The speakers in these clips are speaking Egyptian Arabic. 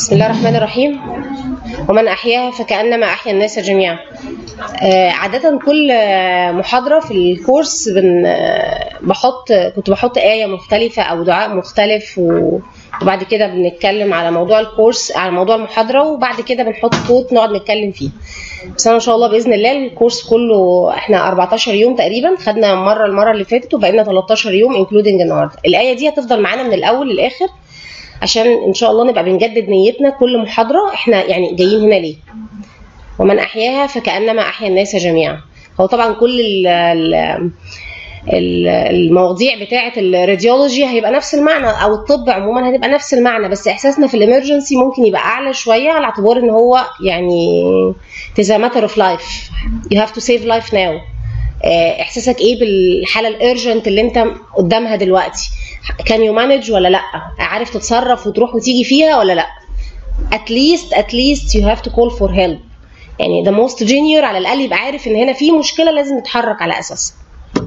بسم الله الرحمن الرحيم ومن أحياها فكأنما أحيا الناس جميعا آه، عادة كل آه، محاضرة في الكورس بن آه، بحط كنت بحط آية مختلفة أو دعاء مختلف و- وبعد كده بنتكلم على موضوع الكورس على موضوع المحاضرة وبعد كده بنحط كوت نقعد نتكلم فيه بس أنا إن شاء الله بإذن الله الكورس كله إحنا 14 يوم تقريبا خدنا مرة المرة اللي فاتت وبقينا 13 يوم انكلودنج النهاردة الآية دي هتفضل معانا من الأول للآخر عشان ان شاء الله نبقى بنجدد نيتنا كل محاضره احنا يعني جايين هنا ليه ومن احياها فكانما احيا الناس جميعا هو طبعا كل ال ال ال- المواضيع بتاعه الراديولوجي هيبقى نفس المعنى او الطب عموما هتبقى نفس المعنى بس احساسنا في الامرجنسي ممكن يبقى اعلى شويه على اعتبار ان هو يعني it is a matter of life you have to save life now آه، احساسك ايه بالحاله الارجنت اللي انت قدامها دلوقتي كان يو مانج ولا لا عارف تتصرف وتروح وتيجي فيها ولا لا at least at least you have to call for help يعني the most junior على الاقل يبقى عارف ان هنا في مشكله لازم نتحرك على اساسها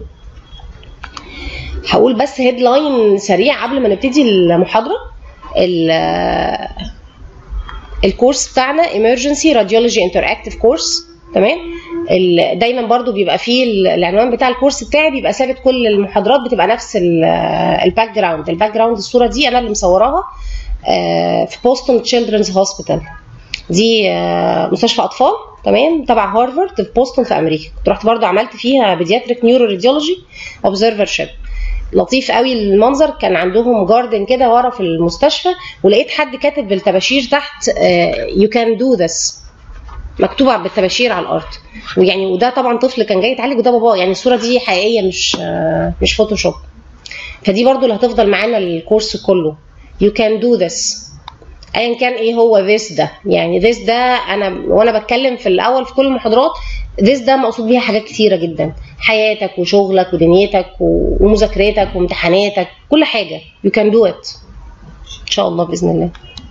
هقول بس هيدلاين سريع قبل ما نبتدي المحاضره ال- الكورس بتاعنا emergency radiology interactive course تمام ال- دايما برضو بيبقى فيه ال- العنوان بتاع الكورس بتاعي بيبقى ثابت كل المحاضرات بتبقى نفس الباك جراوند الباك جراوند الصوره دي انا اللي مصوراها آه، في بوستون تشيلدرنز هوسبيتال دي آه، مستشفى اطفال تمام تبع هارفارد في بوسطن في امريكا كنت رحت برضو عملت فيها بيدياتريك نيورو راديولوجي اوبزرفرشيب لطيف قوي المنظر كان عندهم جاردن كده ورا في المستشفى ولقيت حد كاتب بالطباشير تحت يو كان دو ذس مكتوبه بالطباشير على الارض ويعني وده طبعا طفل كان جاي يتعالج وده باباه يعني الصوره دي حقيقيه مش آه، مش فوتوشوب فدي برضو اللي هتفضل معانا الكورس كله you can do this ايا كان ايه هو this ده يعني this ده انا وانا بتكلم في الاول في كل المحاضرات this ده مقصود بيها حاجات كتيره جدا حياتك وشغلك ودنيتك و- ومذاكرتك وامتحاناتك كل حاجه you can do it ان شاء الله باذن الله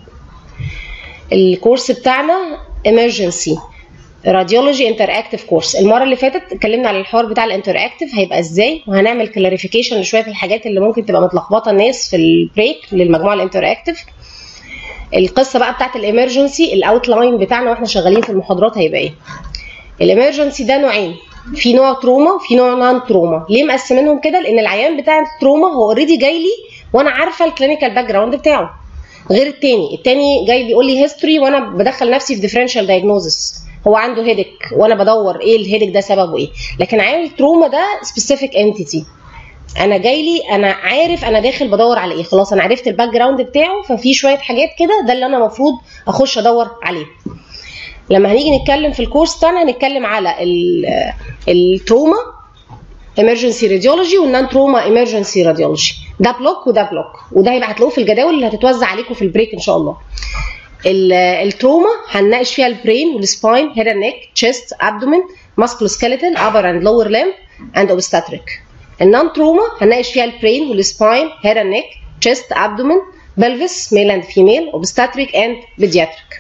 الكورس بتاعنا emergency راديولوجي انتراكتيف كورس المره اللي فاتت اتكلمنا على الحوار بتاع الانتراكتيف هيبقى ازاي وهنعمل كلاريفيكيشن لشويه الحاجات اللي ممكن تبقى متلخبطه الناس في البريك للمجموعه الانتراكتيف القصه بقى بتاعت الامرجنسي الاوتلاين بتاعنا واحنا شغالين في المحاضرات هيبقى ايه الامرجنسي ده نوعين في نوع تروما وفي نوع نان تروما ليه مقسمينهم كده لان العيان بتاع التروما هو اوريدي جاي لي وانا عارفه الكلينيكال باك جراوند بتاعه غير التاني التاني جاي بيقول لي هيستوري وانا بدخل نفسي في ديفرنشال دايجنوزس هو عنده هيدك وانا بدور ايه الهيدك ده سببه ايه لكن عيان التروما ده سبيسيفيك انتيتي انا جاي لي انا عارف انا داخل بدور على ايه خلاص انا عرفت الباك جراوند بتاعه ففي شويه حاجات كده ده اللي انا المفروض اخش ادور عليه لما هنيجي نتكلم في الكورس بتاعنا هنتكلم على ال- التروما emergency radiology والنان تروما emergency radiology ده بلوك وده بلوك وده هيبقى هتلاقوه في الجداول اللي هتتوزع عليكم في البريك ان شاء الله ال- التروما هنناقش فيها البرين والسباين هيد اند نيك تشيست ابدومين ماسكولو سكيلتال ابر اند لور ليم اند اوبستاتريك النون تروما هنناقش فيها البرين والسباين هيد اند نيك تشيست ابدومين بلفس ميل اند فيميل اوبستاتريك اند بيدياتريك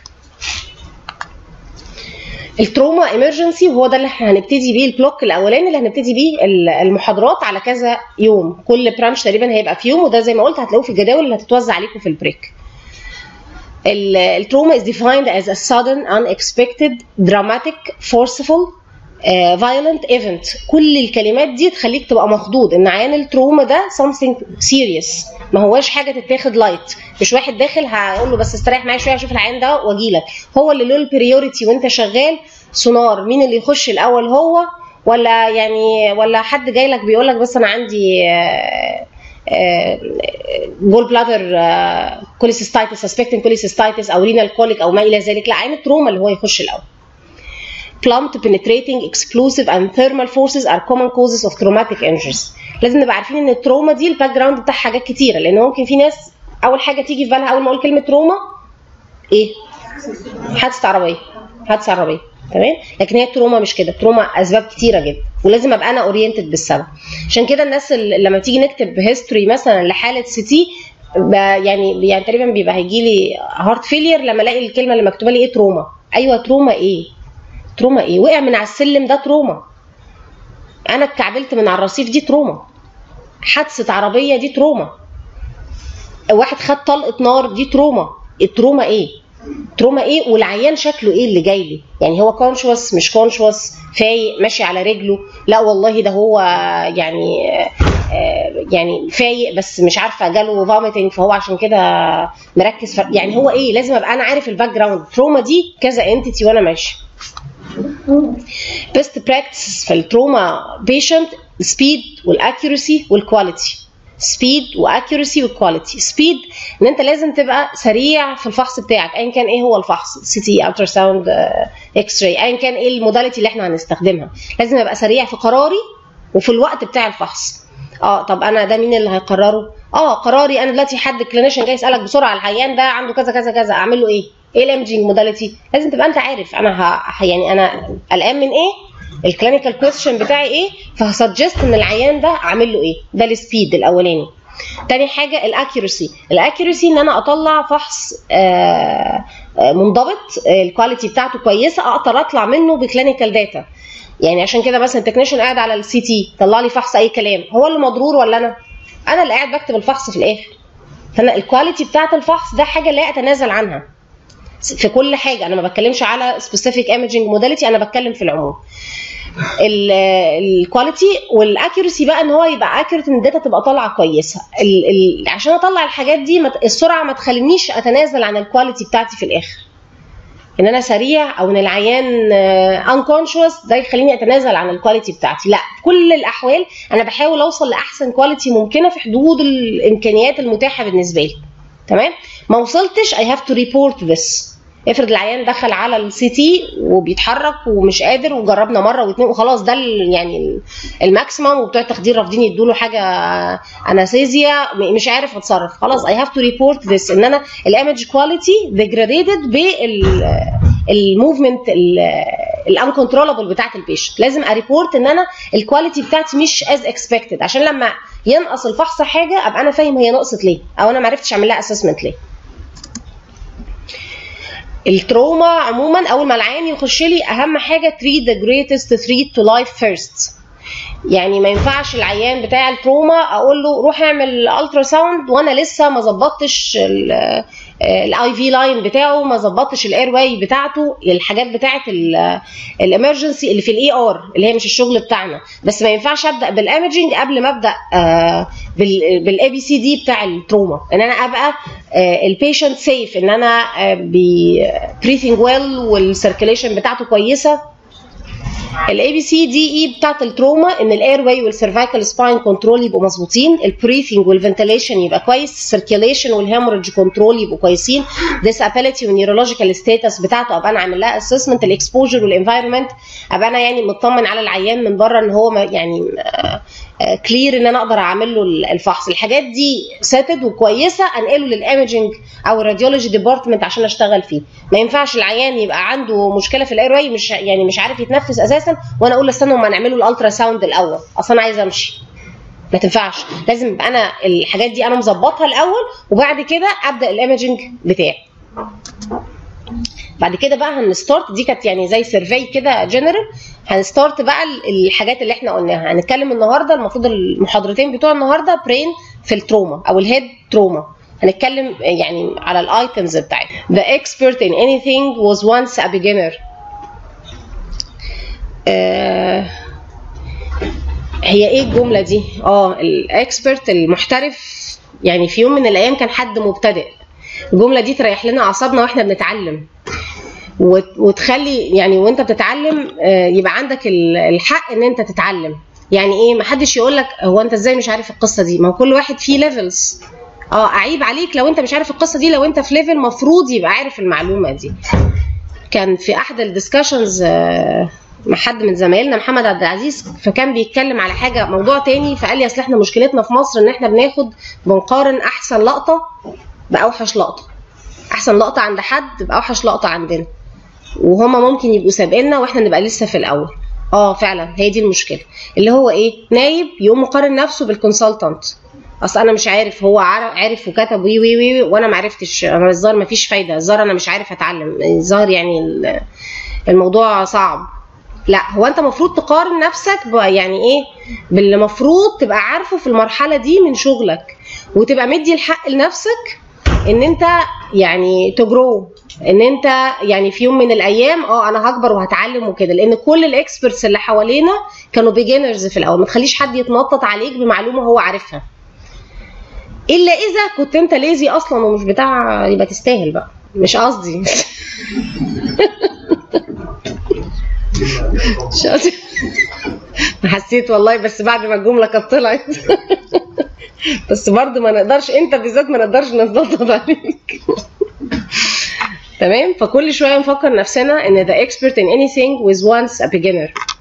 التروما ايمرجنسي وهو ده اللي احنا هنبتدي بيه البلوك الاولاني اللي هنبتدي بيه ال- المحاضرات على كذا يوم كل برانش تقريبا هيبقى في يوم وده زي ما قلت هتلاقوه في الجداول اللي هتتوزع عليكم في البريك ال- التروما is defined as a sudden unexpected dramatic forceful uh, violent event كل الكلمات دي تخليك تبقى مخضوض ان عيان التروما ده something serious ما هواش حاجه تتاخد لايت مش واحد داخل هقول له بس استريح معايا شويه اشوف العيان ده واجي لك هو اللي له البريوريتي وانت شغال سونار مين اللي يخش الاول هو ولا يعني ولا حد جاي لك بيقول لك بس انا عندي آه، جول بلادر كوليسيستايتس سسبكتنج كوليسيستايتس او رينال كوليك او ما الى ذلك لا عين التروما اللي هو يخش الاول Clumped penetrating explosive and thermal forces are common causes of traumatic injuries. لازم نبقى عارفين ان التروما دي الباك جراوند بتاعها حاجات كتيره لان ممكن في ناس اول حاجه تيجي في بالها اول ما اقول كلمه تروما ايه؟ حادثه عربيه حادثه عربيه تمام لكن هي التروما مش كده التروما اسباب كتيره جدا ولازم ابقى انا اورينتد بالسبب عشان كده الناس اللي لما تيجي نكتب هيستوري مثلا لحاله سي تي يعني يعني تقريبا بيبقى هيجي لي هارت فيلير لما الاقي الكلمه اللي مكتوبه لي ايه تروما ايوه تروما ايه تروما ايه وقع من على السلم ده تروما انا اتكعبلت من على الرصيف دي تروما حادثه عربيه دي تروما واحد خد طلقه نار دي تروما التروما ايه تروما ايه والعيان شكله ايه اللي جاي لي يعني هو كونشوس مش كونشوس فايق ماشي على رجله لا والله ده هو يعني آه، يعني فايق بس مش عارفه جاله فوميتنج فهو عشان كده مركز ف... يعني هو ايه لازم ابقى انا عارف الباك جراوند تروما دي كذا انتيتي وانا ماشي بيست براكتس في التروما بيشنت السبيد والاكيورسي والكواليتي سبيد واكيورسي والكواليتي سبيد ان انت لازم تبقى سريع في الفحص بتاعك ايا كان ايه هو الفحص سي تي الترا ساوند اكس راي ايا كان ايه الموداليتي اللي احنا هنستخدمها لازم ابقى سريع في قراري وفي الوقت بتاع الفحص اه طب انا ده مين اللي هيقرره اه قراري انا دلوقتي حد كلينيشن جاي يسالك بسرعه العيان ده عنده كذا كذا كذا اعمل له ايه ايه الامجنج موداليتي لازم تبقى انت عارف انا ه... يعني انا قلقان من ايه الكلينيكال كويستشن بتاعي ايه فهسجست ان العيان ده اعمل له ايه ده السبيد الاولاني تاني حاجه الاكيورسي الاكيورسي ان انا اطلع فحص آه منضبط الكواليتي بتاعته كويسه اقدر اطلع منه بكلينيكال داتا يعني عشان كده مثلا التكنيشن قاعد على السي تي طلع لي فحص اي كلام هو اللي مضرور ولا انا انا اللي قاعد بكتب الفحص في الاخر فانا الكواليتي بتاعت الفحص ده حاجه لا اتنازل عنها في كل حاجه انا ما بتكلمش على سبيسيفيك ايمجنج موداليتي انا بتكلم في العموم الكواليتي والاكيورسي بقى ان هو يبقى اكيوريت ان الداتا تبقى طالعه كويسه ال ال عشان اطلع الحاجات دي السرعه ما تخلينيش اتنازل عن الكواليتي بتاعتي في الاخر ان انا سريع او ان العيان انكونشوس ده يخليني اتنازل عن الكواليتي بتاعتي لا في كل الاحوال انا بحاول اوصل لاحسن كواليتي ممكنه في حدود الامكانيات المتاحه بالنسبه لي تمام ما وصلتش اي هاف تو ريبورت ذس افرض العيان دخل على السي تي وبيتحرك ومش قادر وجربنا مره واثنين وخلاص ده يعني الماكسيمم وبتوع التخدير رافضين يدوا له حاجه انستيزيا مش عارف اتصرف خلاص اي هاف تو ريبورت ذس ان انا الايمج كواليتي ديجراديتد بال الموفمنت الانكونترولبل بتاعت البيشنت لازم اريبورت ان انا الكواليتي بتاعتي مش از اكسبكتد عشان لما ينقص الفحص حاجه ابقى انا فاهم هي نقصت ليه او انا ما عرفتش اعمل لها اسسمنت ليه التروما عموما اول ما العيان يخش لي اهم حاجه تريد ذا جريتست ثريت تو لايف فيرست يعني ما ينفعش العيان بتاع التروما اقول له روح اعمل الترا ساوند وانا لسه ما ظبطتش الاي في لاين بتاعه ما ظبطتش الاير واي بتاعته الحاجات بتاعه الامرجنسي اللي في الاي ار اللي هي مش الشغل بتاعنا بس ما ينفعش ابدا بالايمجنج قبل ما ابدا بالاي بي سي دي بتاع التروما ان انا ابقى البيشنت سيف ان انا بريثنج ويل والسيركيليشن بتاعته كويسه الاي بي سي دي اي بتاعت التروما ان الاير واي والسيرفايكال سباين كنترول يبقوا مظبوطين البريثنج والفنتيليشن يبقى كويس السيركيليشن والهيموريدج كنترول يبقوا كويسين ديسابيليتي والنيورولوجيكال ستاتس بتاعته ابقى انا عامل لها اسسمنت الاكسبوجر والانفايرمنت ابقى انا يعني مطمن على العيان من بره ان هو يعني كلير ان انا اقدر اعمل له الفحص الحاجات دي ساتد وكويسه انقله للايمجنج او الراديولوجي ديبارتمنت عشان اشتغل فيه ما ينفعش العيان يبقى عنده مشكله في الاير واي مش يعني مش عارف يتنفس اساسا وانا اقول استنى ما نعمله الالترا ساوند الاول اصل انا عايزه امشي ما تنفعش لازم يبقى انا الحاجات دي انا مظبطها الاول وبعد كده ابدا الايمجنج بتاعي بعد كده بقى هنستارت دي كانت يعني زي سيرفي كده جنرال هنستارت بقى الحاجات اللي احنا قلناها هنتكلم النهارده المفروض المحاضرتين بتوع النهارده برين في التروما او الهيد تروما هنتكلم يعني على الايتمز بتاعتها The expert in anything was once a beginner آه هي ايه الجمله دي اه الاكسبرت المحترف يعني في يوم من الايام كان حد مبتدئ الجمله دي تريح لنا اعصابنا واحنا بنتعلم وتخلي يعني وانت بتتعلم يبقى عندك الحق ان انت تتعلم يعني ايه ما حدش يقول لك هو انت ازاي مش عارف القصه دي ما هو كل واحد فيه ليفلز اه اعيب عليك لو انت مش عارف القصه دي لو انت في ليفل مفروض يبقى عارف المعلومه دي كان في احد الدسكشنز مع حد من زمايلنا محمد عبد العزيز فكان بيتكلم على حاجه موضوع تاني فقال لي اصل احنا مشكلتنا في مصر ان احنا بناخد بنقارن احسن لقطه باوحش لقطه احسن لقطه عند حد باوحش لقطه عندنا وهما ممكن يبقوا سابقنا واحنا نبقى لسه في الاول اه فعلا هي دي المشكله اللي هو ايه نايب يقوم مقارن نفسه بالكونسلتنت اصل انا مش عارف هو عارف وكتب وي وي وي وانا ما عرفتش انا الظاهر ما فيش فايده الظاهر انا مش عارف اتعلم الظاهر يعني الموضوع صعب لا هو انت المفروض تقارن نفسك يعني ايه باللي المفروض تبقى عارفه في المرحله دي من شغلك وتبقى مدي الحق لنفسك ان انت يعني تجرو ان انت يعني في يوم من الايام اه انا هكبر وهتعلم وكده لان كل الاكسبرتس اللي حوالينا كانوا بيجنرز في الاول ما تخليش حد يتنطط عليك بمعلومه هو عارفها الا اذا كنت انت ليزي اصلا ومش بتاع يبقى تستاهل بقى مش قصدي مش قصدي حسيت والله بس بعد ما الجمله كانت طلعت بس برضه ما نقدرش انت بالذات ما نقدرش نتنطط عليك تمام فكل شويه نفكر نفسنا ان the expert in anything was once a beginner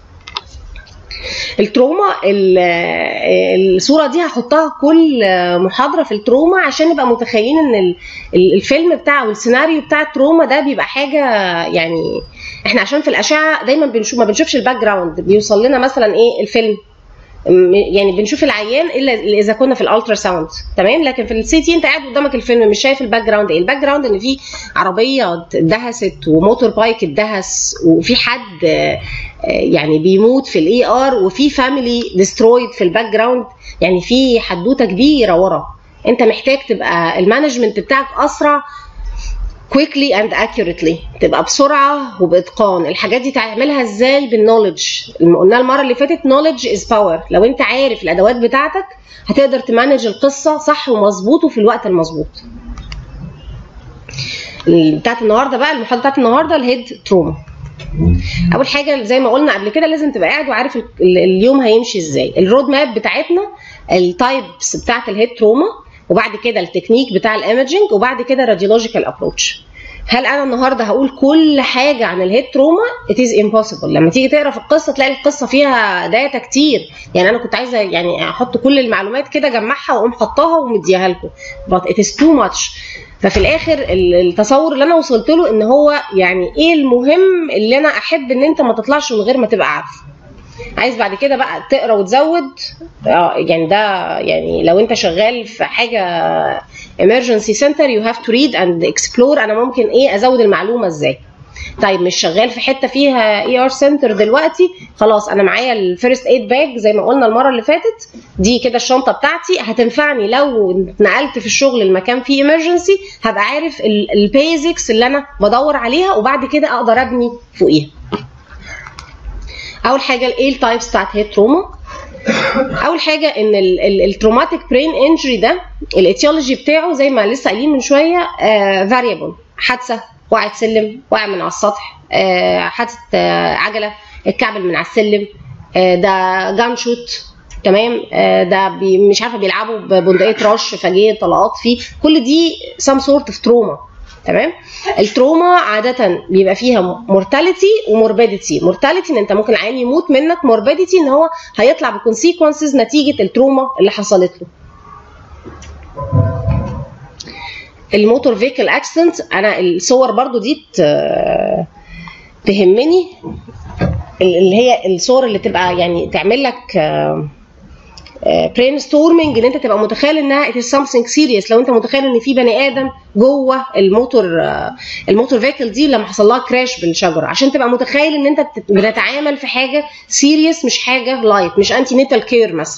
التروما ال- الصوره دي هحطها كل محاضره في التروما عشان نبقى متخيلين ان ال- ال- الفيلم بتاع والسيناريو بتاع التروما ده بيبقى حاجه يعني احنا عشان في الاشعه دايما بنشوف ما بنشوفش الباك جراوند بيوصل لنا مثلا ايه الفيلم م- يعني بنشوف العيان الا اذا كنا في الالترا ساوند تمام لكن في السي تي انت قاعد قدامك الفيلم مش شايف الباك جراوند ايه الباك جراوند ان في عربيه اتدهست وموتور بايك اتدهس وفي حد آه، آه، يعني بيموت في الاي ار وفي فاميلي ديسترويد في الباك جراوند يعني في حدوته كبيره ورا انت محتاج تبقى المانجمنت بتاعك اسرع quickly and accurately تبقى بسرعه وباتقان الحاجات دي تعملها ازاي بالنولج قلنا المره اللي فاتت knowledge is power لو انت عارف الادوات بتاعتك هتقدر تمانج القصه صح ومظبوط وفي الوقت المظبوط بتاعت النهارده بقى المحاضره بتاعت النهارده الهيد تروما اول حاجه زي ما قلنا قبل كده لازم تبقى قاعد وعارف ال- ال- اليوم هيمشي ازاي الرود ماب بتاعتنا التايبس بتاعت الهيد تروما وبعد كده التكنيك بتاع الايمجنج وبعد كده راديولوجيكال ابروتش هل انا النهارده هقول كل حاجه عن الهيد تروما it is impossible لما تيجي تقرا في القصه تلاقي القصه فيها داتا كتير يعني انا كنت عايزه يعني احط كل المعلومات كده اجمعها واقوم حطاها ومديها لكم but it is too much ففي الاخر ال- التصور اللي انا وصلت له ان هو يعني ايه المهم اللي انا احب ان انت ما تطلعش من غير ما تبقى عارف عايز بعد كده بقى تقرا وتزود اه يعني ده يعني لو انت شغال في حاجه emergency center you have to read and explore انا ممكن ايه ازود المعلومه ازاي طيب مش شغال في حته فيها اي ار سنتر دلوقتي خلاص انا معايا الفيرست ايد باج زي ما قلنا المره اللي فاتت دي كده الشنطه بتاعتي هتنفعني لو اتنقلت في الشغل المكان فيه ايمرجنسي هبقى عارف البيزكس اللي انا بدور عليها وبعد كده اقدر ابني فوقيها اول حاجه ايه التايبس بتاعت هيد تروما اول حاجه ان التروماتيك برين انجري ده الايتيولوجي بتاعه زي ما لسه قايلين من شويه فاريبل حادثه وقعت سلم وقع من على السطح آه، حادثه آه، عجله اتكعبل من على السلم آه، ده جان شوت تمام آه، ده بي مش عارفه بيلعبوا ببندقيه رش فجه طلقات فيه كل دي سام سورت اوف تروما تمام التروما عاده بيبقى فيها مورتاليتي وموربيديتي مورتاليتي ان انت ممكن العيان يموت منك موربيديتي ان هو هيطلع بكونسيكونسز نتيجه التروما اللي حصلت له الموتور فيكل اكسنت انا الصور برضو دي ت- تهمني اللي هي الصور اللي تبقى يعني تعمل لك برين ستورمنج ان انت تبقى متخيل انها it is something serious لو انت متخيل ان في بني ادم جوه الموتور آه، الموتور فيكل دي لما حصل لها كراش بالشجره عشان تبقى متخيل ان انت بتت- بتتعامل في حاجه سيريس مش حاجه لايت مش انتي نيتال كير مثلا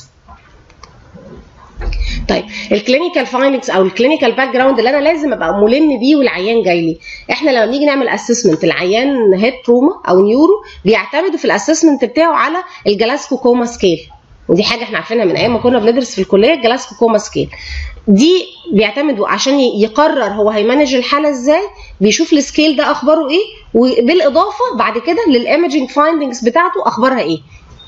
طيب الكلينيكال فايندنجز او الكلينيكال باك جراوند اللي انا لازم ابقى ملم بيه والعيان جاي لي احنا لما بنيجي نعمل اسسمنت العيان هيد تروما او نيورو بيعتمدوا في الاسسمنت بتاعه على الجلاسكو كوما سكيل ودي حاجه احنا عارفينها من ايام ما كنا بندرس في الكليه الجلاسكو كوما سكيل دي بيعتمدوا عشان ي- يقرر هو هيمانج الحاله ازاي بيشوف السكيل ده اخباره ايه وبالاضافه بعد كده للايمجنج فايندنجز بتاعته اخبارها ايه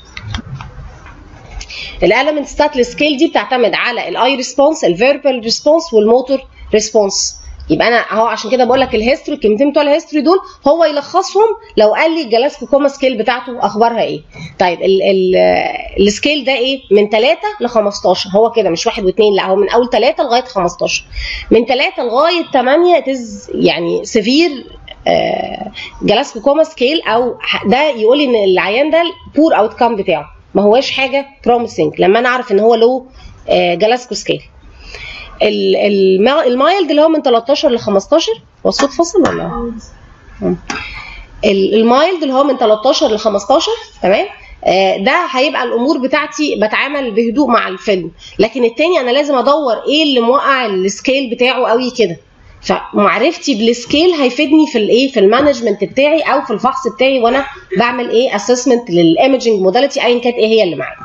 الاليمنتس بتاعت السكيل دي بتعتمد على الاي ريسبونس الفيربال ريسبونس والموتور ريسبونس يبقى انا اهو عشان كده بقول لك الهيستوري الكلمتين بتوع الهيستوري دول هو يلخصهم لو قال لي الجلاسكو كوما سكيل بتاعته اخبارها ايه طيب ال ال السكيل ده ايه من 3 ل 15 هو كده مش واحد واثنين لا هو من اول 3 لغايه 15 من 3 لغايه 8 تز يعني سيفير جلاسكو كوما سكيل او ح- ده يقول ان العيان ده البور اوت كام بتاعه ما هواش حاجه بروميسنج لما انا اعرف ان هو له جلاسكو سكيل ال- الما- المايلد اللي هو من 13 ل 15 هو الصوت فصل ولا مم. ال- المايلد اللي هو من 13 ل 15 تمام آه، ده هيبقى الامور بتاعتي بتعامل بهدوء مع الفيلم لكن التاني انا لازم ادور ايه اللي موقع السكيل بتاعه قوي كده فمعرفتي بالسكيل هيفيدني في الايه في المانجمنت بتاعي او في الفحص بتاعي وانا بعمل ايه اسسمنت للايمجنج موداليتي ايا كانت ايه هي اللي معايا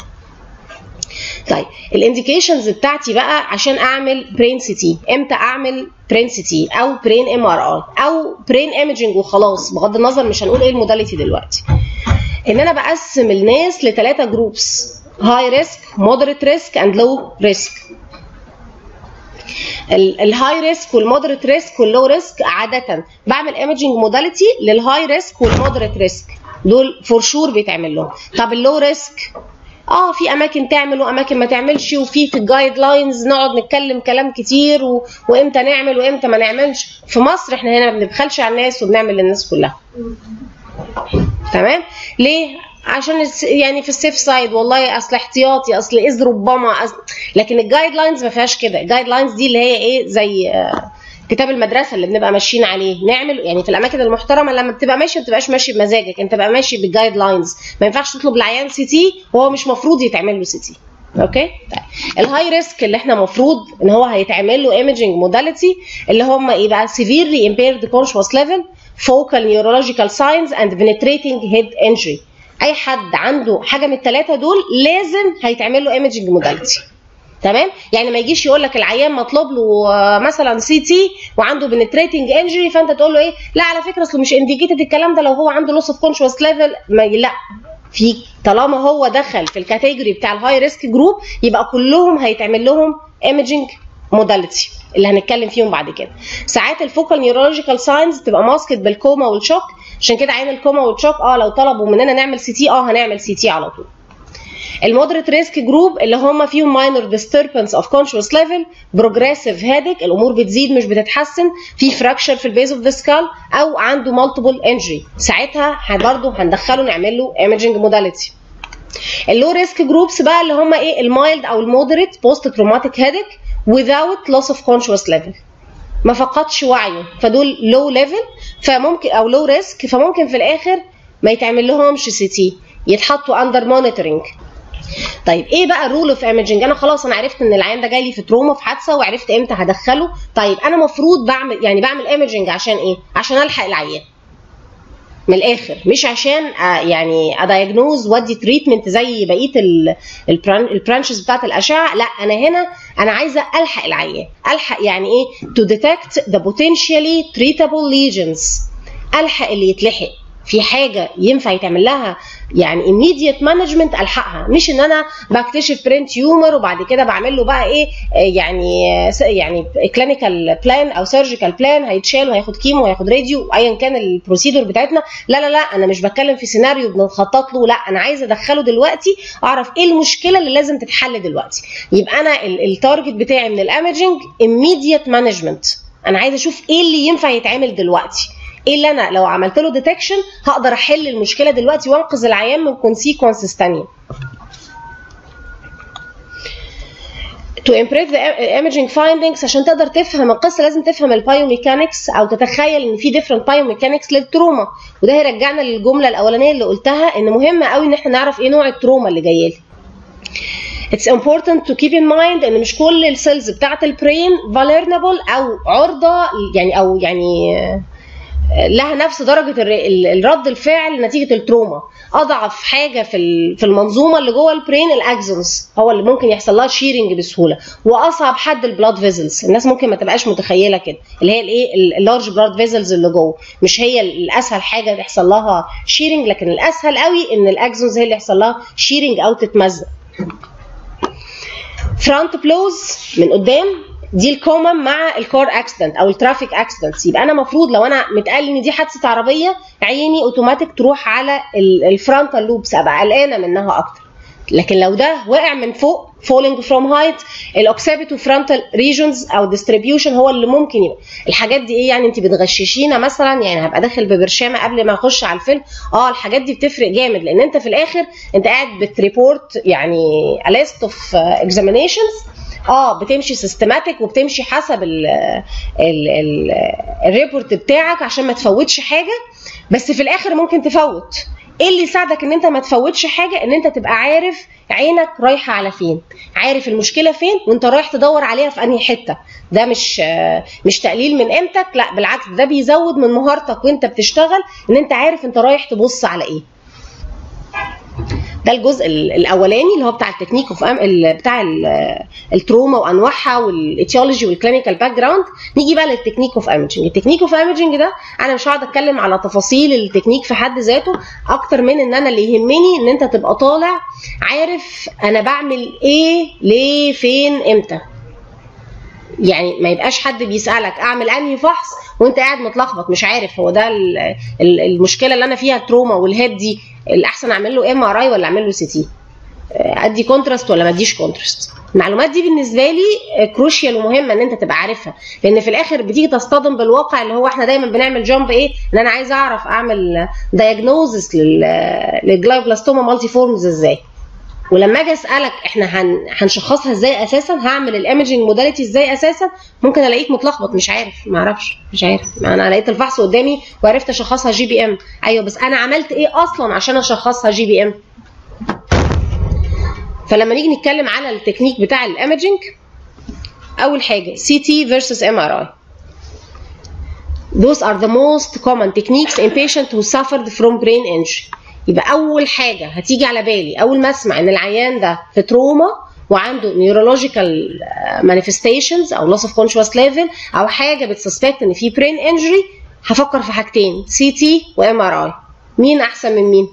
طيب الانديكيشنز بتاعتي بقى عشان اعمل برين سي تي امتى اعمل برين سي تي او برين ام ار اي او برين ايمجنج وخلاص بغض النظر مش هنقول ايه الموداليتي دلوقتي ان انا بقسم الناس لثلاثه جروبس هاي ريسك مودريت ريسك اند لو ريسك الهاي ريسك والمودريت ريسك واللو ريسك عاده بعمل ايمجنج موداليتي للهاي ريسك والمودريت ريسك دول فور شور بيتعمل لهم طب اللو ريسك اه في اماكن تعمل واماكن ما تعملش وفي في الجايد لاينز نقعد نتكلم كلام كتير و... وامتى نعمل وامتى ما نعملش في مصر احنا هنا ما بنبخلش على الناس وبنعمل للناس كلها تمام ليه عشان الس- يعني في السيف سايد والله اصل احتياطي اصل اذ ربما أصل لكن الجايد لاينز ما فيهاش كده الجايد لاينز دي اللي هي ايه زي آه، كتاب المدرسه اللي بنبقى ماشيين عليه نعمل يعني في الاماكن المحترمه لما بتبقى ماشي ما بتبقاش ماشي بمزاجك انت بقى ماشي بالجايد لاينز ما ينفعش تطلب العيان سي تي وهو مش مفروض يتعمل له سي تي اوكي طيب الهاي ريسك اللي احنا مفروض ان هو هيتعمل له ايمجنج موداليتي اللي هم ايه بقى severely impaired conscious level focal neurological signs and penetrating head injury اي حد عنده حاجه من الثلاثه دول لازم هيتعمل له ايمجنج موداليتي تمام يعني ما يجيش يقول لك العيان مطلوب له آه، مثلا سي تي وعنده بنتريتنج انجري فانت تقول له ايه لا على فكره اصله مش انديكيتد الكلام ده لو هو عنده لوس اوف كونشوس ليفل لا في طالما هو دخل في الكاتيجوري بتاع الهاي ريسك جروب يبقى كلهم هيتعمل لهم ايمجنج موداليتي اللي هنتكلم فيهم بعد كده ساعات الفوكال نيورولوجيكال ساينز تبقى ماسكت بالكوما والشوك عشان كده عين الكوما والشوك اه لو طلبوا مننا نعمل سي تي اه هنعمل سي تي على طول المودريت ريسك جروب اللي هم فيهم ماينور ديستربنس اوف كونشوس ليفل بروجريسيف هيدك الامور بتزيد مش بتتحسن في فراكشر في البيز اوف ذا سكال او عنده مالتيبل انجري ساعتها برضه هندخله نعمل له ايمجنج موداليتي اللو ريسك جروبس بقى اللي هم ايه المايلد او المودريت بوست تروماتيك هيدك without loss of conscious level ما فقدش وعيه فدول لو ليفل فممكن او لو ريسك فممكن في الاخر ما يتعمل لهمش سي تي يتحطوا اندر مونيتورنج طيب ايه بقى الرول اوف ايمجنج انا خلاص انا عرفت ان العيان ده جاي لي في تروما في حادثه وعرفت امتى هدخله طيب انا مفروض بعمل يعني بعمل ايمجنج عشان ايه عشان الحق العيان من الاخر مش عشان آه، يعني ادايجنوز وادي تريتمنت زي بقيه البرانشز بتاعت الاشعه لا انا هنا انا عايزه الحق العيان الحق يعني ايه to detect the potentially treatable lesions الحق اللي يتلحق في حاجه ينفع يتعمل لها يعني immediate management الحقها مش ان انا بكتشف برين تيومر وبعد كده بعمل له بقى ايه آه، يعني آه، س- يعني كلينيكال بلان او سيرجيكال بلان هيتشال وهياخد كيمو وهياخد راديو ايا كان البروسيدور بتاعتنا لا لا لا انا مش بتكلم في سيناريو بنخطط له لا انا عايزه ادخله دلوقتي اعرف ايه المشكله اللي لازم تتحل دلوقتي يبقى انا ال- التارجت بتاعي من الايمجنج immediate management انا عايزه اشوف ايه اللي ينفع يتعمل دلوقتي ايه اللي انا لو عملت له ديتكشن هقدر احل المشكله دلوقتي وانقذ العيان من كونسيكونسز ثانيه to improve the imaging findings عشان تقدر تفهم القصه لازم تفهم البايوميكانكس او تتخيل ان في different بايوميكانكس للتروما وده هيرجعنا للجمله الاولانيه اللي قلتها ان مهم قوي ان احنا نعرف ايه نوع التروما اللي جايه لي It's important to keep in mind ان مش كل السيلز بتاعت البرين vulnerable او عرضه يعني او يعني لها نفس درجه الر- ال- الرد الفعل نتيجه التروما اضعف حاجه في ال- في المنظومه اللي جوه البرين الاكزونز هو اللي ممكن يحصل لها شيرنج بسهوله واصعب حد البلاد فيزلز الناس ممكن ما تبقاش متخيله كده اللي هي الايه اللارج بلاد فيزلز اللي جوه مش هي الاسهل حاجه يحصل لها شيرنج لكن الاسهل قوي ان الاكزونز هي اللي يحصل لها شيرنج او تتمزق فرونت بلوز من قدام دي الكومن مع الكار اكسيدنت او الترافيك اكسيدنتس يبقى انا المفروض لو انا متقال ان دي حادثه عربيه عيني اوتوماتيك تروح على الفرونتال لوبس ابقى قلقانه منها اكتر لكن لو ده وقع من فوق falling from height الاوكسابيتو فرونتال ريجونز او ديستريبيوشن هو اللي ممكن يبقى الحاجات دي ايه يعني انت بتغششينا مثلا يعني هبقى داخل ببرشامه قبل ما اخش على الفيلم اه الحاجات دي بتفرق جامد لان انت في الاخر انت قاعد بتريبورت يعني a list of examinations اه بتمشي سيستماتيك وبتمشي حسب ال ال ال الريبورت بتاعك عشان ما تفوتش حاجه بس في الاخر ممكن تفوت ايه اللي يساعدك ان انت ما تفوتش حاجه ان انت تبقى عارف عينك رايحه على فين عارف المشكله فين وانت رايح تدور عليها في انهي حته ده مش مش تقليل من قيمتك لا بالعكس ده بيزود من مهارتك وانت بتشتغل ان انت عارف انت رايح تبص على ايه ده الجزء الاولاني اللي هو بتاع التكنيك اوف بتاع التروما وانواعها والايتيولوجي والكلينيكال باك جراوند نيجي بقى للتكنيك اوف ايمجنج التكنيك اوف ايمجنج ده انا مش هقعد اتكلم على تفاصيل التكنيك في حد ذاته اكتر من ان انا اللي يهمني ان انت تبقى طالع عارف انا بعمل ايه ليه فين امتى يعني ما يبقاش حد بيسالك اعمل انهي فحص وانت قاعد متلخبط مش عارف هو ده المشكله اللي انا فيها التروما والهيد دي الاحسن اعمل له ام ار اي ولا اعمل له سي تي ادي كونتراست ولا ما اديش كونتراست المعلومات دي بالنسبه لي كروشيال ومهمه ان انت تبقى عارفها لان في الاخر بتيجي تصطدم بالواقع اللي هو احنا دايما بنعمل جامب ايه ان انا عايز اعرف اعمل دايجنوزس للجلايبلاستوما مالتي فورمز ازاي ولما اجي اسالك احنا هن... هنشخصها ازاي اساسا هعمل الايمجنج موداليتي ازاي اساسا ممكن الاقيك متلخبط مش عارف ما اعرفش مش عارف انا لقيت الفحص قدامي وعرفت اشخصها جي بي ام ايوه بس انا عملت ايه اصلا عشان اشخصها جي بي ام فلما نيجي نتكلم على التكنيك بتاع الايمجنج اول حاجه سي تي versus ام ار اي Those are the most common techniques in patients who suffered from brain injury. يبقى اول حاجه هتيجي على بالي اول ما اسمع ان العيان ده في تروما وعنده نيورولوجيكال مانيفستيشنز او لوس اوف كونشوس ليفل او حاجه بتسسبكت ان في برين انجري هفكر في حاجتين سي تي وام ار اي مين احسن من مين؟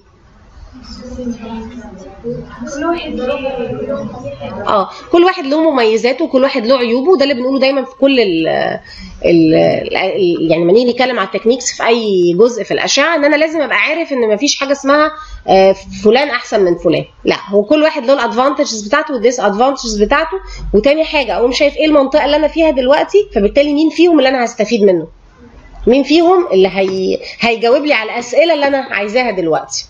اه كل واحد له مميزاته وكل واحد له عيوبه وده اللي بنقوله دايما في كل ال ال يعني لما نيجي نتكلم على التكنيكس في اي جزء في الاشعه ان انا لازم ابقى عارف ان مفيش حاجه اسمها فلان احسن من فلان لا هو كل واحد له الادفانتجز بتاعته والديس ادفانتجز بتاعته وتاني حاجه اقوم شايف ايه المنطقه اللي انا فيها دلوقتي فبالتالي مين فيهم اللي انا هستفيد منه مين فيهم اللي هي... هيجاوب لي على الاسئله اللي انا عايزاها دلوقتي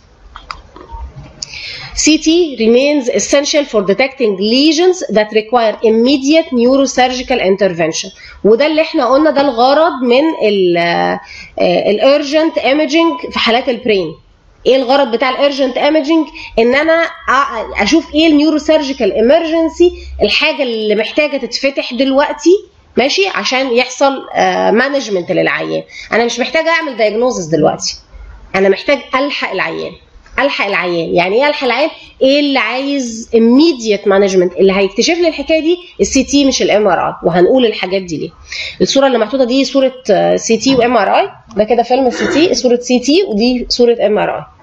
CT remains essential for detecting lesions that require immediate neurosurgical intervention وده اللي احنا قلنا ده الغرض من الارجنت ايمجنج في حالات البرين ايه الغرض بتاع الارجنت ايمجنج ان انا اشوف ايه النيوروسيرجيكال امرجنسي الحاجه اللي محتاجه تتفتح دلوقتي ماشي عشان يحصل مانجمنت للعيان انا مش محتاجه اعمل دايجنوزس دلوقتي انا محتاج الحق العيان الحق العيان يعني ايه الحق العيان ايه اللي عايز immediate مانجمنت اللي هيكتشف لي الحكايه دي السي تي مش الام ار اي وهنقول الحاجات دي ليه الصوره اللي محطوطه دي صوره سي تي وام ار اي ده كده فيلم سي تي صوره سي تي ودي صوره ام ار اي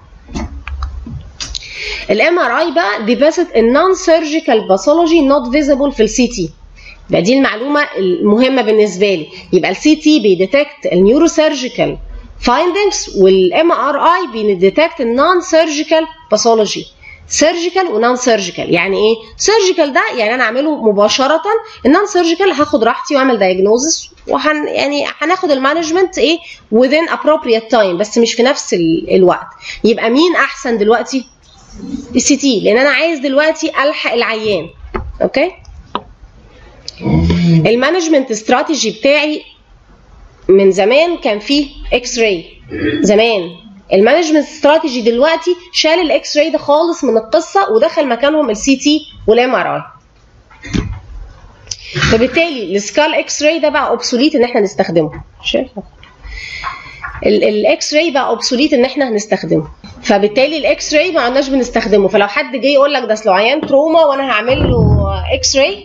الام ار اي بقى ديباسيت النون سيرجيكال باثولوجي نوت فيزيبل في السي تي يبقى دي المعلومه المهمه بالنسبه لي يبقى السي تي بيديتكت النيوروسيرجيكال findings والام ار اي بنديتكت النون سيرجيكال باثولوجي سيرجيكال ونون سيرجيكال يعني ايه سيرجيكال ده يعني انا اعمله مباشره النون سيرجيكال هاخد راحتي واعمل دايجنوزس وهن يعني هناخد المانجمنت ايه within appropriate time بس مش في نفس الوقت يبقى مين احسن دلوقتي السي تي لان انا عايز دلوقتي الحق العيان اوكي المانجمنت استراتيجي بتاعي من زمان كان فيه اكس راي زمان المانجمنت استراتيجي دلوقتي شال الاكس راي ده خالص من القصه ودخل مكانهم السي تي والام ار اي فبالتالي السكال اكس راي ده بقى اوبسوليت ان احنا نستخدمه شايف الاكس راي بقى اوبسوليت ان احنا هنستخدمه فبالتالي الاكس راي ما عدناش بنستخدمه فلو حد جه يقول لك ده اصل عيان تروما وانا هعمل له اكس راي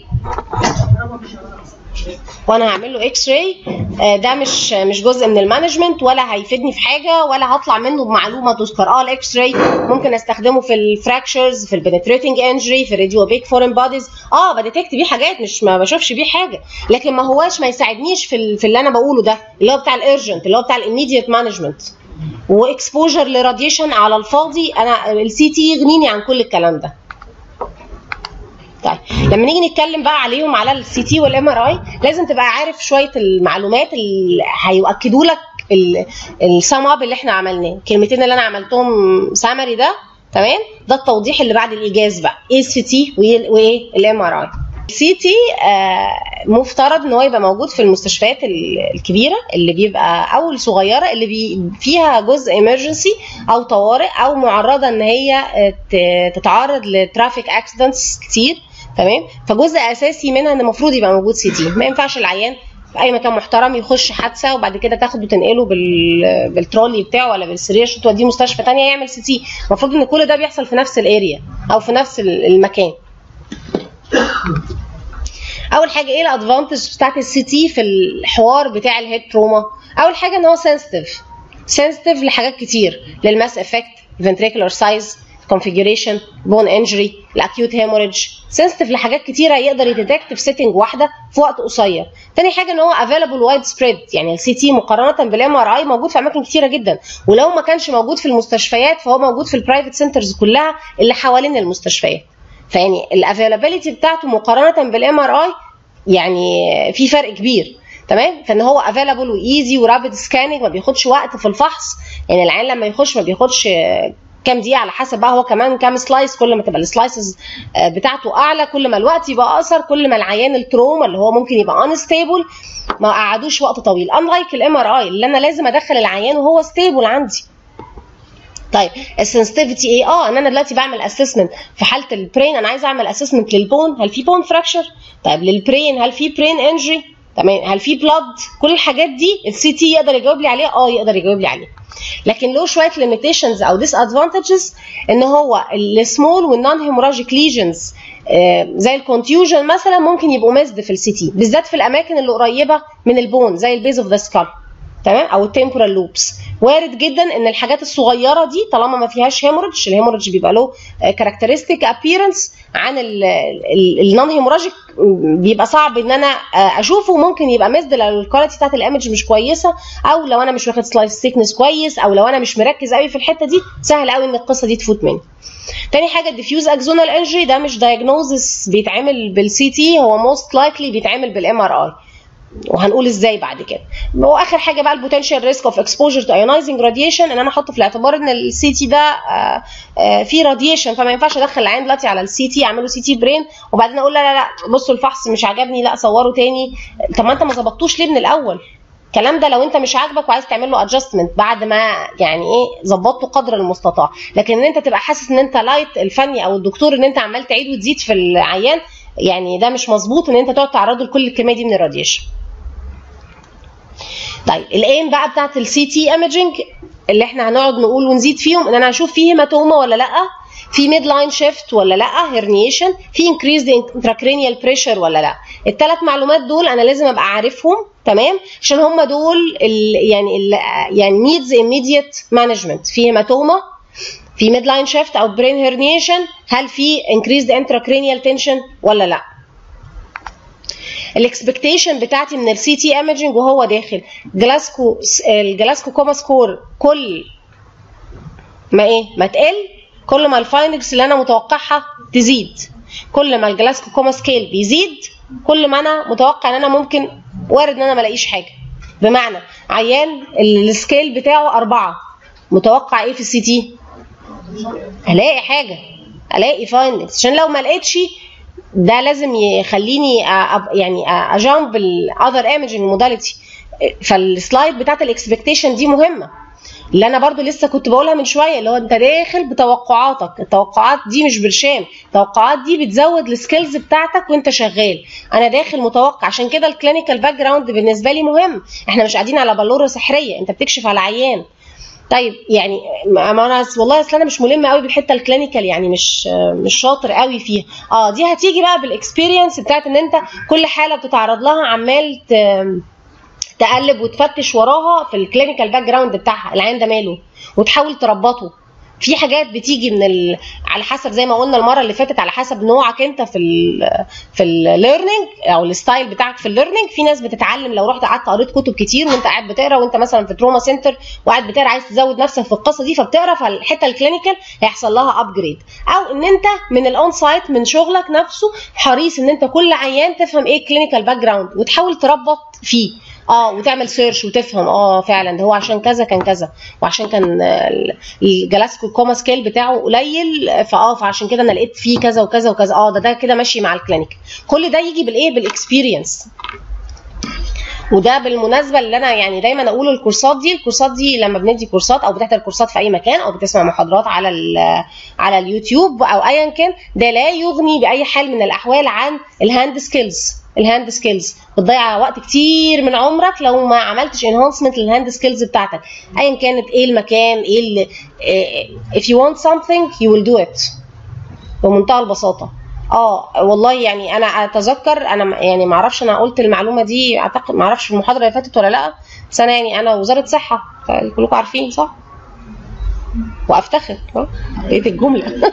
وانا هعمل له اكس راي ده مش مش جزء من المانجمنت ولا هيفيدني في حاجه ولا هطلع منه بمعلومه تذكر اه الاكس راي ممكن استخدمه في الفراكشرز في البنتريتنج انجري في الراديو بيك فورين بوديز اه بديتكت بيه حاجات مش ما بشوفش بيه حاجه لكن ما هواش ما يساعدنيش في في اللي انا بقوله ده اللي هو بتاع الارجنت اللي هو بتاع الاميديت مانجمنت واكسبوجر لراديشن على الفاضي انا السي تي يغنيني عن كل الكلام ده طيب لما نيجي نتكلم بقى عليهم على السي تي والام ار اي لازم تبقى عارف شويه المعلومات اللي هيؤكدوا لك السم اب اللي احنا عملناه الكلمتين اللي انا عملتهم سامري ده تمام ده التوضيح اللي بعد الايجاز بقى ايه السي تي وايه الام ار اي السي تي مفترض ان هو يبقى موجود في المستشفيات الكبيره اللي بيبقى او الصغيره اللي بي فيها جزء ايمرجنسي او طوارئ او معرضه ان هي تتعرض لترافيك اكسيدنتس كتير تمام فجزء اساسي منها ان المفروض يبقى موجود سي تي ما ينفعش العيان في اي مكان محترم يخش حادثه وبعد كده تاخده تنقله بال... بالترولي بتاعه ولا بالسرير عشان توديه مستشفى ثانيه يعمل سي تي المفروض ان كل ده بيحصل في نفس الاريا او في نفس المكان اول حاجه ايه الادفانتج بتاعت السي تي في الحوار بتاع الهيد تروما اول حاجه ان هو سنسيتيف سنسيتيف لحاجات كتير للماس افكت ventricular سايز configuration بون انجري الاكيوت هيموريدج سنسيتيف لحاجات كتيره يقدر يديتكت في سيتنج واحده في وقت قصير تاني حاجه ان هو افيلابل وايد سبريد يعني السي تي مقارنه بالام ار اي موجود في اماكن كتيره جدا ولو ما كانش موجود في المستشفيات فهو موجود في البرايفت سنترز كلها اللي حوالين المستشفيات فيعني الافيلابيلتي بتاعته مقارنه بالام ار اي يعني في فرق كبير تمام فان هو افيلابل وايزي ورابid سكاننج ما بياخدش وقت في الفحص يعني العيان لما يخش ما بياخدش كام دقيقه على حسب بقى هو كمان كام سلايس كل ما تبقى السلايسز بتاعته اعلى كل ما الوقت يبقى اقصر كل ما العيان التروما اللي هو ممكن يبقى انستيبل ما قعدوش وقت طويل انلايك الام ار اي اللي انا لازم ادخل العيان وهو ستيبل عندي طيب السنسيتيفيتي ايه؟ اه ان انا دلوقتي بعمل اسسمنت في حاله البرين انا عايز اعمل اسسمنت للبون هل في بون فراكشر؟ طيب للبرين هل في برين انجري؟ تمام هل في بلاد؟ كل الحاجات دي السي تي يقدر يجاوب لي عليها؟ اه يقدر يجاوب لي عليها. لكن له شويه ليميتيشنز او ديس ادفانتجز ان هو السمول والنون هيموراجيك ليجنز زي الكونتيوجن مثلا ممكن يبقوا مزد في السي تي بالذات في الاماكن اللي قريبه من البون زي البيز اوف ذا سكال تمام او التمبورال لوبس وارد جدا ان الحاجات الصغيره دي طالما ما فيهاش هيموريدج الهيموريدج بيبقى له كاركترستيك ابييرنس عن النون هيموراجيك بيبقى صعب ان انا اشوفه ممكن يبقى مزد لو الكواليتي بتاعت الايمج مش كويسه او لو انا مش واخد سلايس ثيكنس كويس او لو انا مش مركز قوي في الحته دي سهل قوي ان القصه دي تفوت مني تاني حاجه الديفيوز اكزونال انجري ده مش دايجنوزس بيتعمل بالسي تي هو موست لايكلي بيتعمل بالام ار اي وهنقول ازاي بعد كده واخر حاجه بقى البوتنشال ريسك اوف اكسبوجر تو ايونايزنج راديشن ان انا احط في الاعتبار ان السي تي ده فيه راديشن فما ينفعش ادخل العين دلوقتي على السي تي اعمله سي تي برين وبعدين اقول لا لا لا بصوا الفحص مش عجبني لا صوره تاني طب ما انت ما ظبطتوش ليه من الاول الكلام ده لو انت مش عاجبك وعايز تعمل له ادجستمنت بعد ما يعني ايه ظبطته قدر المستطاع لكن ان انت تبقى حاسس ان انت لايت الفني او الدكتور ان انت عمال تعيد وتزيد في العيان يعني ده مش مظبوط ان انت تقعد تعرضه لكل الكميه دي من الراديشن طيب الايم بقى بتاعت السي تي ايمجنج اللي احنا هنقعد نقول ونزيد فيهم ان انا هشوف فيه هيماتوما ولا لا في ميد لاين شيفت ولا لا هيرنيشن في انكريز انتراكرينيال بريشر ولا لا الثلاث معلومات دول انا لازم ابقى عارفهم تمام عشان هم دول ال يعني ال يعني نيدز immediate مانجمنت في هيماتوما في ميد لاين شيفت او برين هيرنيشن هل في انكريزد انتراكرينيال تنشن ولا لا الاكسبكتيشن بتاعتي من السي تي ايمجنج وهو داخل جلاسكو الجلاسكو كوما سكور كل ما ايه ما تقل كل ما الفايندنجز اللي انا متوقعها تزيد كل ما الجلاسكو كوما سكيل بيزيد كل ما انا متوقع ان انا ممكن وارد ان انا ما الاقيش حاجه بمعنى عيان السكيل بتاعه أربعة متوقع ايه في السي تي الاقي حاجه الاقي فايندنجز عشان لو ما لقيتش ده لازم يخليني يعني اجامب الاذر ايمجنج موداليتي فالسلايد بتاعت الاكسبكتيشن دي مهمه اللي انا برضو لسه كنت بقولها من شويه اللي هو انت داخل بتوقعاتك التوقعات دي مش برشام التوقعات دي بتزود السكيلز بتاعتك وانت شغال انا داخل متوقع عشان كده الكلينيكال باك جراوند بالنسبه لي مهم احنا مش قاعدين على بلوره سحريه انت بتكشف على عيان طيب يعني ما انا والله اصل انا مش ملم قوي بالحته الكلينيكال يعني مش مش شاطر قوي فيها اه دي هتيجي بقى بالاكسبيرينس بتاعت ان انت كل حاله بتتعرض لها عمال تقلب وتفتش وراها في الكلينيكال باك جراوند بتاعها العيان ده ماله وتحاول تربطه في حاجات بتيجي من ال... على حسب زي ما قلنا المره اللي فاتت على حسب نوعك انت في ال في الليرنينج او الستايل بتاعك في الليرنينج في ناس بتتعلم لو رحت قعدت قريت كتب كتير وانت قاعد بتقرا وانت مثلا في تروما سنتر وقاعد بتقرا عايز تزود نفسك في القصه دي فبتقرا فالحته الكلينيكال هيحصل لها ابجريد او ان انت من الاون سايت من شغلك نفسه حريص ان انت كل عيان تفهم ايه الكلينيكال باك جراوند وتحاول تربط فيه اه وتعمل سيرش وتفهم اه فعلا ده هو عشان كذا كان كذا وعشان كان ال- الجلاسكو كوما سكيل بتاعه قليل فاه فعشان كده انا لقيت فيه كذا وكذا وكذا اه ده ده كده ماشي مع الكلينيك كل ده يجي بالايه بالاكسبيرينس وده بالمناسبه اللي انا يعني دايما اقوله الكورسات دي الكورسات دي لما بندي كورسات او بتحضر كورسات في اي مكان او بتسمع محاضرات على ال- على اليوتيوب او ايا كان ده لا يغني باي حال من الاحوال عن الهاند سكيلز الهاند سكيلز بتضيع وقت كتير من عمرك لو ما عملتش انهانسمنت للهاند سكيلز بتاعتك ايا كانت ايه المكان ايه اللي إيه if you want something you will do it بمنتهى البساطه اه والله يعني انا اتذكر انا م- يعني ما اعرفش انا قلت المعلومه دي اعتقد ما اعرفش في المحاضره اللي فاتت ولا لا بس انا يعني انا وزاره صحه كلكم عارفين صح وافتخر اه بقيت الجمله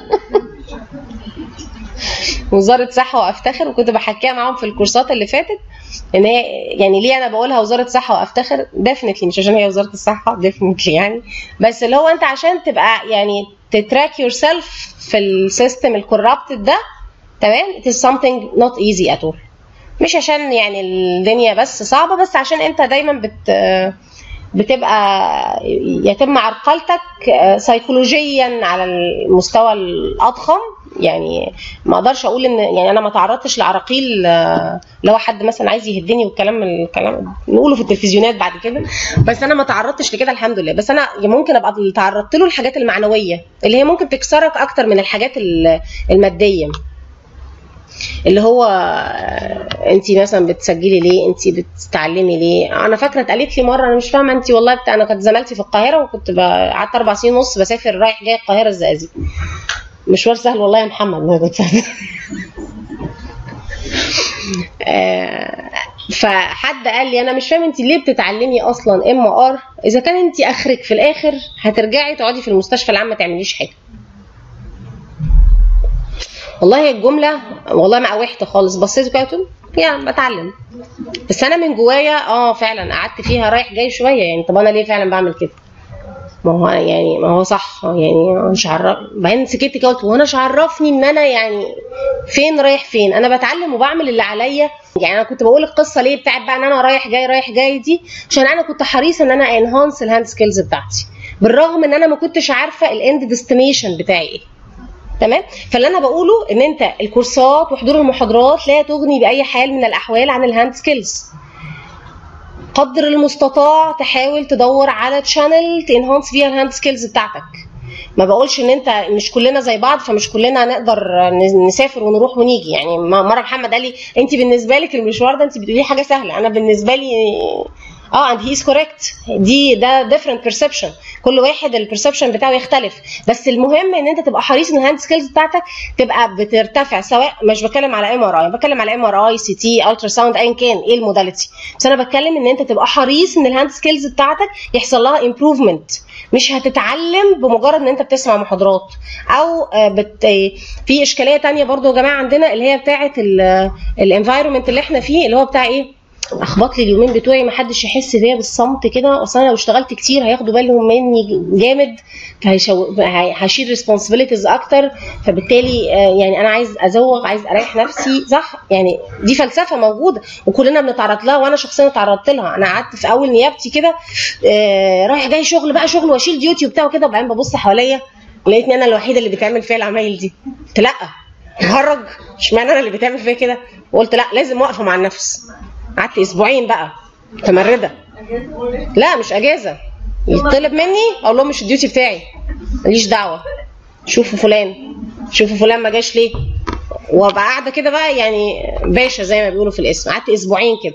وزاره صحه وافتخر وكنت بحكيها معاهم في الكورسات اللي فاتت ان هي يعني ليه انا بقولها وزاره صحه وافتخر ديفنتلي مش عشان هي وزاره الصحه ديفنتلي يعني بس اللي هو انت عشان تبقى يعني تتراك يور سيلف في السيستم الكورابتد ده تمام it is something not easy at all مش عشان يعني الدنيا بس صعبه بس عشان انت دايما بت بتبقى يتم عرقلتك سيكولوجيا على المستوى الاضخم يعني ما اقدرش اقول ان يعني انا ما تعرضتش لعراقيل آه، لو حد مثلا عايز يهدني والكلام الكلام نقوله في التلفزيونات بعد كده بس انا ما تعرضتش لكده الحمد لله بس انا ممكن ابقى اللي تعرضت له الحاجات المعنويه اللي هي ممكن تكسرك اكتر من الحاجات ال- الماديه اللي هو انت مثلا بتسجلي ليه انت بتتعلمي ليه انا فاكره اتقالت لي مره انا مش فاهمه انت والله بتاع انا كانت زميلتي في القاهره وكنت ب- قعدت اربع سنين ونص بسافر رايح جاي القاهره الزقازيق مشوار سهل والله يا محمد ما كنت آه، فحد قال لي انا مش فاهم انت ليه بتتعلمي اصلا ام ار اذا كان انت اخرك في الاخر هترجعي تقعدي في المستشفى العام ما تعمليش حاجه والله الجمله والله ما قاوحت خالص بصيت كده قلت يا بتعلم بس انا من جوايا اه فعلا قعدت فيها رايح جاي شويه يعني طب انا ليه فعلا بعمل كده ما هو يعني ما هو صح يعني مش عرف بعدين سكت كده قلت وانا مش عرفني ان انا يعني فين رايح فين انا بتعلم وبعمل اللي عليا يعني انا كنت بقول القصه ليه بتاعت بقى ان انا رايح جاي رايح جاي دي عشان انا كنت حريصه ان انا انهانس الهاند سكيلز بتاعتي بالرغم ان انا ما كنتش عارفه الاند ديستنيشن بتاعي ايه تمام فاللي انا بقوله ان انت الكورسات وحضور المحاضرات لا تغني باي حال من الاحوال عن الهاند سكيلز قدر المستطاع تحاول تدور على تشانل تنهانس فيها الهاند سكيلز بتاعتك ما بقولش ان انت مش كلنا زي بعض فمش كلنا نقدر نسافر ونروح ونيجي يعني مره محمد قال لي انت بالنسبه لك المشوار ده انت بتقولي حاجه سهله انا بالنسبه لي اه اند هيز كوريكت دي ده ديفرنت بيرسبشن كل واحد البرسبشن بتاعه يختلف بس المهم ان انت تبقى حريص ان الهاند سكيلز بتاعتك تبقى بترتفع سواء مش بتكلم على ام ار اي بتكلم على ام ار اي سي تي الترا ساوند ايا كان ايه الموداليتي بس انا بتكلم ان انت تبقى حريص ان الهاند سكيلز بتاعتك يحصل لها امبروفمنت مش هتتعلم بمجرد ان انت بتسمع محاضرات او بت... في اشكاليه تانية برضو يا جماعه عندنا اللي هي بتاعه الانفايرمنت اللي احنا فيه اللي هو بتاع ايه اخبط لي اليومين بتوعي ما حدش يحس بيا بالصمت كده اصل انا لو اشتغلت كتير هياخدوا بالهم مني جامد فهيشو... هشيل ريسبونسبيلتيز اكتر فبالتالي يعني انا عايز ازوغ عايز اريح نفسي صح يعني دي فلسفه موجوده وكلنا بنتعرض لها وانا شخصيا تعرضت لها انا قعدت في اول نيابتي كده آه رايح جاي شغل بقى شغل واشيل ديوتي وبتاع وكده وبعدين ببص حواليا لقيتني انا الوحيده اللي بتعمل فيها العمايل دي قلت لا هرج اشمعنى انا اللي بتعمل فيا كده وقلت لا لازم واقفه مع النفس قعدت اسبوعين بقى متمرده لا مش اجازه يطلب مني اقول لهم مش الديوتي بتاعي ماليش دعوه شوفوا فلان شوفوا فلان ما جاش ليه وابقى قاعده كده بقى يعني باشا زي ما بيقولوا في الاسم قعدت اسبوعين كده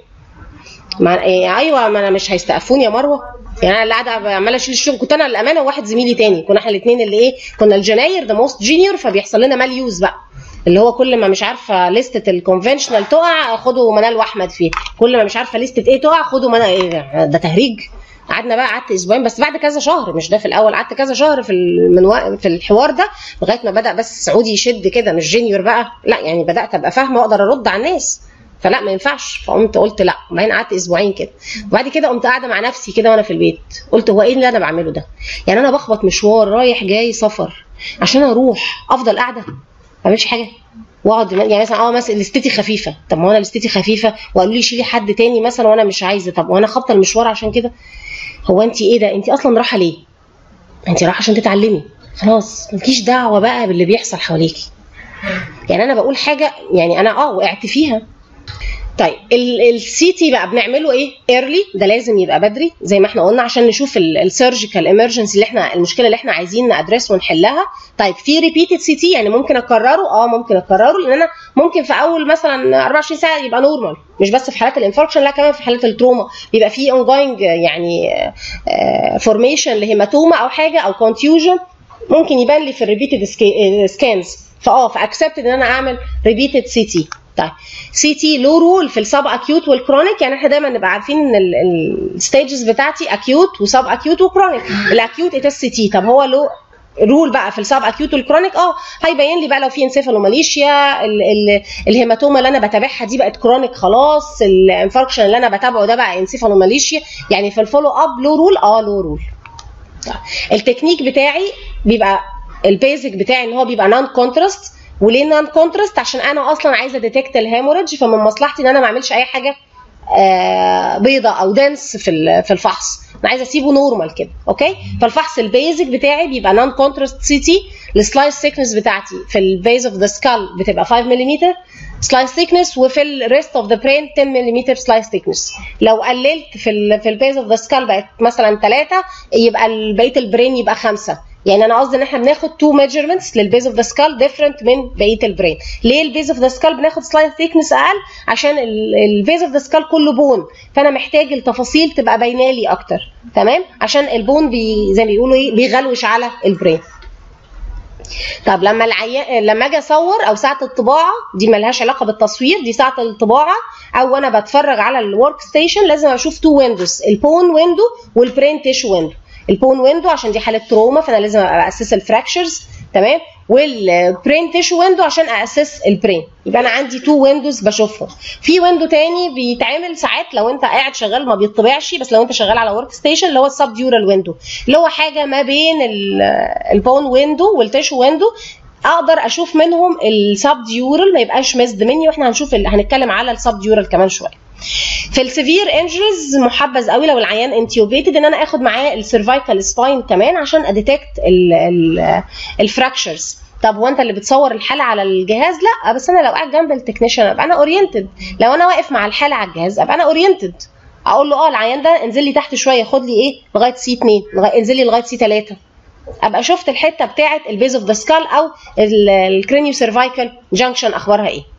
ما ايوه ما انا مش هيستقفوني يا مروه يعني انا اللي قاعده عماله اشيل الشغل كنت انا الامانه وواحد زميلي تاني كنا احنا الاثنين اللي ايه كنا الجناير ذا موست جينيور فبيحصل لنا مال يوز بقى اللي هو كل ما مش عارفه لستة الكونفنشنال تقع خدوا منال واحمد فيه كل ما مش عارفه لستة ايه تقع خدوا منال ايه ده, ده تهريج قعدنا بقى قعدت اسبوعين بس بعد كذا شهر مش ده في الاول قعدت كذا شهر في المنو... في الحوار ده لغايه ما بدا بس سعودي يشد كده مش جينيور بقى لا يعني بدات ابقى فاهمه واقدر ارد على الناس فلا ما ينفعش فقمت قلت لا وبعدين قعدت اسبوعين كده وبعد كده قمت قاعده مع نفسي كده وانا في البيت قلت هو ايه اللي انا بعمله ده يعني انا بخبط مشوار رايح جاي سفر عشان اروح افضل قاعده ما بعملش حاجه واقعد يعني مثلا اه مثلا الاستيتي خفيفه طب ما هو انا الاستيتي خفيفه وقالوا لي شيلي حد تاني مثلا وانا مش عايزه طب وانا خابطه المشوار عشان كده هو انت ايه ده انت اصلا رايحه ليه انت رايحه عشان تتعلمي خلاص مفيش دعوه بقى باللي بيحصل حواليكي يعني انا بقول حاجه يعني انا اه وقعت فيها طيب السي تي بقى بنعمله ايه ايرلي ده لازم يبقى بدري زي ما احنا قلنا عشان نشوف السيرجيكال امرجنسي اللي احنا المشكله اللي احنا عايزين نادرس ونحلها طيب في ريبيتد سي تي يعني ممكن اكرره اه ممكن اكرره لان انا ممكن في اول مثلا 24 ساعه يبقى نورمال مش بس في حالات الانفاركشن لا كمان في حالات التروما بيبقى في اونجوينج يعني فورميشن لهيماتوما او حاجه او كونتيوجن ممكن يبان لي في الريبيتد سكانز فاه فاكسبتد ان انا اعمل ريبيتد سي تي طيب سي تي له رول في السب اكيوت والكرونيك يعني احنا دايما نبقى عارفين ان الستيجز بتاعتي اكيوت وسب اكيوت وكرونيك الاكيوت ات سي تي طب هو له رول بقى في السب اكيوت والكرونيك اه هيبين لي بقى لو في انسيفالوماليشيا الهيماتوما اللي انا بتابعها دي بقت كرونيك خلاص الانفاركشن اللي انا بتابعه ده بقى انسيفالوماليشيا يعني في الفولو اب له رول اه له رول التكنيك بتاعي بيبقى البيزك بتاعي ان هو بيبقى نون كونتراست وليه نون كونتراست عشان انا اصلا عايزه ديتكت الهيموريدج فمن مصلحتي ان انا ما اعملش اي حاجه آه بيضة او دنس في في الفحص انا عايزه اسيبه نورمال كده اوكي فالفحص البيزك بتاعي بيبقى نون كونتراست سي تي السلايس ثيكنس بتاعتي في البيز اوف ذا سكال بتبقى 5 ملم سلايس ثيكنس وفي الريست اوف ذا برين 10 ملم سلايس ثيكنس لو قللت في ال في البيز اوف ذا سكال بقت مثلا 3 يبقى بقيه البرين يبقى 5 يعني انا قصدي ان احنا بناخد تو ميجرمنتس للبيز اوف ذا سكال ديفرنت من بقيه البرين ليه البيز اوف ذا سكال بناخد سلايد ثيكنس اقل عشان البيز اوف ذا سكال كله بون فانا محتاج التفاصيل تبقى باينه لي اكتر تمام عشان البون بي زي ما بيقولوا ايه بيغلوش على البرين طب لما العيان لما اجي اصور او ساعه الطباعه دي ملهاش علاقه بالتصوير دي ساعه الطباعه او انا بتفرج على الورك ستيشن لازم اشوف تو ويندوز البون ويندو والبرين تيشو ويندو البون ويندو عشان دي حاله تروما فانا لازم ابقى اسس الفراكشرز تمام والبرين تيشو ويندو عشان اسس البرين يبقى انا عندي تو ويندوز بشوفهم في ويندو تاني بيتعمل ساعات لو انت قاعد شغال ما بيطبعش بس لو انت شغال على ورك ستيشن اللي هو السب ديورال ويندو اللي هو حاجه ما بين البون ويندو والتيشو ويندو اقدر اشوف منهم السب ديورال ما يبقاش مزد مني واحنا هنشوف هنتكلم على السب ديورال كمان شويه في السيفير انجريز محبذ قوي لو العيان انتيوبيتد ان انا اخد معاه السيرفايكال سباين كمان عشان اديتكت الفراكشرز طب هو انت اللي بتصور الحاله على الجهاز لا بس انا لو قاعد جنب التكنيشن ابقى انا اورينتد لو انا واقف مع الحاله على الجهاز ابقى انا اورينتد اقول له اه العيان ده انزل لي تحت شويه خد لي ايه لغايه سي 2 لغايه انزل لي لغايه سي 3 ابقى شفت الحته بتاعه البيز اوف ذا سكال او الكرينيو سيرفايكال جانكشن اخبارها ايه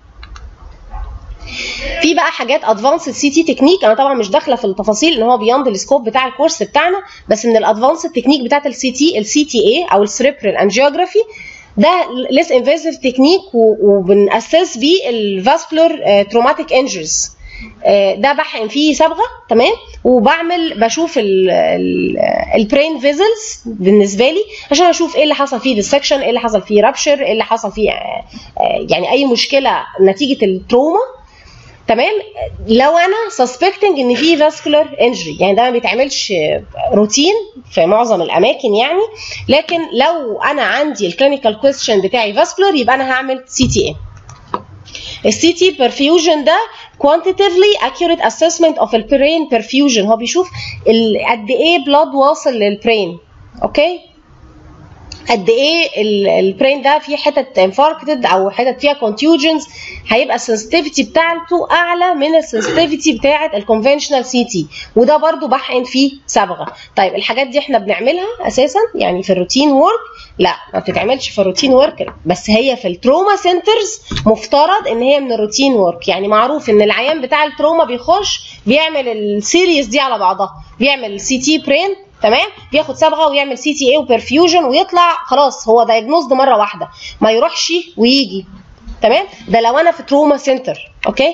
في بقى حاجات ادفانسد سي تي تكنيك انا طبعا مش داخله في التفاصيل ان هو بياند السكوب بتاع الكورس بتاعنا بس من الادفانسد تكنيك بتاعت السي تي السي تي اي او السريبرال انجيوجرافي ده ليس انفيزيف تكنيك وبناسس بيه الفاسكولار تروماتيك انجرز ده بحقن فيه صبغه تمام وبعمل بشوف البرين فيزلز بالنسبه لي عشان اشوف ايه اللي حصل فيه ديسكشن ايه اللي حصل فيه رابشر ايه اللي حصل فيه يعني اي مشكله نتيجه التروما تمام لو انا سسبكتنج ان في فاسكولار انجري يعني ده ما بيتعملش روتين في معظم الاماكن يعني لكن لو انا عندي الكلينيكال كويستشن بتاعي فاسكولار يبقى انا هعمل سي تي اي السي تي برفيوجن ده quantitatively accurate assessment of البرين perfusion هو بيشوف قد ايه بلاد واصل للبرين اوكي قد ايه البرين ده فيه حتت انفاركتد او حتت فيها كونتيوجنز هيبقى السنسيتيفيتي بتاعته اعلى من السنسيتيفيتي بتاعه الكونفنشنال سي تي وده برده بحقن فيه صبغه طيب الحاجات دي احنا بنعملها اساسا يعني في الروتين وورك لا ما بتتعملش في الروتين ورك بس هي في التروما سنترز مفترض ان هي من الروتين ورك يعني معروف ان العيان بتاع التروما بيخش بيعمل السيريز دي على بعضها بيعمل سي تي برين تمام بياخد صبغه ويعمل سي تي اي وبرفيوجن ويطلع خلاص هو دايجنوزد مره واحده ما يروحش ويجي تمام ده لو انا في تروما سنتر اوكي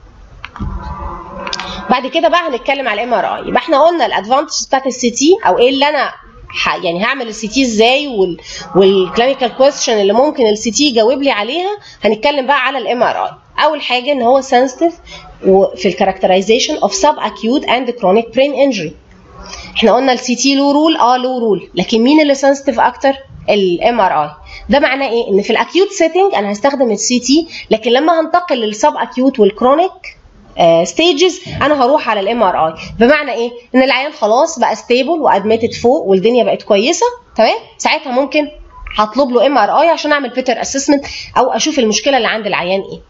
بعد كده بقى هنتكلم على الام ار اي يبقى احنا قلنا الادفانتج بتاعت السي تي او ايه اللي انا يعني هعمل السي تي ازاي وال والكلينيكال كويستشن اللي ممكن السي تي يجاوب لي عليها هنتكلم بقى على الام ار اي اول حاجه ان هو سنسيتيف في الكاركترايزيشن اوف سب اكيوت اند كرونيك برين انجري احنا قلنا السي تي له رول اه له رول لكن مين اللي سنسيتيف اكتر الام ار اي ده معناه ايه ان في الاكيوت سيتنج انا هستخدم السي تي لكن لما هنتقل للسب اكيوت والكرونيك ستيجز انا هروح على الام ار اي بمعنى ايه ان العيان خلاص بقى ستيبل وادميتد فوق والدنيا بقت كويسه تمام ساعتها ممكن هطلب له ام ار اي عشان اعمل بيتر اسسمنت او اشوف المشكله اللي عند العيان ايه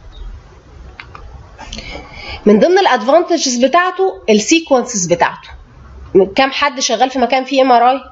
من ضمن الادفانتجز بتاعته السيكونسز بتاعته كم حد شغال في مكان فيه ام ار اي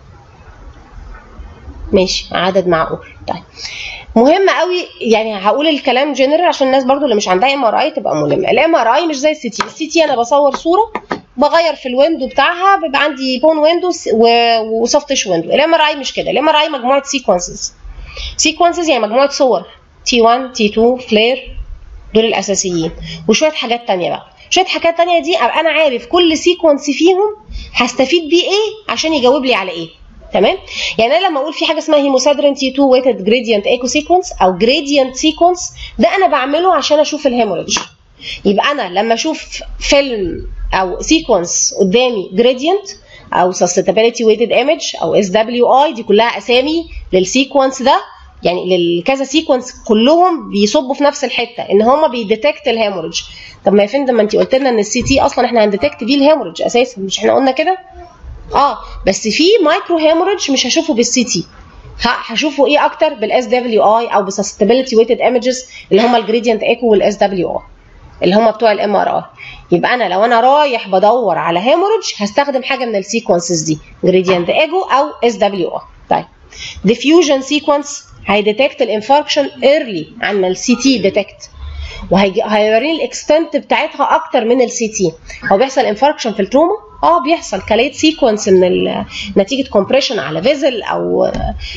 ماشي عدد معقول طيب مهم قوي يعني هقول الكلام جنرال عشان الناس برضو اللي مش عندها ام ار اي تبقى ملمه الام ار اي مش زي السي تي السي تي انا بصور صوره بغير في الويندو بتاعها بيبقى عندي بون ويندو وسوفتش ويندو الام ار اي مش كده الام ار اي مجموعه سيكونسز سيكونسز يعني مجموعه صور تي 1 تي 2 فلير دول الاساسيين وشويه حاجات تانية بقى شويه حاجات تانية دي ابقى انا عارف كل سيكونس فيهم هستفيد بيه ايه عشان يجاوب لي على ايه تمام يعني انا لما اقول في حاجه اسمها هيموسادرين تي 2 ويتد جريدينت ايكو سيكونس او جريدينت سيكونس ده انا بعمله عشان اشوف الهيموريدج يبقى انا لما اشوف فيلم او سيكونس قدامي جريدينت او سستابيليتي ويتد ايمج او اس دبليو اي دي كلها اسامي للسيكونس ده يعني للكذا سيكونس كلهم بيصبوا في نفس الحته ان هما بيديتكت الهيموريدج طب ما يا فندم ما انت قلت لنا ان السي تي اصلا احنا هنديتكت بيه الهيموريدج اساسا مش احنا قلنا كده اه بس في مايكرو هيموريدج مش هشوفه بالسي تي هشوفه ايه اكتر بالاس دبليو اي او بسستابيليتي ويتد ايمجز اللي هم الجريدينت ايكو والاس دبليو اي اللي هم بتوع الام ار اي يبقى انا لو انا رايح بدور على هيموريدج هستخدم حاجه من السيكونسز دي جريدينت ايجو او اس دبليو اي طيب ديفيوجن سيكونس هيديتكت الانفاركشن ايرلي عن السي تي ديتكت وهيوريني الاكستنت بتاعتها اكتر من السي تي هو بيحصل انفاركشن في التروما اه بيحصل كليت سيكونس من نتيجه كومبريشن على فيزل او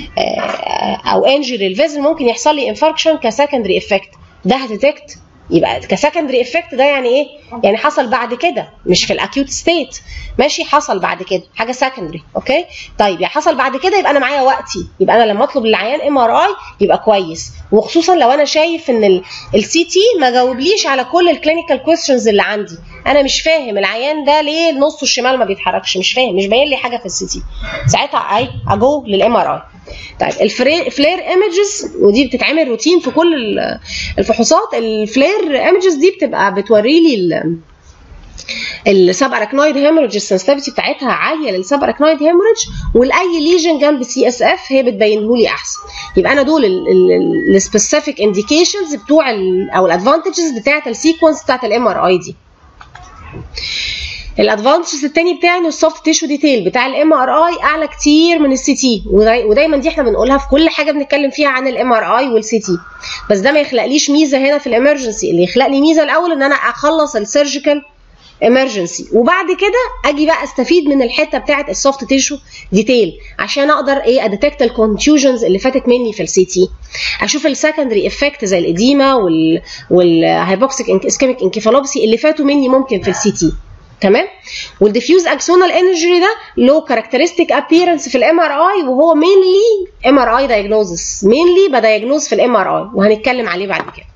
او انجري الفيزل ممكن يحصل لي انفاركشن كسكندري افكت ده هتديتكت يبقى كسكندري افكت ده يعني ايه؟ يعني حصل بعد كده مش في الاكيوت ستيت ماشي حصل بعد كده حاجه سكندري اوكي طيب يعني حصل بعد كده يبقى انا معايا وقتي يبقى انا لما اطلب للعيان ام ار اي يبقى كويس وخصوصا لو انا شايف ان السي تي ما جاوبليش على كل الكلينيكال كويستشنز اللي عندي انا مش فاهم العيان ده ليه نصه الشمال ما بيتحركش مش فاهم مش باين لي حاجه في السي تي ساعتها اي اجو للام ار اي طيب الفلير ايمجز ودي بتتعمل روتين في كل الفحوصات الفلير ايمجز دي بتبقى بتوري لي السب اراكنويد هيموريدج السنسيتيفيتي بتاعتها عاليه للسب اراكنويد هيموريدج ولاي ليجن جنب سي اس اف هي بتبينه لي احسن يبقى انا دول السبيسيفيك انديكيشنز بتوع او الادفانتجز بتاعه السيكونس بتاعه الام ار اي دي الادفانتجز التاني بتاعي ان السوفت تيشو ديتيل بتاع الام ار اي اعلى كتير من السي تي ودايما دي احنا بنقولها في كل حاجه بنتكلم فيها عن الام ار اي والسي تي بس ده ما يخلقليش ميزه هنا في الامرجنسي اللي يخلق لي ميزه الاول ان انا اخلص السيرجيكال امرجنسي وبعد كده اجي بقى استفيد من الحته بتاعه السوفت تيشو ديتيل عشان اقدر ايه اديتكت الكونتيوجنز اللي فاتت مني في السي تي اشوف السكندري افكت زي الاديما وال والهايبوكسيك اسكيميك انكيفالوبسي اللي فاتوا مني ممكن في السي تي تمام والديفيوز اكسونال انرجي ده له كاركترستيك ابييرنس في الام ار اي وهو مينلي ام ار اي دايجنوزس مينلي بدايجنوز في الام ار اي وهنتكلم عليه بعد كده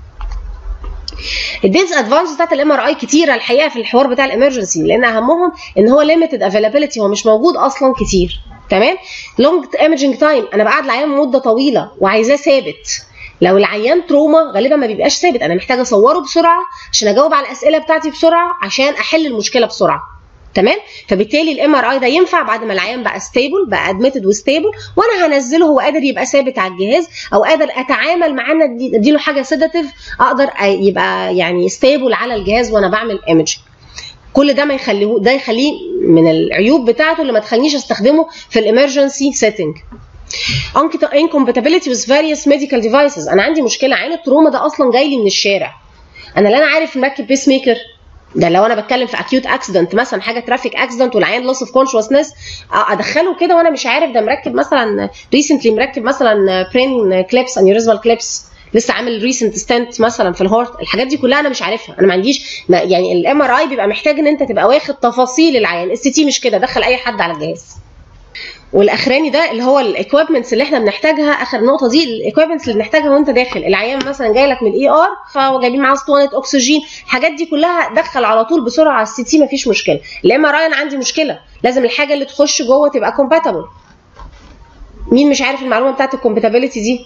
الديز ادفانس بتاعت الام ار اي كتيره الحقيقه في الحوار بتاع الامرجنسي لان اهمهم ان هو ليميتد افيلابيلتي هو مش موجود اصلا كتير تمام لونج ايمجنج تايم انا بقعد العيان مده طويله وعايزاه ثابت لو العيان تروما غالبا ما بيبقاش ثابت انا محتاجه اصوره بسرعه عشان اجاوب على الاسئله بتاعتي بسرعه عشان احل المشكله بسرعه تمام فبالتالي الام ار اي ده ينفع بعد ما العيان بقى ستيبل بقى ادميتد وستيبل وانا هنزله هو قادر يبقى ثابت على الجهاز او قادر اتعامل معاه ان اديله حاجه سيداتيف اقدر يبقى يعني ستيبل على الجهاز وانا بعمل ايمج كل ده ما يخليه ده يخليه من العيوب بتاعته اللي ما تخلينيش استخدمه في الامرجنسي سيتنج incompatibility with various medical devices انا عندي مشكله عين التروما ده اصلا جاي لي من الشارع انا لا انا عارف مركب بيس ميكر ده لو انا بتكلم في اكيوت اكسيدنت مثلا حاجه ترافيك اكسيدنت والعيان لوس اوف كونشوسنس ادخله كده وانا مش عارف ده مركب مثلا ريسنتلي مركب مثلا برين كليبس انيوريزمال كليبس لسه عامل ريسنت ستنت مثلا في الهارت الحاجات دي كلها انا مش عارفها انا ما عنديش ما يعني الام ار اي بيبقى محتاج ان انت تبقى واخد تفاصيل العيان السي تي مش كده دخل اي حد على الجهاز والاخراني ده اللي هو الاكويبمنتس اللي احنا بنحتاجها اخر نقطه دي الاكويبمنتس اللي بنحتاجها وانت داخل العيان مثلا جاي لك من الاي ار فجايبين معاه اسطوانه اكسجين الحاجات دي كلها دخل على طول بسرعه على السي تي مفيش مشكله الام ار اي انا عندي مشكله لازم الحاجه اللي تخش جوه تبقى كومباتبل مين مش عارف المعلومه بتاعت الكومباتيبيلتي دي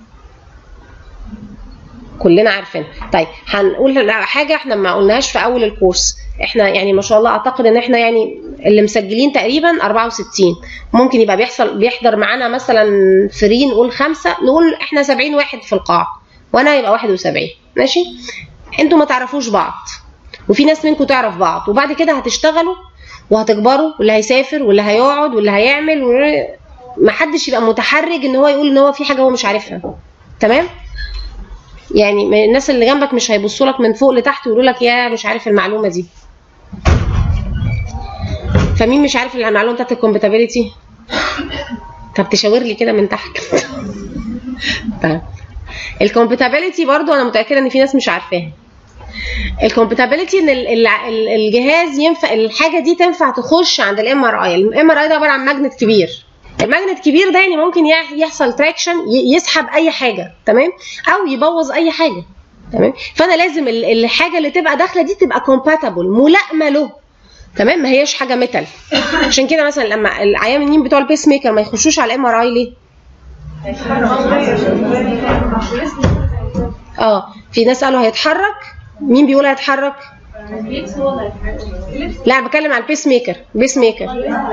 كلنا عارفين طيب هنقول حاجه احنا ما قلناهاش في اول الكورس احنا يعني ما شاء الله اعتقد ان احنا يعني اللي مسجلين تقريبا 64 ممكن يبقى بيحصل بيحضر معانا مثلا فري نقول خمسه نقول احنا 70 واحد في القاعه وانا يبقى 71 ماشي انتوا ما تعرفوش بعض وفي ناس منكم تعرف بعض وبعد كده هتشتغلوا وهتكبروا واللي هيسافر واللي هيقعد واللي هيعمل ما حدش يبقى متحرج ان هو يقول ان هو في حاجه هو مش عارفها تمام يعني الناس اللي جنبك مش هيبصوا لك من فوق لتحت ويقولوا لك يا مش عارف المعلومه دي فمين مش عارف المعلومه بتاعت الكومباتيبيلتي طب تشاور لي كده من تحت طيب الكومباتيبيلتي برضو انا متاكده ان في ناس مش عارفاها الكومباتيبيلتي ان الجهاز ينفع الحاجه دي تنفع تخش عند الام ار اي الام ار اي ده عباره عن ماجنت كبير الماجنت كبير ده يعني ممكن يحصل تراكشن يسحب اي حاجه تمام او يبوظ اي حاجه تمام فانا لازم الحاجه اللي تبقى داخله دي تبقى كومباتبل ملائمه له تمام ما هياش حاجه ميتال عشان كده مثلا لما العيانين بتوع البيس ميكر ما يخشوش على الام ار اي ليه اه في ناس قالوا هيتحرك مين بيقول هيتحرك لا بتكلم على البيس ميكر بيس ميكر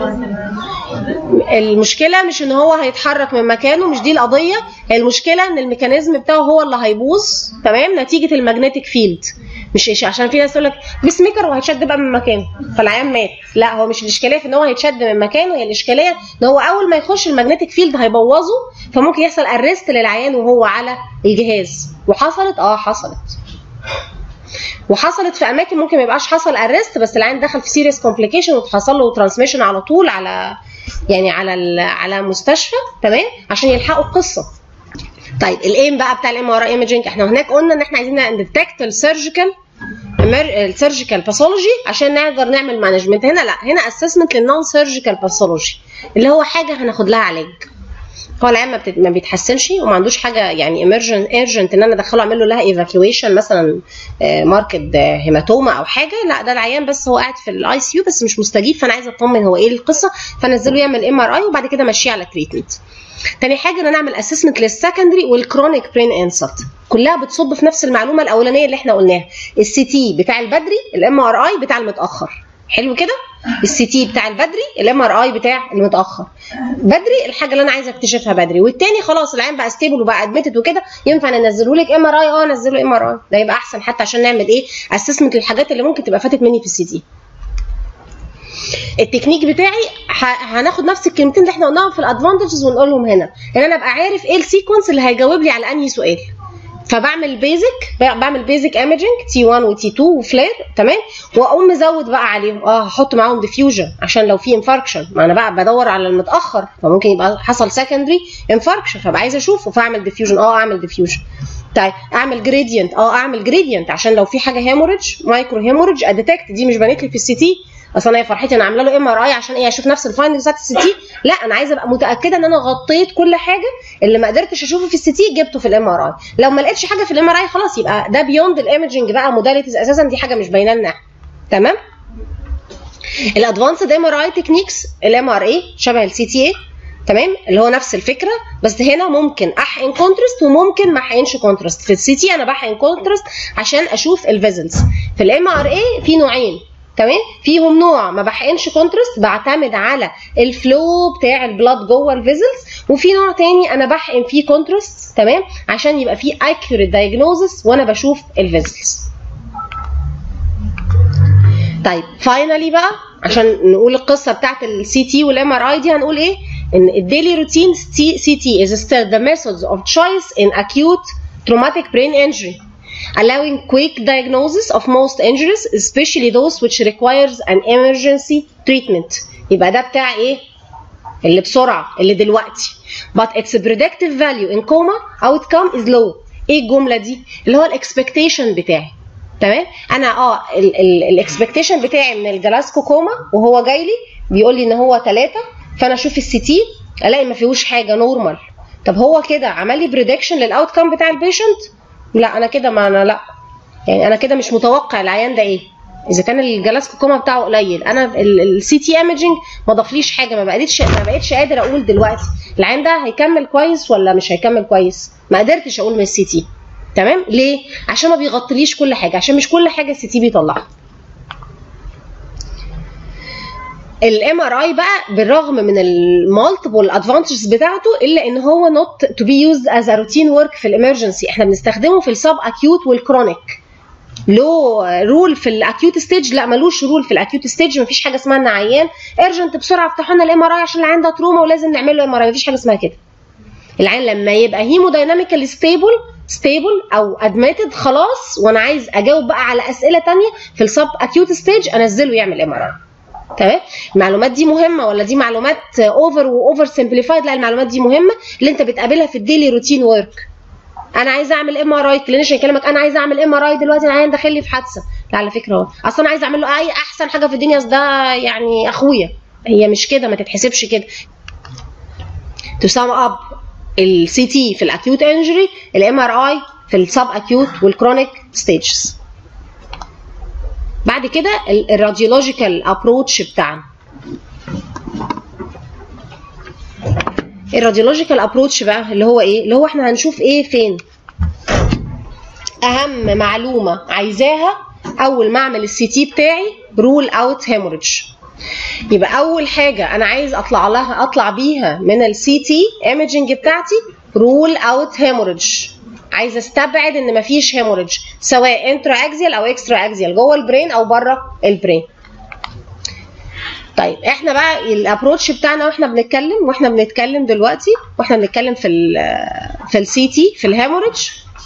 المشكله مش ان هو هيتحرك من مكانه مش دي القضيه المشكله ان الميكانيزم بتاعه هو اللي هيبوظ تمام نتيجه المagnetic فيلد مش عشان في ناس تقول لك بيس ميكر وهيتشد بقى من مكانه فالعيان مات لا هو مش الاشكاليه في ان هو هيتشد من مكانه هي الاشكاليه ان هو اول ما يخش المagnetic فيلد هيبوظه فممكن يحصل ارست للعيان وهو على الجهاز وحصلت اه حصلت وحصلت في اماكن ممكن ما يبقاش حصل ارست بس العيان دخل في سيريس كومبليكيشن وحصل له ترانسميشن على طول على يعني على على مستشفى تمام عشان يلحقوا القصه طيب الايم بقى بتاع الام ار ايمجنج احنا هناك قلنا ان احنا عايزين نديتكت السيرجيكال السيرجيكال باثولوجي عشان نقدر نعمل مانجمنت هنا لا هنا اسسمنت للنون سيرجيكال باثولوجي اللي هو حاجه هناخد لها علاج هو العيان ما, بتت... ما بيتحسنش وما عندوش حاجه يعني ايمرجنت ايرجنت ان انا ادخله اعمل له لها ايفاكيويشن مثلا ماركت هيماتوما او حاجه لا ده العيان بس هو قاعد في الاي سي يو بس مش مستجيب فانا عايزه اطمن هو ايه القصه فنزله يعمل ام ار اي وبعد كده ماشيه على تريتمنت تاني حاجه ان انا اعمل اسسمنت للسكندري والكرونيك برين انسلت كلها بتصب في نفس المعلومه الاولانيه اللي احنا قلناها السي تي بتاع البدري الام ار اي بتاع المتاخر حلو كده السي تي بتاع البدري الام ار اي بتاع المتاخر بدري الحاجه اللي انا عايزه اكتشفها بدري والتاني خلاص العين بقى ستيبل وبقى ادمتد وكده ينفع ننزله لك ام ار اي اه نزله ام ار اي ده يبقى احسن حتى عشان نعمل ايه اسسمنت للحاجات اللي ممكن تبقى فاتت مني في السي تي التكنيك بتاعي هناخد نفس الكلمتين اللي احنا قلناهم في الادفانتجز ونقولهم هنا ان انا ابقى عارف ايه السيكونس اللي هيجاوب لي على انهي سؤال فبعمل بيزك بعمل بيزك ايمجنج تي 1 وتي 2 وفلير تمام واقوم مزود بقى عليهم اه هحط معاهم ديفيوجن عشان لو في انفاركشن ما انا بقى بدور على المتاخر فممكن يبقى حصل سكندري انفاركشن فبقى عايزه اشوفه فاعمل ديفيوجن اه اعمل ديفيوجن طيب اعمل جريدينت اه اعمل جريدينت عشان لو في حاجه هيموريدج مايكرو هيموريدج اديتكت دي مش بانت لي في السي تي اصل انا يا فرحتي انا عامله له ام ار اي عشان ايه اشوف نفس الفايندنجز بتاعت السي تي لا انا عايزه ابقى متاكده ان انا غطيت كل حاجه اللي ما قدرتش اشوفه في السي تي جبته في الام ار اي لو ما لقيتش حاجه في الام ار اي خلاص يبقى ده بيوند الايمجنج بقى موداليتيز اساسا دي حاجه مش باينه لنا تمام الادفانسد ام ار اي تكنيكس الام ار اي شبه السي تي اي تمام اللي هو نفس الفكره بس هنا ممكن احقن كونتراست وممكن ما احقنش كونتراست في السي تي انا بحقن كونتراست عشان اشوف الفيزلز في الام ار اي في نوعين تمام فيهم نوع ما بحقنش كونتراست بعتمد على الفلو بتاع البلاد جوه الفيزلز وفي نوع تاني انا بحقن فيه كونتراست تمام عشان يبقى فيه accurate diagnosis وانا بشوف الفيزلز طيب فاينلي بقى عشان نقول القصه بتاعت السي تي والام ار اي دي هنقول ايه ان الديلي روتين سي تي is still the methods of choice in acute traumatic brain injury allowing quick diagnosis of most injuries especially those which requires an emergency treatment يبقى ده بتاع ايه اللي بسرعه اللي دلوقتي but its predictive value in coma outcome is low ايه الجمله دي اللي هو الاكسبكتيشن بتاعي تمام انا اه الاكسبكتيشن بتاعي من الجلاسكو كوما وهو جاي لي بيقول لي ان هو ثلاثة فانا اشوف السي تي الاقي ما فيهوش حاجه نورمال طب هو كده عمل لي بريدكشن للاوت كام بتاع البيشنت لا انا كده ما انا لا يعني انا كده مش متوقع العيان ده ايه اذا كان الجلاسكوكوما بتاعه قليل انا السي تي ايمجنج ما ضافليش حاجه ما بقتش ما بقتش قادر اقول دلوقتي العين ده هيكمل كويس ولا مش هيكمل كويس ما قدرتش اقول من السي تي تمام ليه عشان ما بيغطيليش كل حاجه عشان مش كل حاجه السي تي بيطلعها الام ار اي بقى بالرغم من المالتيبل ادفانتجز بتاعته الا ان هو نوت تو بي يوزد از روتين ورك في الامرجنسي احنا بنستخدمه في السب اكيوت والكرونيك له رول في الاكيوت ستيج لا ملوش رول في الاكيوت ستيج مفيش حاجه اسمها ان عيان ارجنت بسرعه افتحوا لنا الام ار اي عشان العيان ده تروما ولازم نعمل له ام ار اي مفيش حاجه اسمها كده العيان لما يبقى هيمودايناميكال ستيبل ستيبل او ادميتد خلاص وانا عايز اجاوب بقى على اسئله ثانيه في السب اكيوت ستيج انزله يعمل ام ار اي تمام المعلومات دي مهمه ولا دي معلومات اوفر واوفر سمبليفايد لا المعلومات دي مهمه اللي انت بتقابلها في الديلي روتين ورك انا عايز اعمل ام ار اي كلينيشن يكلمك انا عايز اعمل ام ار اي دلوقتي العيان داخل لي في حادثه لا على فكره هو اصلا انا عايز اعمل له اي احسن حاجه في الدنيا ده يعني اخويا هي مش كده ما تتحسبش كده تو سام اب السي تي في الاكيوت انجري الام ار اي في السب اكيوت والكرونيك ستيجز بعد كده الراديولوجيكال ابروتش بتاعنا الراديولوجيكال ابروتش بقى اللي هو ايه اللي هو احنا هنشوف ايه فين اهم معلومه عايزاها اول ما اعمل السي تي بتاعي رول اوت هيموريدج يبقى اول حاجه انا عايز اطلع لها اطلع بيها من السي تي ايمجنج بتاعتي رول اوت هيموريدج عايزه استبعد ان مفيش هيموريدج سواء انترا اكزيال او اكسترا اكزيال جوه البرين او بره البرين طيب احنا بقى الابروتش بتاعنا واحنا بنتكلم واحنا بنتكلم دلوقتي واحنا بنتكلم في ال في السي تي في الهيموريدج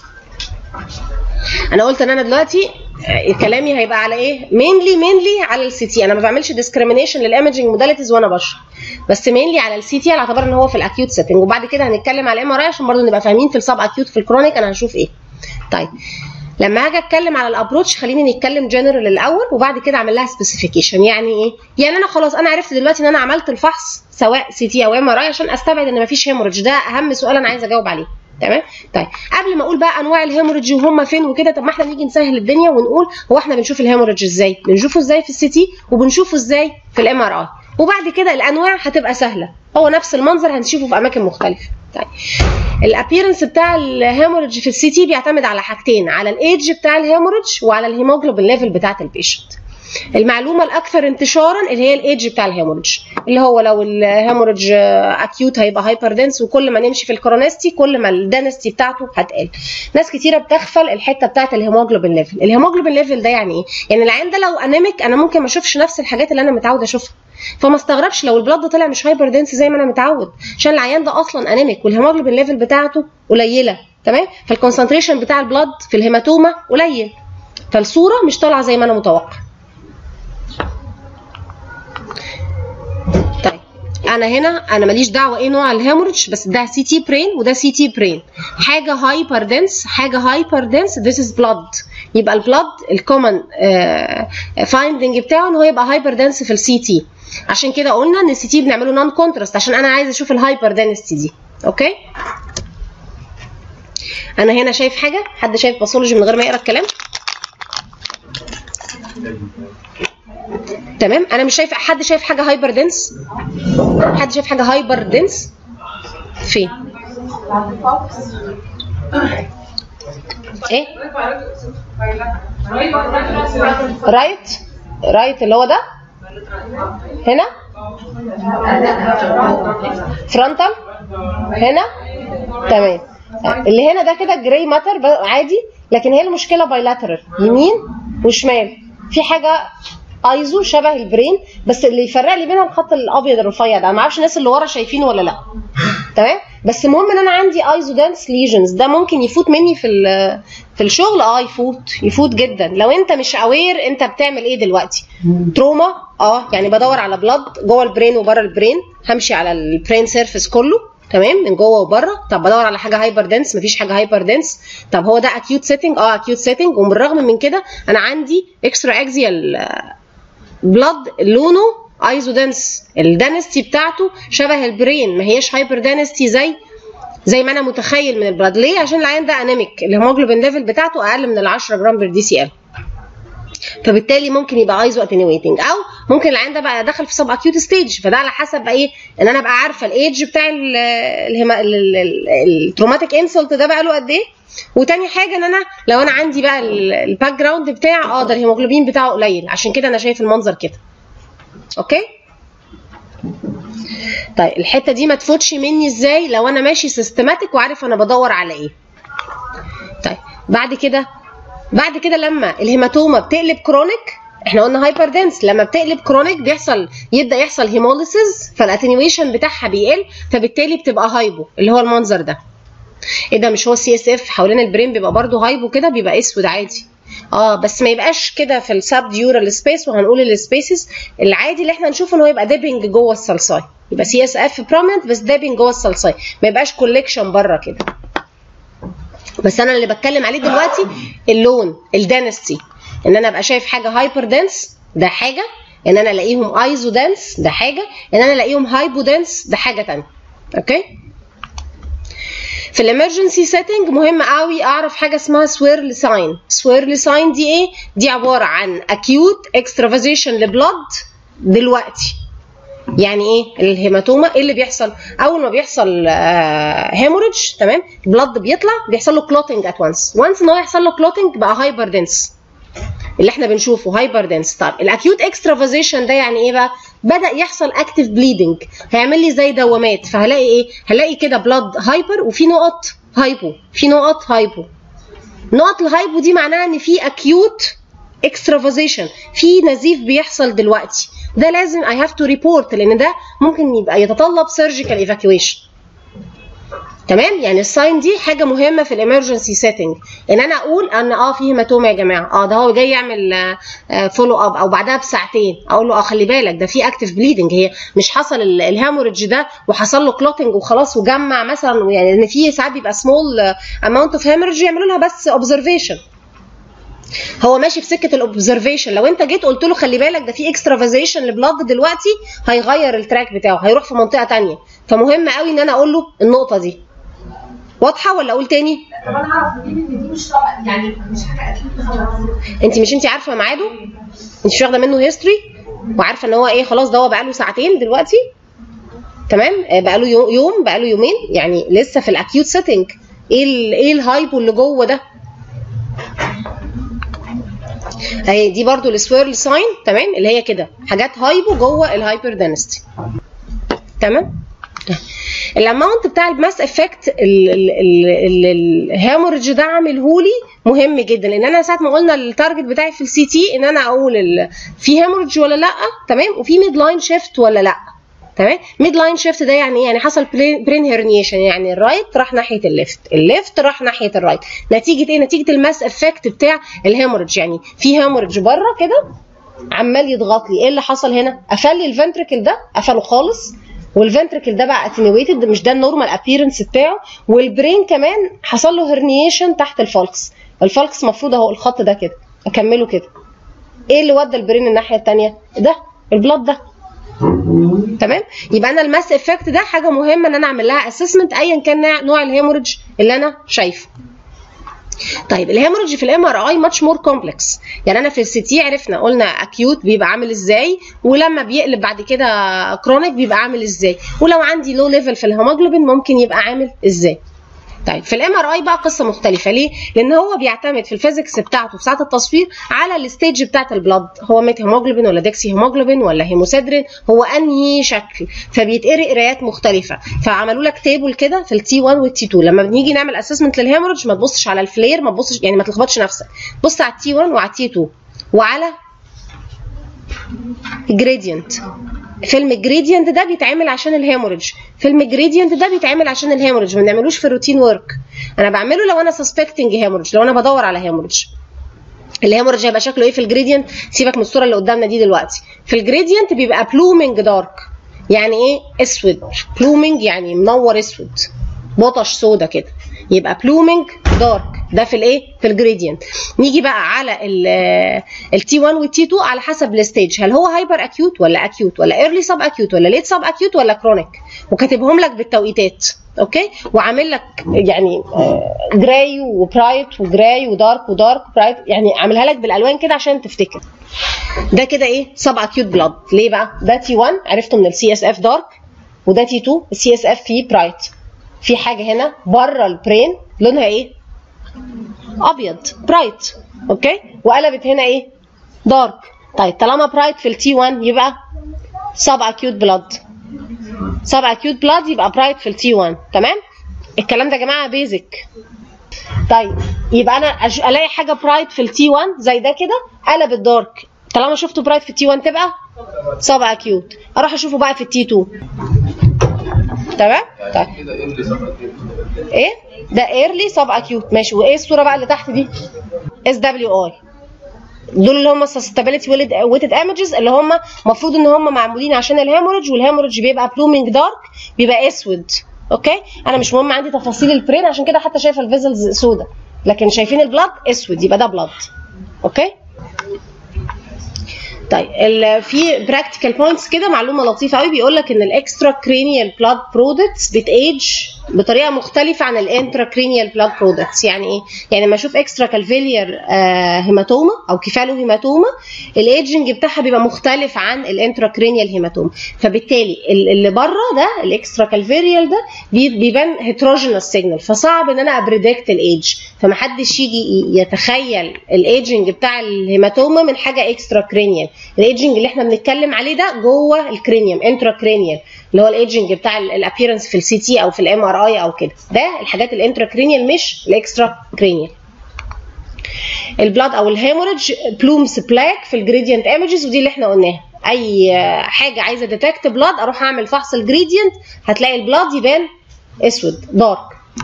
انا قلت ان انا دلوقتي كلامي هيبقى على ايه مينلي مينلي على السي تي انا ما بعملش ديسكريميشن للايمجنج موداليتيز وانا بشرح بس مينلي على السي تي على اعتبار ان هو في الاكيوت سيتنج وبعد كده هنتكلم على الام ار اي عشان برضه نبقى فاهمين في السب اكيوت في الكرونيك انا هشوف ايه طيب لما هاجي اتكلم على الابروتش خليني نتكلم جنرال الاول وبعد كده اعمل لها سبيسيفيكيشن يعني ايه يعني انا خلاص انا عرفت دلوقتي ان انا عملت الفحص سواء سي تي او ام ار اي عشان استبعد ان مفيش هيموريدج ده اهم سؤال انا عايزه اجاوب عليه تمام طيب قبل ما اقول بقى انواع الهيموريدج وهم فين وكده طب ما احنا نيجي نسهل الدنيا ونقول هو احنا بنشوف الهيموريدج ازاي بنشوفه ازاي في السي تي وبنشوفه ازاي في الام ار اي وبعد كده الانواع هتبقى سهله هو نفس المنظر هنشوفه في اماكن مختلفه طيب الابييرنس بتاع الهيموريدج في السي تي بيعتمد على حاجتين على الايدج بتاع الهيموريدج وعلى الهيموجلوبين ليفل بتاعه البيشنت المعلومه الاكثر انتشارا اللي هي الايدج بتاع الهيموريدج اللي هو لو الهيموريدج اكيوت هيبقى هايبر دنس وكل ما نمشي في الكرونستي كل ما الدنستي بتاعته هتقل ناس كتيره بتغفل الحته بتاعه الهيموجلوبين ليفل الهيموجلوبين ليفل ده يعني ايه يعني العين ده لو انيميك انا ممكن ما اشوفش نفس الحاجات اللي انا متعود اشوفها فما استغربش لو البلد طلع مش هايبر دنس زي ما انا متعود عشان العيان ده اصلا انيميك والهيموجلوبين ليفل بتاعته قليله تمام فالكونسنتريشن بتاع البلد في الهيماتوما قليل فالصوره مش طالعه زي ما انا متوقع طيب انا هنا انا ماليش دعوه ايه نوع الهيموريدج بس ده سي تي برين وده سي تي برين حاجه هايبر دنس حاجه هايبر دنس ذيس از بلاد يبقى البلاد الكومن فايندنج بتاعه ان هو يبقى هايبر دنس في السي تي عشان كده قلنا ان السي تي بنعمله نون كونتراست عشان انا عايزه اشوف الهايبر دنسيتي دي اوكي انا هنا شايف حاجه حد شايف باثولوجي من غير ما يقرا الكلام تمام انا مش شايف حد شايف حاجه هايبر دنس حد شايف حاجه هايبر دنس فين ايه رايت رايت اللي هو ده هنا فرونتال هنا تمام اللي هنا ده كده جراي ماتر عادي لكن هي المشكله بايلاترال يمين وشمال في حاجه ايزو شبه البرين بس اللي يفرق لي بينهم الخط الابيض الرفيع ده انا ما اعرفش الناس اللي ورا شايفينه ولا لا تمام بس المهم ان انا عندي ايزو دانس ليجنز ده ممكن يفوت مني في في الشغل اه يفوت يفوت جدا لو انت مش اوير انت بتعمل ايه دلوقتي تروما اه يعني بدور على بلاد جوه البرين وبره البرين همشي على البرين سيرفيس كله تمام من جوه وبره طب بدور على حاجه هايبر دنس مفيش حاجه هايبر دنس طب هو ده اكيوت سيتنج اه اكيوت سيتنج وبالرغم من كده انا عندي اكسترا اكزيال بلاد لونه ايزو دنس الدنستي بتاعته شبه البرين ما هياش هايبر دنستي زي زي ما انا متخيل من البلاد ليه عشان العيان ده انيميك الهيموجلوبين ليفل بتاعته اقل من ال 10 جرام بير دي سي ال فبالتالي ممكن يبقى ايزو اتنيويتنج او ممكن العين ده بقى دخل في سب اكيوت ستيج فده على حسب بقى ايه ان انا ابقى عارفه الايدج بتاع التروماتيك انسلت ده بقى له قد ايه وتاني حاجه ان انا لو انا عندي بقى الباك جراوند بتاع اه ده الهيموجلوبين بتاعه قليل عشان كده انا شايف المنظر كده اوكي طيب الحته دي ما تفوتش مني ازاي لو انا ماشي سيستماتيك وعارف انا بدور على ايه طيب بعد كده بعد كده لما الهيماتوما بتقلب كرونيك احنا قلنا هايبر دنس لما بتقلب كرونيك بيحصل يبدا يحصل هيموليسيس فالاتنيويشن بتاعها بيقل فبالتالي بتبقى هايبو اللي هو المنظر ده ايه ده مش هو السي اس اف حوالين البرين بيبقى برده هايبو كده بيبقى اسود عادي اه بس ما يبقاش كده في السب ديورال سبيس وهنقول السبيسز العادي اللي احنا نشوفه ان هو يبقى ديبنج جوه الصلصاي يبقى سي اس اف برومنت بس ديبنج جوه الصلصاي ما يبقاش كوليكشن بره كده بس انا اللي بتكلم عليه دلوقتي اللون الدانستي ان انا ابقى شايف حاجه هايبر دنس ده حاجه ان انا الاقيهم ايزو دنس ده حاجه ان انا الاقيهم هايبو دنس ده حاجه ثانيه اوكي في الامرجنسي سيتنج مهم قوي اعرف حاجه اسمها سويرل ساين سويرل ساين دي ايه دي عباره عن اكيوت اكسترافازيشن لبلاد دلوقتي يعني ايه الهيماتوما ايه اللي بيحصل اول ما بيحصل هيموريدج تمام البلد بيطلع بيحصل له كلوتنج ات وانس وانس ان هو يحصل له كلوتنج بقى هايبر دنس اللي احنا بنشوفه هايبر دنس طب الاكيوت اكسترافازيشن ده يعني ايه بقى بدا يحصل اكتف بليدنج هيعمل لي زي دوامات فهلاقي ايه هلاقي كده بلاد هايبر وفي نقط هايبو في نقط هايبو نقط الهايبو دي معناها ان في اكيوت اكسترافازيشن في نزيف بيحصل دلوقتي ده لازم اي هاف تو ريبورت لان ده ممكن يبقى يتطلب سيرجيكال ايفاكيويشن تمام يعني الساين دي حاجه مهمه في الامرجنسي سيتنج ان انا اقول ان اه في هيماتوما يا جماعه اه ده هو جاي يعمل فولو اب او بعدها بساعتين اقول له اه خلي بالك ده في اكتف بليدنج هي مش حصل الهاموريدج ده وحصل له كلوتنج وخلاص وجمع مثلا يعني ان في ساعات بيبقى سمول اماونت اوف هاموريدج يعملوا لها بس اوبزرفيشن هو ماشي في سكه الاوبزرفيشن لو انت جيت قلت له خلي بالك ده في اكسترافازيشن لبلاد دلوقتي هيغير التراك بتاعه هيروح في منطقه ثانيه فمهم قوي ان انا اقول له النقطه دي واضحه ولا اقول تاني طب انا اعرف منين ان دي مش طبق يعني مش حاجه اكيد خلاص انت مش انت عارفه ميعاده انت مش واخده منه هيستوري وعارفه ان هو ايه خلاص ده هو بقاله ساعتين دلوقتي تمام بقاله يوم بقاله يومين يعني لسه في الاكيوت سيتنج ايه ال ايه الهايبو اللي جوه ده اهي دي برضو السويرل ساين تمام اللي هي كده حاجات هايبو جوه الهايبر دانستي تمام الاماونت بتاع الماس افكت الهامورج ده عامله لي مهم جدا لان انا ساعه ما قلنا التارجت بتاعي في السي تي ان انا اقول في هامورج ولا لا تمام وفي ميد لاين شيفت ولا لا تمام ميد لاين شيفت ده يعني ايه يعني حصل برين هيرنيشن يعني الرايت راح ناحيه الليفت الليفت راح ناحيه الرايت نتيجه ايه نتيجه الماس افكت بتاع الهيموريدج يعني في هيموريدج بره كده عمال يضغط لي ايه اللي حصل هنا قفل لي الفنتركل ده قفله خالص والفنتركل ده بقى اتنيويتد مش ده النورمال ابييرنس بتاعه والبرين كمان حصل له هرنيشن تحت الفالكس الفالكس المفروض اهو الخط ده كده اكمله كده ايه اللي ودى البرين الناحيه الثانيه ده البلاد ده تمام يبقى انا الماس افكت ده حاجه مهمه ان انا اعمل لها اسسمنت ايا كان نوع الهيموريدج اللي انا شايفه طيب الهيموريدج في الام ار اي ماتش مور كومبلكس يعني انا في السي تي عرفنا قلنا اكيوت بيبقى عامل ازاي ولما بيقلب بعد كده كرونيك بيبقى عامل ازاي ولو عندي لو ليفل في الهيموجلوبين ممكن يبقى عامل ازاي طيب في الام ار اي بقى قصه مختلفه ليه؟ لان هو بيعتمد في الفيزيكس بتاعته في ساعه التصوير على الستيج بتاعت البلد هو ميت هيموجلوبين ولا ديكسي هيموجلوبين ولا هيموسيدرين هو انهي شكل فبيتقري قرايات مختلفه فعملوا لك تيبل كده في التي 1 والتي 2 لما بنيجي نعمل اسسمنت للهيموريدج ما تبصش على الفلير ما تبصش يعني ما تلخبطش نفسك بص على التي 1 وعلى التي 2 وعلى الجريدينت فيلم الجريدينت ده بيتعمل عشان الهيموريدج فيلم الجريدينت ده بيتعمل عشان الهيموريدج ما بنعملوش في الروتين ورك انا بعمله لو انا سسبكتنج هيموريدج لو انا بدور على هيموريدج الهيموريدج هيبقى شكله ايه في الجريدينت سيبك من الصوره اللي قدامنا دي دلوقتي في الجريدينت بيبقى بلومينج دارك يعني ايه اسود بلومينج يعني منور اسود بطش سودا كده يبقى بلومينج دارك ده في الايه في الجريدينت نيجي بقى على التي 1 والتي 2 على حسب الستيج هل هو هايبر اكيوت ولا اكيوت ولا ايرلي سب اكيوت ولا ليت سب اكيوت ولا كرونيك وكاتبهم لك بالتوقيتات اوكي وعامل لك يعني جراي وبرايت وجراي ودارك ودارك برايت يعني عاملها لك بالالوان كده عشان تفتكر ده كده ايه سب اكيوت بلاد ليه بقى ده تي 1 عرفته من السي اس اف دارك وده تي 2 السي اس اف فيه برايت في حاجه هنا بره البرين لونها ايه ابيض برايت اوكي وقلبت هنا ايه دارك طيب طالما برايت في التي 1 يبقى سب اكيوت بلاد سب اكيوت بلاد يبقى برايت في التي 1 تمام الكلام ده يا جماعه بيزك طيب يبقى انا أش... الاقي حاجه برايت في التي 1 زي ده كده قلب الدارك طالما شفته برايت في التي 1 تبقى سب اكيوت اروح اشوفه بقى في التي 2 تمام طيب كده ايه اللي سبق ايه ده ايرلي سب اكيوت ماشي وايه الصوره بقى اللي تحت دي اس دبليو اي دول اللي هم سستابيليتي ويتد ايمجز اللي هم المفروض ان هم معمولين عشان الهيموريدج والهيموريدج بيبقى بلومينج دارك بيبقى اسود اوكي انا مش مهم عندي تفاصيل البرين عشان كده حتى شايفه الفيزلز سودا لكن شايفين البلاد اسود يبقى ده بلاد اوكي طيب ال- في براكتيكال بوينتس كده معلومه لطيفه قوي بيقول لك ان الاكسترا كرينيال بلاد برودكتس بتايج بطريقه مختلفه عن الانترا كرينيال بلاد برودكتس يعني ايه يعني لما اشوف اكسترا كالفيلير هيماتوما او كيفالو هيماتوما الايجنج بتاعها بيبقى مختلف عن الانترا كرينيال هيماتوما فبالتالي ال- اللي بره ده الاكسترا كالفيريال ده بي- بيبان هيتروجينوس سيجنال فصعب ان انا ابريدكت الايدج فمحدش يجي ي- يتخيل الايجنج بتاع الهيماتوما من حاجه اكسترا كرينيال الايجنج اللي احنا بنتكلم عليه ده جوه الكرينيوم انترا كرينيال اللي هو الايجنج بتاع الابييرنس في السي تي او في الام ار اي او كده ده الحاجات الانترا كرينيال مش الاكسترا كرينيال البلاد او الهيموريدج بلومز بلاك في الجريدينت ايمجز ودي اللي احنا قلناها اي حاجه عايزه ديتكت بلاد اروح اعمل فحص الجريدينت هتلاقي البلاد يبان اسود دارك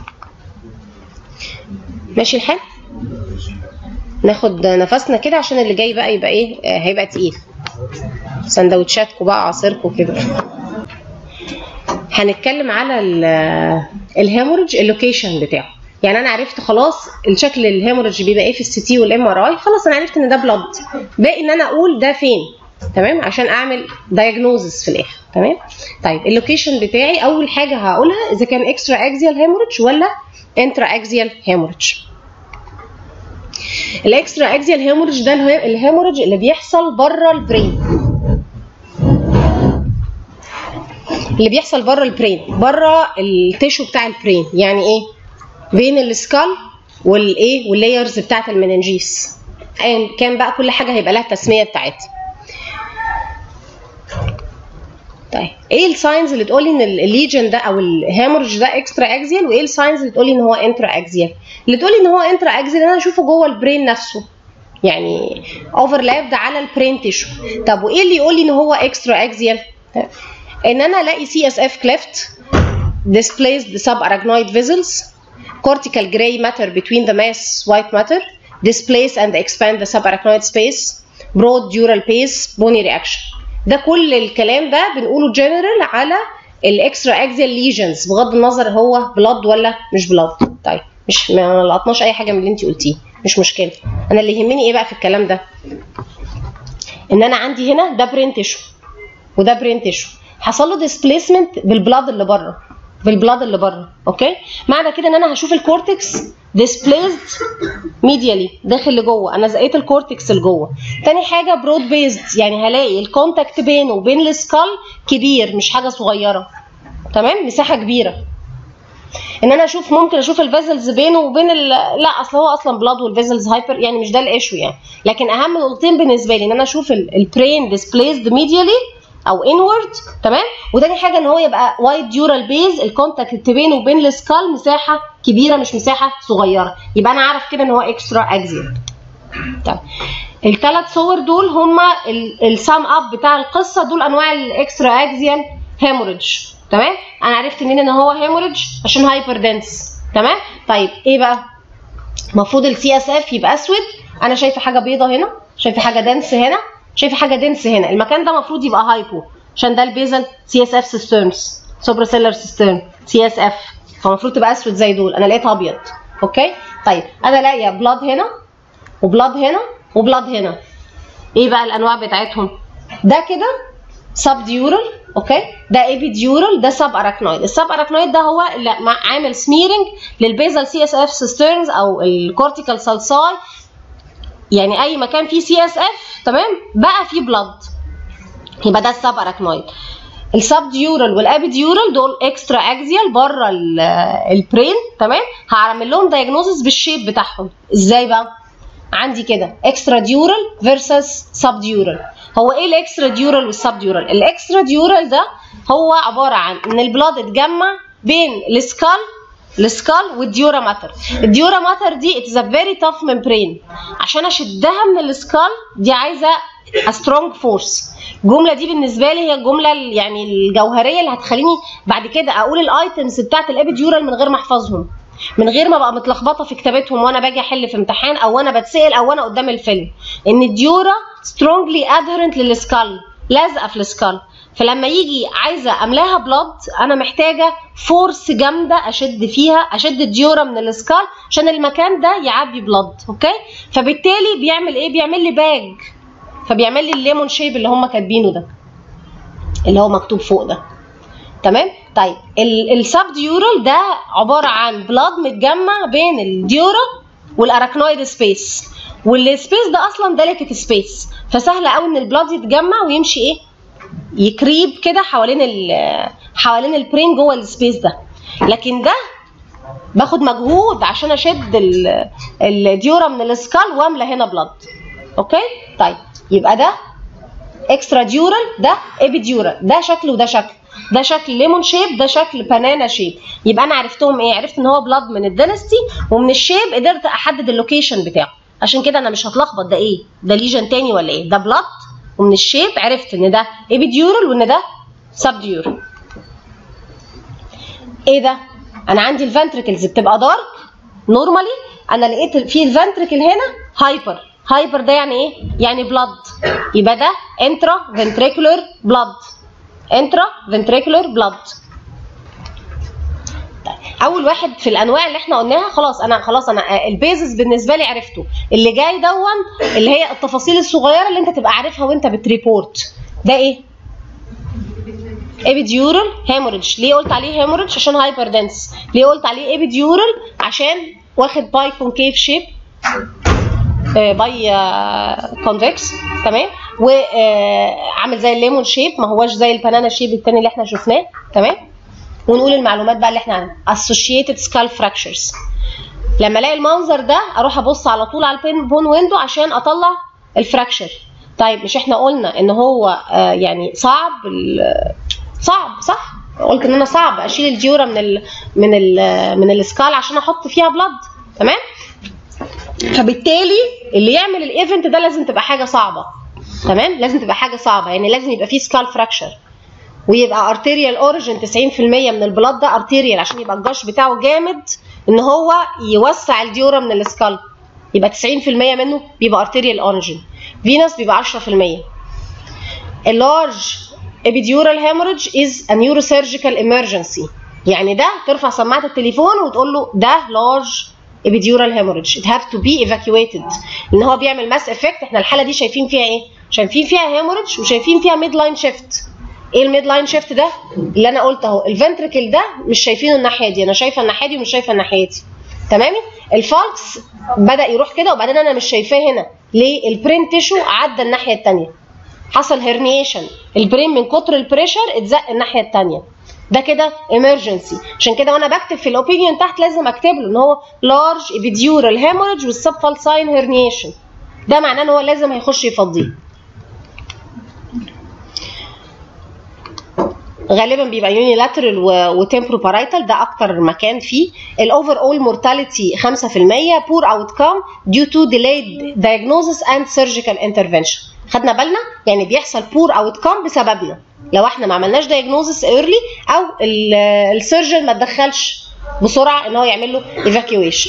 ماشي الحال ناخد نفسنا كده عشان اللي جاي بقى يبقى ايه آه، هيبقى تقيل سندوتشاتكم بقى عصيركم كده هنتكلم على ال- الهيموريدج اللوكيشن بتاعه يعني انا عرفت خلاص الشكل الهيموريدج بيبقى ايه في السي تي والام ار اي خلاص انا عرفت ان ده بلاد باقي ان انا اقول ده فين تمام عشان اعمل دايجنوزس في الاخر تمام طيب اللوكيشن بتاعي اول حاجه هقولها اذا كان اكسترا اكزيال هيموريدج ولا انترا اكزيال هيموريدج الاكسترا اكزيال هيموريدج ده الهي- الهيموريدج اللي بيحصل بره البرين اللي بيحصل بره البرين بره التيشو بتاع البرين يعني ايه بين السكال والايه واللايرز بتاعت المننجيس ايا كان بقى كل حاجه هيبقى لها التسميه بتاعتها طيب ايه الساينز اللي تقولي ان الليجن ده او الهيمورج ده اكسترا اكزيال وايه الساينز اللي تقولي ان هو انترا اكزيال اللي تقولي ان هو انترا اكزيال انا اشوفه جوه البرين نفسه يعني اوفرلاب على البرين تيشو طب وايه اللي يقول لي ان هو اكسترا اكزيال ان انا الاقي سي اس اف كليفت displaced the subarachnoid vessels cortical gray matter between the mass white matter displace and expand the subarachnoid space broad dural base bony reaction ده كل الكلام ده بنقوله جنرال على الاكسترا اكزيال ليجنز بغض النظر هو بلاد ولا مش بلاد طيب مش ما لقطناش اي حاجه من اللي انت قلتيه مش مشكله انا اللي يهمني ايه بقى في الكلام ده ان انا عندي هنا ده برين تيشو وده برين تيشو حصل له ديسبيسمنت بالبلاد اللي بره بالبلاد اللي بره اوكي معنى كده ان انا هشوف الكورتكس ديسبليزد ميديالي داخل لجوه انا زقيت الكورتكس لجوه تاني حاجه برود بيزد يعني هلاقي الكونتاكت بينه وبين السكال كبير مش حاجه صغيره تمام مساحه كبيره ان انا اشوف ممكن اشوف الفيزلز بينه وبين ال... لا اصل هو اصلا بلاد والفيزلز هايبر يعني مش ده الايشو يعني لكن اهم نقطتين بالنسبه لي ان انا اشوف البرين ديسبليزد ميديالي او انورد تمام وتاني حاجه ان هو يبقى وايد ديورال بيز الكونتاكت بينه وبين السكال مساحه كبيره مش مساحه صغيره يبقى انا عارف كده ان هو اكسترا اكزيال طيب الثلاث صور دول هما السام اب بتاع القصه دول انواع الاكسترا اكزيال هيموريدج تمام انا عرفت منين ان هو هيموريدج عشان هايبر دنس تمام طيب ايه بقى المفروض السي اس اف يبقى اسود انا شايفه حاجه بيضه هنا شايفه حاجه دنس هنا شايفه حاجه دنس هنا المكان ده المفروض يبقى هايبو عشان ده البيزل سي اس اف سيسترنز سوبرا سيلر سيسترن سي اس اف فالمفروض تبقى اسود زي دول انا لقيت ابيض اوكي طيب انا لاقيه بلاد هنا وبلاد هنا وبلاد هنا ايه بقى الانواع بتاعتهم ده كده سب ديورال اوكي ده ايبيديورال ده سب اراكنويد السب اراكنويد ده هو اللي مع- عامل سميرنج للبيزال سي اس اف سيسترنز او الكورتيكال سالساي يعني اي مكان فيه سي اس اف تمام بقى فيه بلاد يبقى ده السب اراكنويد السب ديورال والابيديورال دول اكسترا اكزيال بره ال- البرين تمام هعمل لهم دايجنوزس بالشيب بتاعهم ازاي بقى عندي كده اكسترا ديورال فيرسس سب ديورال هو ايه الاكسترا ديورال والسب ديورال الاكسترا ديورال ده هو عباره عن ان البلاد اتجمع بين السكال السكال والديورا ماتر الديورا ماتر دي اتس ا فيري تاف ممبرين عشان اشدها من السكال دي عايزه a strong force الجمله دي بالنسبه لي هي الجمله ال- يعني الجوهريه اللي هتخليني بعد كده اقول الايتمز بتاعت الابيديورال من غير ما احفظهم من غير ما ابقى متلخبطه في كتابتهم وانا باجي احل في امتحان او وانا بتسال او وانا قدام الفيلم ان الديورا strongly adherent للسكال لازقه في السكال فلما يجي عايزه املاها بلاد انا محتاجه فورس جامده اشد فيها اشد الديورا من السكال عشان المكان ده يعبي بلاد اوكي فبالتالي بيعمل ايه بيعمل لي باج فبيعمل لي الليمون شيب اللي هم كاتبينه ده اللي هو مكتوب فوق ده تمام طيب السب ديورال ده عباره عن بلاد متجمع بين الديورا والاراكنويد سبيس والسبيس ده اصلا ديليكت سبيس فسهل قوي ان البلاد يتجمع ويمشي ايه يكريب كده حوالين ال حوالين البرين جوه السبيس ده لكن ده باخد مجهود عشان اشد ال- الديورا من السكال واملى هنا بلاد اوكي طيب يبقى ده اكسترا ديورال ده ابيديورال ده شكل وده شكل ده شكل ليمون شيب ده شكل بانانا شيب يبقى انا عرفتهم ايه عرفت ان هو بلاد من الدينستي ومن الشيب قدرت احدد اللوكيشن بتاعه عشان كده انا مش هتلخبط ده ايه ده ليجن تاني ولا ايه ده بلاد ومن الشيب عرفت ان ده ابيديورال وان ده سب ديورال ايه ده انا عندي الفنتركلز بتبقى دارك نورمالي انا لقيت في الفنتركل هنا هايبر هايبر ده يعني ايه يعني بلاد يبقى ده انترا فنتريكولر بلاد انترا فنتريكولر بلاد اول واحد في الانواع اللي احنا قلناها خلاص انا خلاص انا البيزس بالنسبه لي عرفته اللي جاي دون اللي هي التفاصيل الصغيره اللي انت تبقى عارفها وانت بتريبورت ده ايه ابيديورال هيموريدج ليه قلت عليه هيموريدج عشان هايبر دنس ليه قلت عليه ابيديورال عشان واخد باي كونكيف شيب باي كونفكس تمام وعامل زي الليمون شيب ما هواش زي البنانا شيب التاني اللي احنا شفناه تمام ونقول المعلومات بقى اللي احنا عندنا associated skull fractures لما الاقي المنظر ده اروح ابص على طول على البين بون ويندو عشان اطلع الفراكشر طيب مش احنا قلنا ان هو آه يعني صعب ال- صعب صح قلت ان انا صعب اشيل الديورا من ال من ال من السكال عشان احط فيها بلاد تمام فبالتالي اللي يعمل الايفنت ده لازم تبقى حاجه صعبه تمام لازم تبقى حاجه صعبه يعني لازم يبقى فيه سكال فراكشر ويبقى ارتيريال اوريجن 90% من البلاد ده ارتيريال عشان يبقى الجش بتاعه جامد ان هو يوسع الديورا من السكال يبقى 90% منه بيبقى ارتيريال اوريجن فينس بيبقى 10% اللارج epidural hemorrhage is a neurosurgical emergency يعني ده ترفع سماعه التليفون وتقول له ده large epidural hemorrhage it have to be evacuated ان هو بيعمل ماس افكت احنا الحاله دي شايفين فيها ايه شايفين فيها hemorrhage وشايفين فيها ميد لاين شيفت ايه الميد لاين شيفت ده اللي انا قلت اهو الفنتركل ده مش شايفينه الناحيه دي انا شايفه الناحيه دي ومش شايفه الناحيه دي تمامي الفالكس بدا يروح كده وبعدين انا مش شايفاه هنا ليه البرين تيشو عدى الناحيه الثانيه حصل هرنيشن البرين من كتر البريشر اتزق الناحيه الثانيه ده كده emergency عشان كده وانا بكتب في الاوبينيون تحت لازم اكتب له ان هو large epidural hemorrhage والسبفالساين herniation ده معناه ان هو لازم هيخش يفضيه غالبا بيبقى يونيلاترال وتمبرو بارايتال ده اكتر مكان فيه الاوفر اول مورتاليتي 5% بور اوت كام ديو تو ديلايد diagnosis اند سيرجيكال انترفنشن خدنا بالنا يعني بيحصل بور اوت كام بسببنا لو احنا ما عملناش diagnosis ايرلي او السيرجن ما تدخلش بسرعه ان هو يعمل له ايفاكيويشن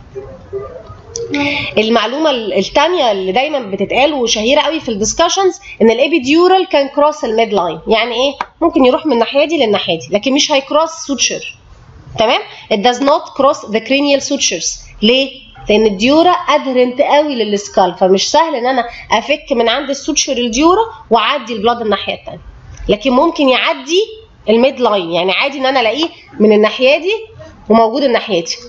المعلومه الثانيه اللي دايما بتتقال وشهيره قوي في الدسكشنز ان الابيديورال كان كروس الميد لاين يعني ايه ممكن يروح من الناحيه دي للناحيه دي لكن مش هيكروس سوتشر تمام it does not cross the cranial sutures ليه لان الديورا ادهرنت قوي للسكال فمش سهل ان انا افك من عند السوتشر الديورا واعدي البلاد الناحيه الثانيه لكن ممكن يعدي الميد لاين يعني عادي ان انا الاقيه من الناحيه دي وموجود الناحيه دي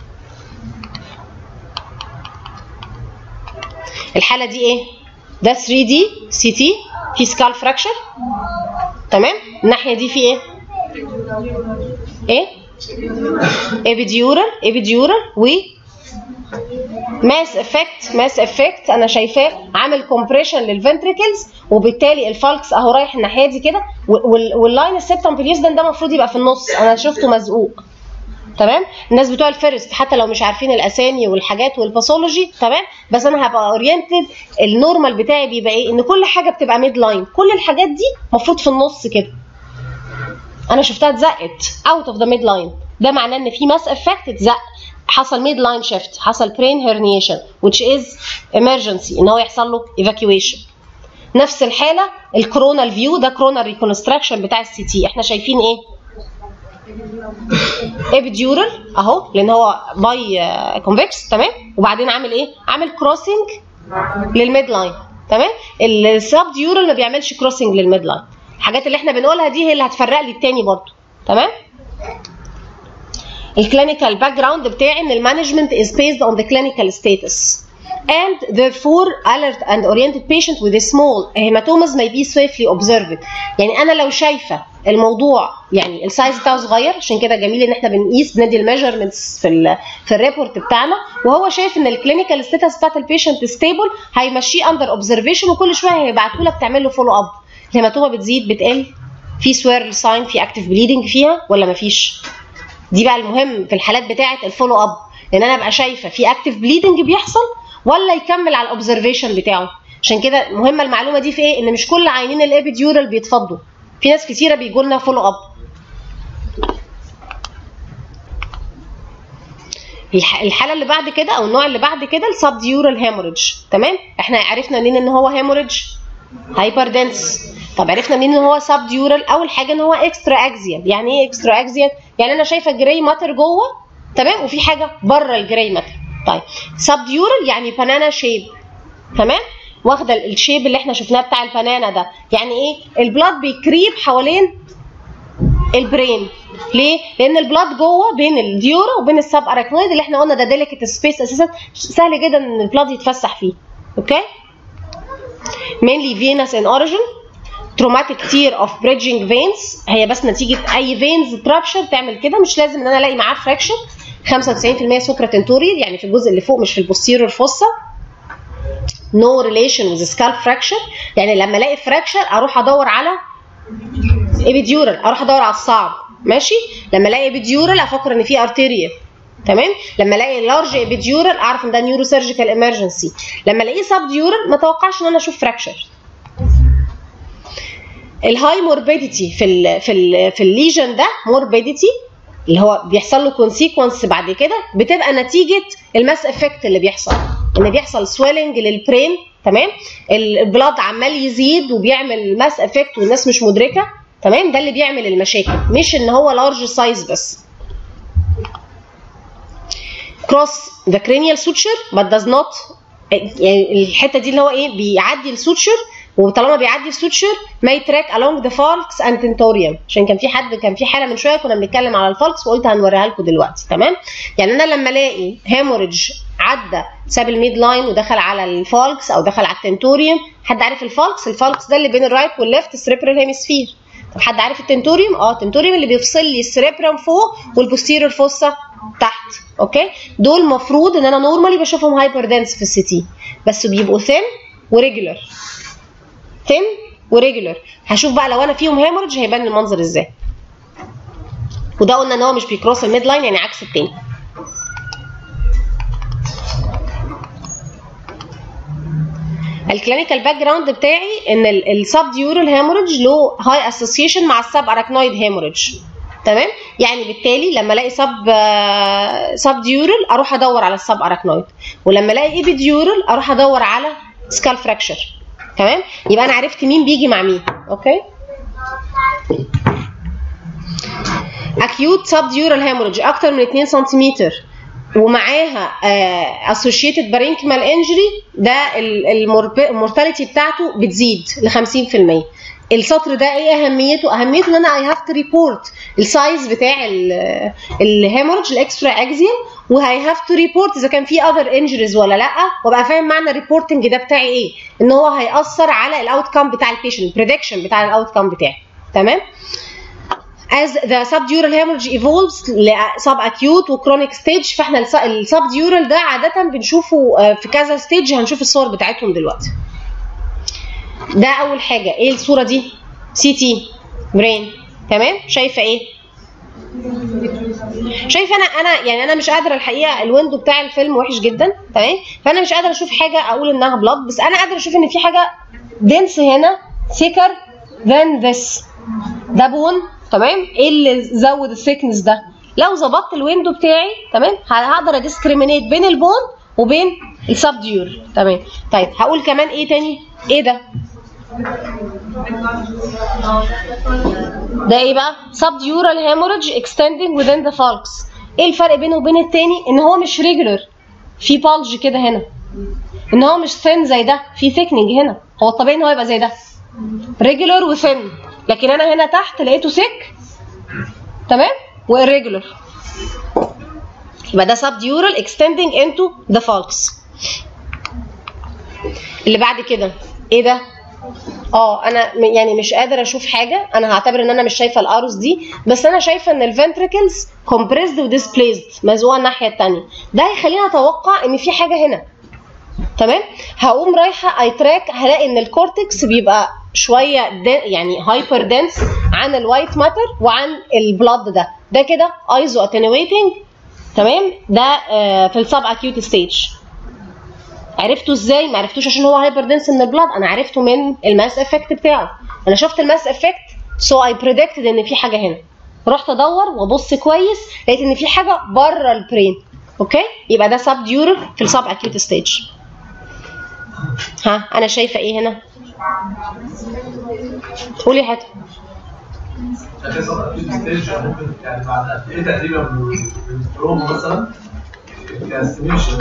الحاله دي ايه ده 3 دي سي تي في سكال فراكشر تمام الناحيه دي في ايه ايه ابيديورال ابيديورال و ماس افكت ماس افكت انا شايفاه عامل كومبريشن للفنتريكلز وبالتالي الفالكس اهو رايح الناحيه دي كده وال- واللاين السبتم بليوزدن ده المفروض يبقى في النص انا شفته مزقوق تمام الناس بتوع الفيرست حتى لو مش عارفين الاسامي والحاجات والباثولوجي تمام بس انا هبقى اورينتد النورمال بتاعي بيبقى ايه ان كل حاجه بتبقى ميد لاين كل الحاجات دي المفروض في النص كده انا شفتها اتزقت اوت اوف ذا ميد لاين ده معناه ان في ماس افكت اتزق حصل ميد لاين شيفت حصل برين هيرنيشن which is emergency ان هو يحصل له evacuation نفس الحاله الكورونال فيو ده كورونال ريكونستراكشن بتاع السي تي احنا شايفين ايه ابيديورال اهو لان هو باي كونفكس تمام وبعدين عامل ايه عامل كروسنج للميد لاين تمام السب ديورال ما بيعملش كروسنج للميد لاين الحاجات اللي احنا بنقولها دي هي اللي هتفرق لي التاني برضه تمام الكلينيكال باك جراوند بتاعي ان المانجمنت is based on the clinical status and therefore alert and oriented patient with a small hematomas may be safely observed يعني انا لو شايفه الموضوع يعني السايز بتاعه صغير عشان كده جميل ان احنا بنقيس بندي الميجرمنتس في ال في الريبورت بتاعنا وهو شايف ان الكلينيكال ستاتس بتاعت البيشنت ستيبل هيمشيه اندر اوبزرفيشن وكل شويه هيبعتوا لك تعمل له فولو اب الهيماتوما بتزيد بتقل في سويرل ساين في اكتف بليدنج فيها ولا مفيش دي بقى المهم في الحالات بتاعه الفولو اب ان انا ابقى شايفه في اكتف بليدنج بيحصل ولا يكمل على الاوبزرفيشن بتاعه عشان كده مهمه المعلومه دي في ايه ان مش كل عينين الابيديورال بيتفضوا في ناس كتيره بيجوا لنا فولو اب الح- الحاله اللي بعد كده او النوع اللي بعد كده السب ديورال هيموريدج تمام احنا عرفنا منين ان هو هيموريدج هايبر دنس طب عرفنا منين ان هو سب ديورال اول حاجه ان هو اكسترا اكزيال يعني ايه اكسترا اكزيال يعني انا شايفه جراي ماتر جوه تمام وفي حاجه بره الجراي ماتر طيب سب ديورال يعني بانانا شيب تمام واخده ال- الشيب اللي احنا شفناه بتاع البنانا ده يعني ايه البلاد بيكريب حوالين البرين ليه؟ لان البلاد جوه بين الديورا وبين السب اراكنويد اللي احنا قلنا ده ديليكت سبيس اساسا سهل جدا ان البلاد يتفسح فيه اوكي mainly venous in origin traumatic tear of bridging veins هي بس نتيجه اي فينز ترابشر تعمل كده مش لازم ان انا الاقي معاه فراكشر 95% سوبرا تنتوريال يعني في الجزء اللي فوق مش في البوستيرور فوسا no relation with scalp fracture يعني لما الاقي فراكشر اروح ادور على ابيديورال اروح ادور على الصعب ماشي لما الاقي ابيديورال افكر ان في ارتيريا تمام لما الاقي لارج ابيديورال اعرف ان ده نيورو سيرجيكال ايمرجنسي لما الاقيه سب ديورال ما اتوقعش ان انا اشوف فراكشر الهاي موربيديتي في ال في ال في الليجن ده موربيديتي اللي هو بيحصل له كونسيكونس بعد كده بتبقى نتيجه الماس افكت اللي بيحصل ان بيحصل سويلنج للبرين تمام البلاد عمال يزيد وبيعمل ماس افكت والناس مش مدركه تمام ده اللي بيعمل المشاكل مش ان هو لارج سايز بس cross the cranial suture but does not يعني الحته دي اللي هو ايه بيعدي السوتشر وطالما بيعدي السوتشر ما يتراك along the falx and tentorium عشان كان في حد كان في حاله من شويه كنا بنتكلم على الفالكس وقلت هنوريها لكم دلوقتي تمام يعني انا لما الاقي هيموريدج عدى ساب الميد لاين ودخل على الفالكس او دخل على التنتوريوم حد عارف الفالكس الفالكس ده اللي بين الرايت والليفت سريبرال هيمسفير طب حد عارف التنتوريوم اه التنتوريوم اللي بيفصل لي السريبرم فوق والبوستيريور فوسا تحت اوكي دول المفروض ان انا نورمالي بشوفهم هايبر دنس في السي تي بس بيبقوا ثين وريجولار ثين وريجولار هشوف بقى لو انا فيهم هيموريدج هيبان المنظر ازاي وده قلنا ان هو مش بيكروس الميد لاين يعني عكس التاني الكلينيكال باك جراوند بتاعي ان السب ديورال هيموريدج له هاي اسوسيشن مع السب اراكنويد هيموريدج تمام يعني بالتالي لما الاقي سب سب ديورال اروح ادور على السب اراكنويد ولما الاقي ايبي ديورال اروح ادور على سكال فراكشر تمام يبقى انا عرفت مين بيجي مع مين اوكي acute subdural hemorrhage اكتر من 2 سنتيمتر ومعاها اسوشيتد بارينكمال انجري ده المورتاليتي بتاعته بتزيد ل 50% السطر ده ايه اهميته؟ اهميته ان انا اي هاف تو ريبورت السايز بتاع الهيموريدج الاكسترا اكزيال وهاي هاف تو ريبورت اذا كان في اذر انجريز ولا لا وابقى فاهم معنى الريبورتنج ده بتاعي ايه؟ ان هو هياثر على الاوت كام بتاع البيشنت البريدكشن بتاع الاوت كام بتاعي تمام؟ as the subdural hemorrhage evolves ل subacute وchronic stage فاحنا السبديورال ده عادة بنشوفه في كذا ستيج هنشوف الصور بتاعتهم دلوقتي. ده أول حاجة، إيه الصورة دي؟ سي تي برين تمام؟ شايفة إيه؟ شايفه انا انا يعني انا مش قادره الحقيقه الويندو بتاع الفيلم وحش جدا تمام فانا مش قادره اشوف حاجه اقول انها بلاد بس انا قادره اشوف ان في حاجه دنس هنا thicker than this ده بون تمام ايه اللي زود الثيكنس ده لو ظبطت الويندو بتاعي تمام هقدر اديسكريمينيت بين البون وبين السبديور تمام طيب هقول كمان ايه تاني ايه ده ده ايه بقى subdural hemorrhage extending within the falx ايه الفرق بينه وبين التاني ان هو مش ريجولر في بالج كده هنا ان هو مش ثين زي ده في ثيكنينج هنا هو الطبيعي ان هو يبقى زي ده ريجولر وثين لكن انا هنا تحت لقيته سيك تمام والريجولر يبقى ده subdural extending into the falx اللي بعد كده ايه ده اه انا يعني مش قادره اشوف حاجه انا هعتبر ان انا مش شايفه الارز دي بس انا شايفه ان الفنتريكلز كومبريسد وديسبليسد مزقوقه الناحيه الثانيه ده هيخليني اتوقع ان في حاجه هنا تمام هقوم رايحه اي تراك هلاقي ان الكورتكس بيبقى شويه يعني هايبر دنس عن الوايت ماتر وعن البلاد ده ده كده ايزو اتنويتنج تمام ده آه في السب اكيوت ستيج عرفته ازاي ما عرفتوش عشان هو هايبر دنس من البلاد انا عرفته من الماس افكت بتاعه انا شفت الماس افكت سو اي بريدكتد ان في حاجه هنا رحت ادور وابص كويس لقيت ان في حاجه بره البرين اوكي يبقى ده سب ديورال في السب اكيوت ستيج ها انا شايفه ايه هنا قولي حاجه ستيج ممكن يعني بعد قد ايه تقريبا من البرومو مثلا كاستيميشن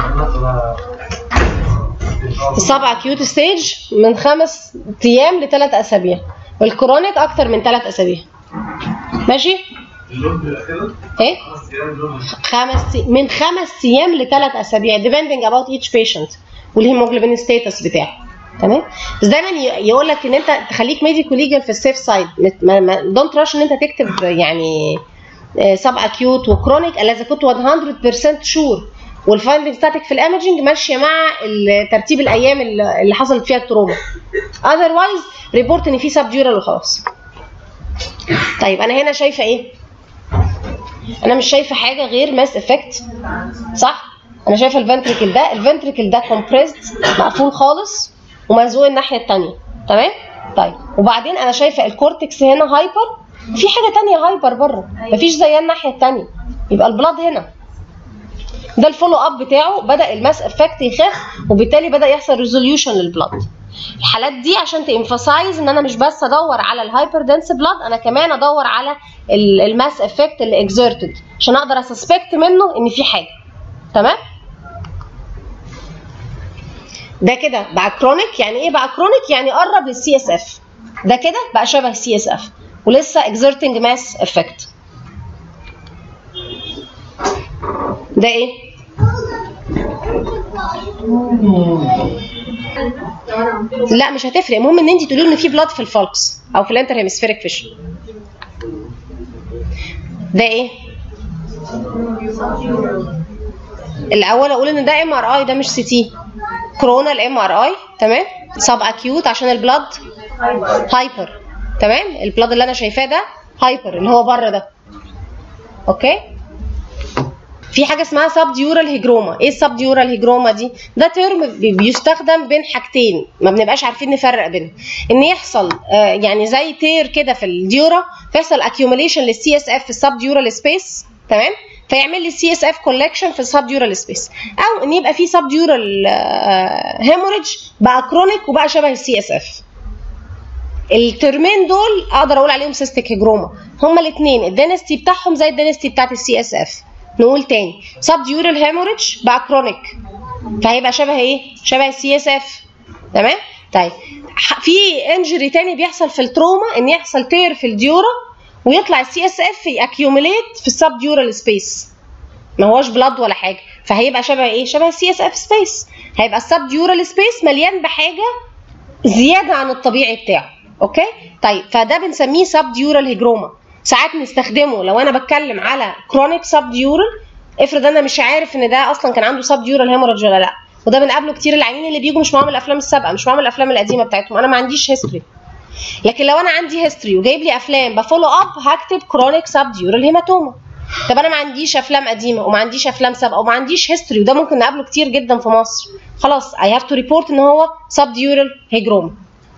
السب اكيوت ستيج من خمس ايام لثلاث اسابيع والكرونيك اكتر من ثلاث اسابيع ماشي اللون بيبقى كده ايه خمس ايام اللون خمس من خمس ايام لثلاث اسابيع depending about each patient والهيموجلوبين ستاتس بتاعه تمام بس دايما يقول لك ان انت تخليك ميديكو ليجل في السيف سايد دونت رش ان انت تكتب يعني سب اكيوت وكرونيك الا اذا كنت 100% شور والفايندنج ستاتيك في الايمجنج ماشيه مع ترتيب الايام اللي حصلت فيها التروما اذروايز ريبورت ان في سب ديورال وخلاص طيب انا هنا شايفه ايه انا مش شايفه حاجه غير ماس افكت صح انا شايفه الفنتريكل ده الفنتريكل ده كومبريسد مقفول خالص ومزقوق الناحيه الثانيه تمام طيب وبعدين انا شايفه الكورتكس هنا هايبر في حاجه ثانيه هايبر بره مفيش زيها الناحيه الثانيه يبقى البلاد هنا ده الفولو اب بتاعه بدا الماس افكت يخف وبالتالي بدا يحصل ريزوليوشن للبلاد الحالات دي عشان تامفاسايز ان انا مش بس ادور على الهايبر دنس بلاد انا كمان ادور على الماس افكت اللي اكزerted عشان اقدر اسسبكت منه ان في حاجه تمام ده كده بقى كرونيك يعني ايه بقى كرونيك يعني قرب للسي اس اف ده كده بقى شبه السي اس اف ولسه exerting ماس افكت ده ايه لا مش هتفرق المهم ان انت تقولي ان في بلاد في الفالكس او في الانتر هيمسفيريك فيش ده ايه الاول اقول ان ده ام ار اي ده مش سي تي كورونا الام ار اي تمام سب اكيوت عشان البلاد هايبر تمام البلاد اللي انا شايفاه ده هايبر اللي هو بره ده اوكي في حاجه اسمها سب ديورال هيجروما ايه السب ديورال هيجروما دي ده ترم بيستخدم بين حاجتين ما بنبقاش عارفين نفرق بينهم ان يحصل آه يعني زي تير كده في الديورا فيحصل اكيوميليشن للسي اس اف في السب ديورال سبيس تمام فيعمل لي السي اس اف كولكشن في السب ديورال سبيس او ان يبقى في سب ديورال هيموريدج بقى كرونيك وبقى شبه السي اس اف الترمين دول اقدر اقول عليهم سيستيك هيجروما هما الاثنين الدينستي بتاعهم زي الدينستي بتاعت السي اس اف نقول تاني سب ديورال هيموريدج بقى كرونيك فهيبقى شبه ايه شبه السي اس اف تمام طيب ح- في انجري تاني بيحصل في التروما ان يحصل تير في الديورا ويطلع السي اس اف ياكيوميليت في السب ديورال سبيس ما هوش بلاد ولا حاجه فهيبقى شبه ايه شبه السي اس اف سبيس هيبقى السب ديورال سبيس مليان بحاجه زياده عن الطبيعي بتاعه اوكي طيب فده بنسميه سب ديورال هيجروما ساعات نستخدمه لو انا بتكلم على كرونيك سب ديورال افرض انا مش عارف ان ده اصلا كان عنده سب ديورال هيموريدج ولا لا وده بنقابله كتير العيانين اللي بيجوا مش معاهم الافلام السابقه مش معاهم الافلام القديمه بتاعتهم انا ما عنديش هيستوري لكن لو انا عندي هيستوري وجايب لي افلام بفولو اب هكتب كرونيك سب ديورال هيماتوما طب انا ما عنديش افلام قديمه وما عنديش افلام سابقه وما عنديش هيستوري وده ممكن نقابله كتير جدا في مصر خلاص اي هاف تو ريبورت ان هو سب ديورال هيجروما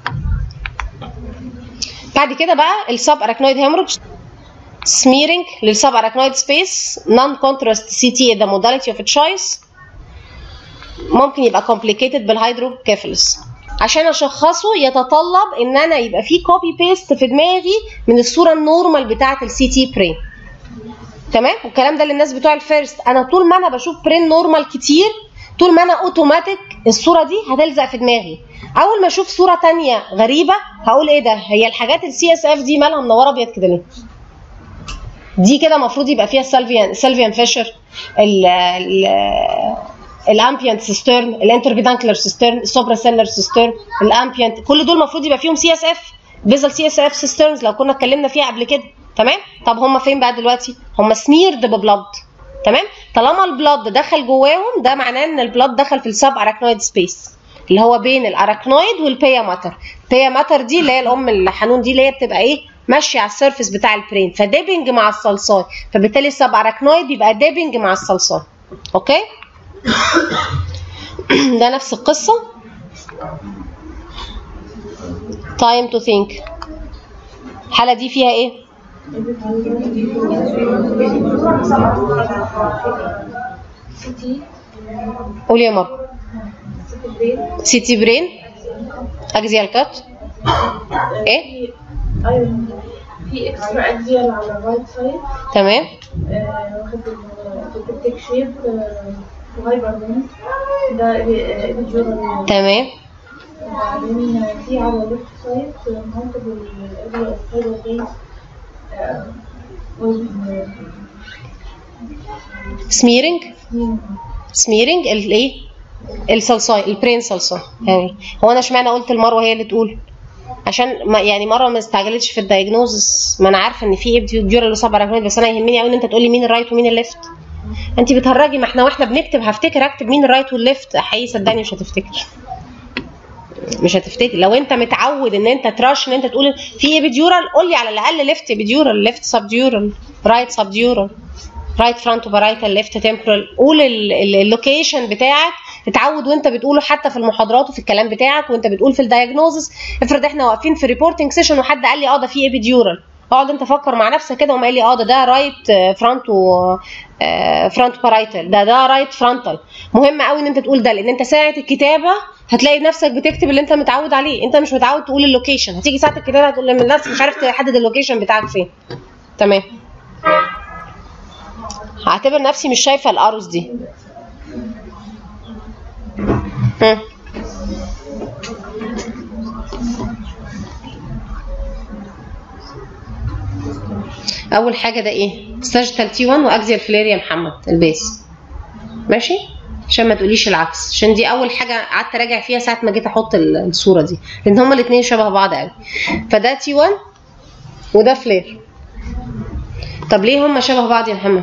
بعد كده بقى السب اراكنويد هيموريدج سميرنج للسب اراكنويد سبيس نون كونتراست سي تي ذا موداليتي اوف تشويس ممكن يبقى complicated بالهيدروكيفالس عشان اشخصه يتطلب ان انا يبقى في كوبي بيست في دماغي من الصوره النورمال بتاعه السي تي برين تمام والكلام ده للناس بتوع الفيرست انا طول ما انا بشوف برين نورمال كتير طول ما انا اوتوماتيك الصوره دي هتلزق في دماغي اول ما اشوف صوره تانية غريبه هقول ايه ده هي الحاجات السي اس اف دي مالها منوره ابيض كده ليه دي كده المفروض يبقى فيها السلفيان سلفيان فيشر ال ال الامبيانت سيسترن الانتربيدانكلر سيسترن السوبرا سيلر سيسترن الامبيانت كل دول المفروض يبقى فيهم سي اس اف فيزل سي اس اف سيسترنز لو كنا اتكلمنا فيها قبل كده تمام طب هم فين بقى دلوقتي هم سميرد ببلد تمام طالما البلد دخل جواهم ده معناه ان البلد دخل في السب اراكنويد سبيس اللي هو بين الاراكنويد والبيا ماتر البيا ماتر دي اللي هي الام الحنون دي اللي هي بتبقى ايه ماشيه على السيرفيس بتاع البرين فديبنج مع الصلصال فبالتالي السب اراكنويد بيبقى ديبنج مع الصلصال اوكي ده نفس القصه time to think الحاله دي فيها ايه سيتي قولي يا ماما برين سيتي برين اكزيال كات ايه ايوه في اكسترا اكزيال على الرايت سايد تمام واخد البيبتيك شيب وهايبر مين ده ايبيجورال تمام وبعدين في على الليفت سايد مالتيبل اريا اوف هايبر بيس سميرنج سميرنج الايه الصلصاي البرين صلصه يعني هو انا اشمعنى قلت المروه هي اللي تقول عشان ما يعني مره ما استعجلتش في الدايجنوزس ما انا عارفه ان في ابديورال وصب اراكنويد بس انا يهمني قوي ان انت تقولي مين الرايت ومين الليفت انت بتهرجي ما احنا واحنا بنكتب هفتكر اكتب مين الرايت والليفت حقيقي صدقني مش هتفتكر مش هتفتكر لو انت متعود ان انت تراش ان انت تقول في ابيديورال قول لي على الاقل ليفت ابيديورال ليفت سبديورال رايت سبديورال رايت فرونت وبرايتال ليفت تمبرال قول ال- ال- اللوكيشن بتاعك اتعود وانت بتقوله حتى في المحاضرات وفي الكلام بتاعك وانت بتقول في الدايجنوزس افرض احنا واقفين في ريبورتنج سيشن وحد قال لي اه ده في ابيديورال اقعد انت فكر مع نفسك كده وما قال لي اه ده ده رايت فرونت و فرونت بارايتال ده ده رايت فرونتال مهم قوي ان انت تقول ده لان انت ساعه الكتابه هتلاقي نفسك بتكتب اللي انت متعود عليه انت مش متعود تقول اللوكيشن هتيجي ساعه الكتابه هتقول لما الناس مش عارف تحدد اللوكيشن بتاعك فين تمام هعتبر نفسي مش شايفه الارز دي هم. اول حاجه ده ايه ساجيتال تي 1 واكزيال فلير يا محمد البيس ماشي عشان ما تقوليش العكس عشان دي اول حاجه قعدت اراجع فيها ساعه ما جيت احط ال- الصوره دي لان هما الاثنين شبه بعض قوي فده تي 1 وده فلير طب ليه هما شبه بعض يا محمد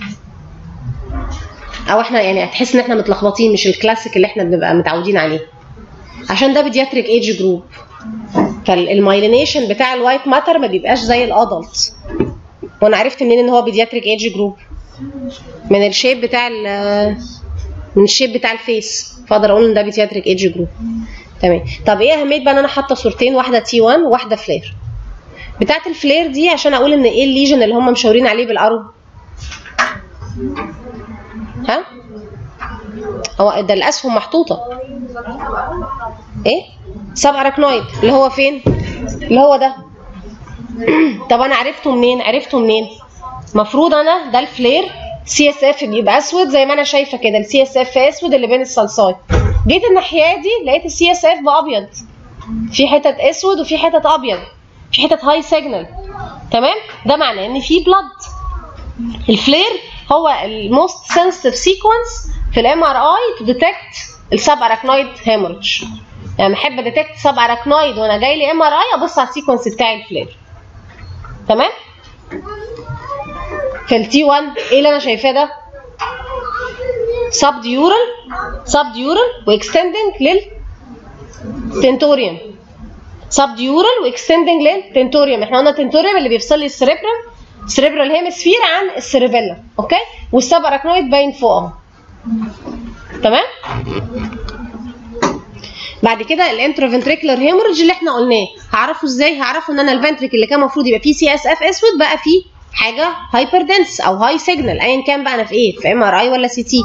او احنا يعني هتحس ان احنا متلخبطين مش الكلاسيك اللي احنا بنبقى متعودين عليه عشان ده بيدياتريك ايج جروب فالمايلينيشن بتاع الوايت ماتر ما بيبقاش زي الادلت وانا عرفت منين ان هو بيدياتريك ايج جروب من الشيب بتاع ال- من الشيب بتاع الفيس فاقدر اقول ان ده بيدياتريك ايج جروب تمام طب ايه اهميه بقى ان انا حاطه صورتين واحده تي 1 وواحده فلير بتاعت الفلير دي عشان اقول ان ايه الليجن اللي هم مشاورين عليه بالارو ها هو ده الاسهم محطوطه ايه سب اراكنويد اللي هو فين اللي هو ده طب انا عرفته منين عرفته منين مفروض انا ده الفلير سي اس اف بيبقى اسود زي ما انا شايفه كده السي اس اف اسود اللي بين الصلصال جيت الناحيه دي لقيت السي اس اف بابيض في حتت اسود وفي حتت ابيض في حتت هاي سيجنال تمام ده معناه ان في بلاد الفلير هو الموست سنسيتيف سيكونس في الام ار اي تو ديتكت السب اراكنويد هيموريدج يعني بحب اديتكت سب اراكنويد وانا جاي لي ام ار اي ابص على السيكونس بتاع الفلير تمام في التي 1 ايه اللي انا شايفاه ده سب ديورال سب ديورال واكستندنج لل تنتوريوم سب ديورال واكستندنج للتنتوريوم احنا قلنا التنتوريوم اللي بيفصل لي السريبرال سريبرال هيمسفير عن السيربيلا اوكي والسب اراكنويد باين فوق اهو تمام بعد كده الانترافنتريكولار هيموريدج اللي احنا قلناه هعرفه ازاي هعرفه ان انا الفنتريك اللي كان المفروض يبقى فيه سي اس اف اسود بقى فيه حاجه هايبر دنس او هاي سيجنال ايا كان بقى انا في ايه في ام ار اي ولا سي تي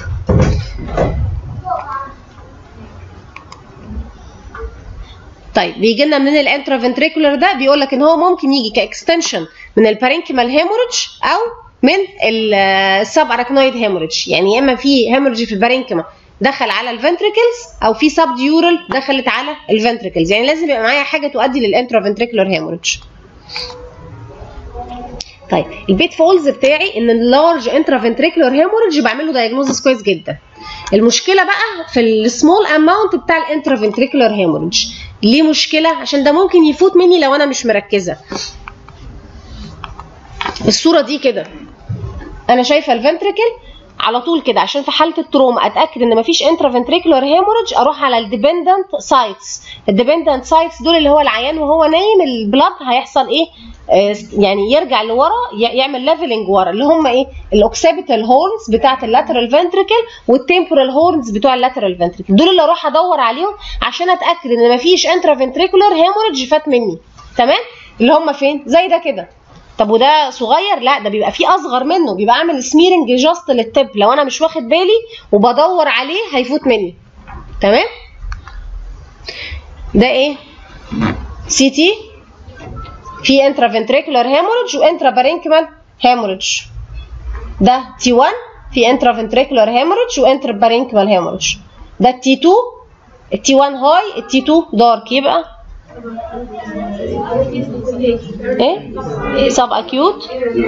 طيب بيجي لنا منين الانترافنتريكولار ده بيقول لك ان هو ممكن يجي كاكستنشن من البارينكيمال هيموريدج او من السب اراكنويد هيموريدج يعني يا اما في هيموريدج في البارينكيما دخل على الفنتريكلز او في سب ديورال دخلت على الفنتريكلز يعني لازم يبقى معايا حاجه تؤدي للانترافنتريكولار هيموريدج طيب البيت فولز بتاعي ان اللارج انترافنتريكولار هيموريدج بعمل له دايجنوزس كويس جدا المشكله بقى في السمول اماونت بتاع الانترافنتريكولار هيموريدج ليه مشكله عشان ده ممكن يفوت مني لو انا مش مركزه الصوره دي كده انا شايفه الفنتريكل على طول كده عشان في حاله التروما اتاكد ان مفيش انترافنتريكولار هيموريدج اروح على الديبندنت سايتس الديبندنت سايتس دول اللي هو العيان وهو نايم البلاد هيحصل ايه آه يعني يرجع لورا يعمل ليفلنج ورا اللي هم ايه الاوكسيبيتال هورنز بتاعه اللاترال فنتريكل والتمبورال هورنز بتوع اللاترال فنتريكل دول اللي اروح ادور عليهم عشان اتاكد ان مفيش انترافنتريكولار هيموريدج فات مني تمام اللي هم فين زي ده كده طب وده صغير لا ده بيبقى فيه اصغر منه بيبقى عامل سميرنج جاست للتب لو انا مش واخد بالي وبدور عليه هيفوت مني تمام ده ايه سي تي في انترافنتريكولار هيموريدج وانترا بارينكيمال هيموريدج ده تي 1 في انترافنتريكولار هيموريدج وانترا بارينكيمال هيموريدج ده التي 2 التي 1 هاي التي 2 دارك يبقى ايه سب اكيوت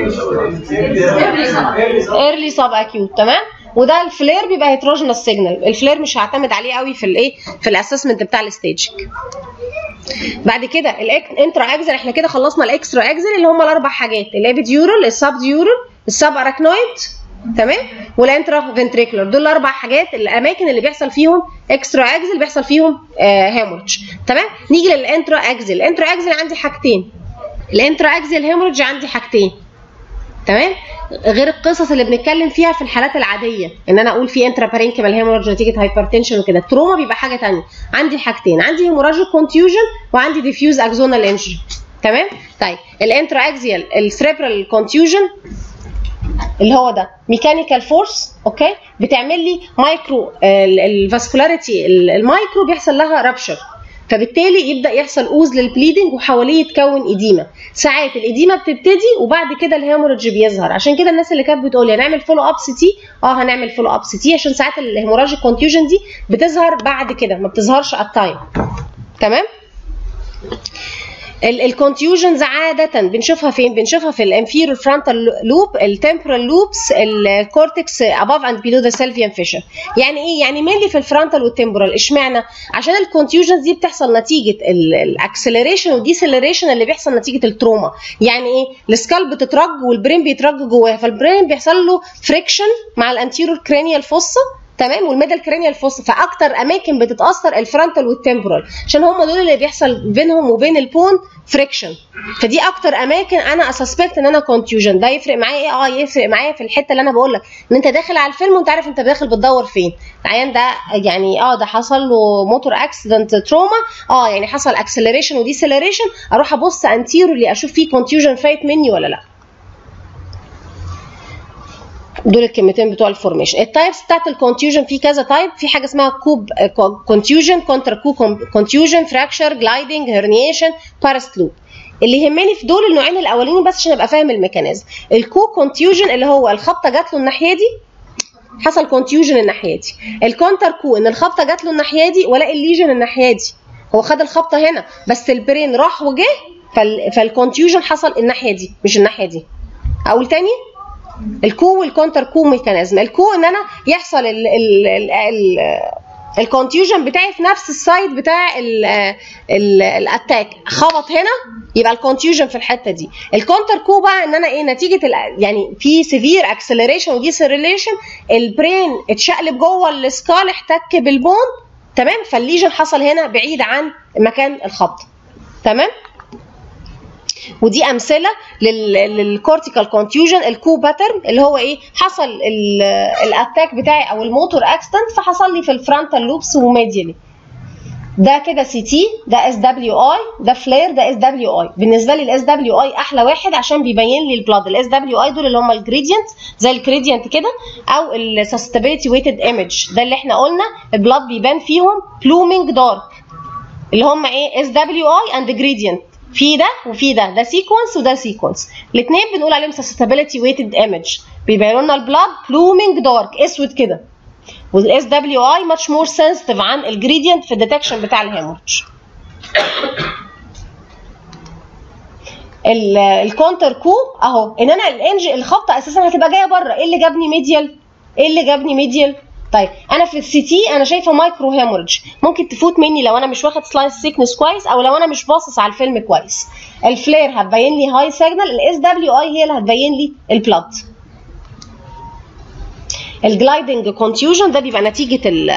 ايرلي سب اكيوت تمام وده الفلير بيبقى هيتروجينوس سيجنال الفلير مش هعتمد عليه قوي في الايه في الاسسمنت بتاع الستيجنج بعد كده الانترا اكزل احنا كده خلصنا الاكسترا اكزل اللي هم الاربع حاجات الابيديورال السب ديورال السب اراكنويد تمام والانترا فنتريكولار دول الاربع حاجات الاماكن اللي بيحصل فيهم اكسترا اكزل بيحصل فيهم آه هيموريدج تمام نيجي للانترا اكزل الانترا اكزل عندي حاجتين الانترا اكزل هيموريدج عندي حاجتين تمام غير القصص اللي بنتكلم فيها في الحالات العاديه ان انا اقول في انترا بارينكيمال هيموريدج نتيجه هايبرتنشن وكده التروما بيبقى حاجه ثانيه عندي حاجتين عندي هيموراجيك كونتيوجن وعندي ديفيوز اكزونال انجري تمام طيب الانترا اكزيال السريبرال كونتيوجن اللي هو ده ميكانيكال فورس اوكي بتعمل لي مايكرو الفاسكولاريتي المايكرو بيحصل لها رابشر فبالتالي يبدا يحصل اوز للبليدنج وحواليه يتكون اديمه ساعات الاديمه بتبتدي وبعد كده الهيموريدج بيظهر عشان كده الناس اللي كانت بتقول لي هنعمل فولو اب سي تي اه هنعمل فولو اب سي تي عشان ساعات الهيموراجيك كونتيوجن دي بتظهر بعد كده ما بتظهرش على التايم تمام الكونتيوجنز عادة بنشوفها فين؟ بنشوفها في الانفيرور فرونتال لوب التمبرال لوبس الكورتكس above and below the sylvian fissure يعني ايه؟ يعني مينلي في الفرونتال والتمبرال اشمعنى؟ عشان الكونتيوجنز دي بتحصل نتيجة الاكسلريشن والديسلريشن اللي بيحصل نتيجة التروما يعني ايه؟ السكال بتترج والبرين بيترج جواها فالبرين بيحصل له فريكشن مع الانتيرور كرانيال فوسا تمام والميدل كرانيال فوس فاكتر اماكن بتتاثر الفرونتال والتمبرال عشان هم دول اللي بيحصل بينهم وبين البون فريكشن فدي اكتر اماكن انا اسسبكت ان انا كونتيوجن ده يفرق معايا ايه اه يفرق معايا في الحته اللي انا بقول لك ان انت داخل على الفيلم وانت عارف انت داخل بتدور فين العيان ده يعني اه ده حصل له موتور اكسيدنت تروما اه يعني حصل اكسلريشن وديسلريشن اروح ابص انتيرولي اشوف فيه كونتيوجن فايت مني ولا لا دول الكلمتين بتوع الفورميشن التايبس بتاعت الكونتيوجن في كذا تايب في حاجه اسمها كوب كونتيوجن كونترا كو كونتيوجن فراكشر جلايدنج هرنيشن بارست لوب اللي يهمني في دول النوعين الاولانيين بس عشان ابقى فاهم الميكانيزم الكو كونتيوجن اللي هو الخبطه جات له الناحيه دي حصل كونتيوجن الناحيه دي الكونتر كو ان الخبطه جات له الناحيه دي ولا الليجن الناحيه دي هو خد الخبطه هنا بس البرين راح وجه فال... فالكونتيوجن حصل الناحيه دي مش الناحيه دي اقول تاني الكو والكونتر كو ميكانيزم الكو ان انا يحصل ال ال ال ال الكونتيوجن بتاعي في نفس السايد بتاع ال ال الاتاك خبط هنا يبقى الكونتيوجن في الحته دي الكونتر كو بقى ان انا ايه نتيجه ال- يعني في سيفير اكسلريشن وديسلريشن البرين اتشقلب جوه السكال احتك بالبون تمام فالليجن حصل هنا بعيد عن مكان الخبطه تمام ودي امثله للكورتيكال كونتيوجن الكو باترن اللي هو ايه حصل ال- الاتاك بتاعي او الموتور اكسيدنت فحصل لي في الفرونتال لوبس وميديالي ده كده سي تي ده اس دبليو اي ده فلير ده اس دبليو اي بالنسبه لي الاس دبليو اي احلى واحد عشان بيبين لي البلاد الاس دبليو اي دول اللي هم الجريدينت زي الجريدينت كده او السستابيليتي ويتد ايمج ده اللي احنا قلنا البلاد بيبان فيهم بلومينج دارك اللي هم ايه اس دبليو اي اند جريدينت في ده وفي ده ده سيكونس وده سيكونس الاثنين بنقول عليهم سستابيليتي ويتد ايمج بيبينوا لنا البلاد بلومينج دارك اسود كده والاس دبليو اي ماتش مور سنسيتيف عن الجريدينت في الديتكشن بتاع الهيموريدج ال- الكونتر كو اهو ان انا الانج الخبطه اساسا هتبقى جايه بره ايه اللي جابني ميديال ايه اللي جابني ميديال طيب انا في السي تي انا شايفه مايكرو هيموريدج ممكن تفوت مني لو انا مش واخد سلايس سيكنس كويس او لو انا مش باصص على الفيلم كويس الفلير هتبين لي هاي سيجنال الاس دبليو اي هي اللي هتبين لي البلاد الجلايدنج كونتيوجن ده بيبقى نتيجه ال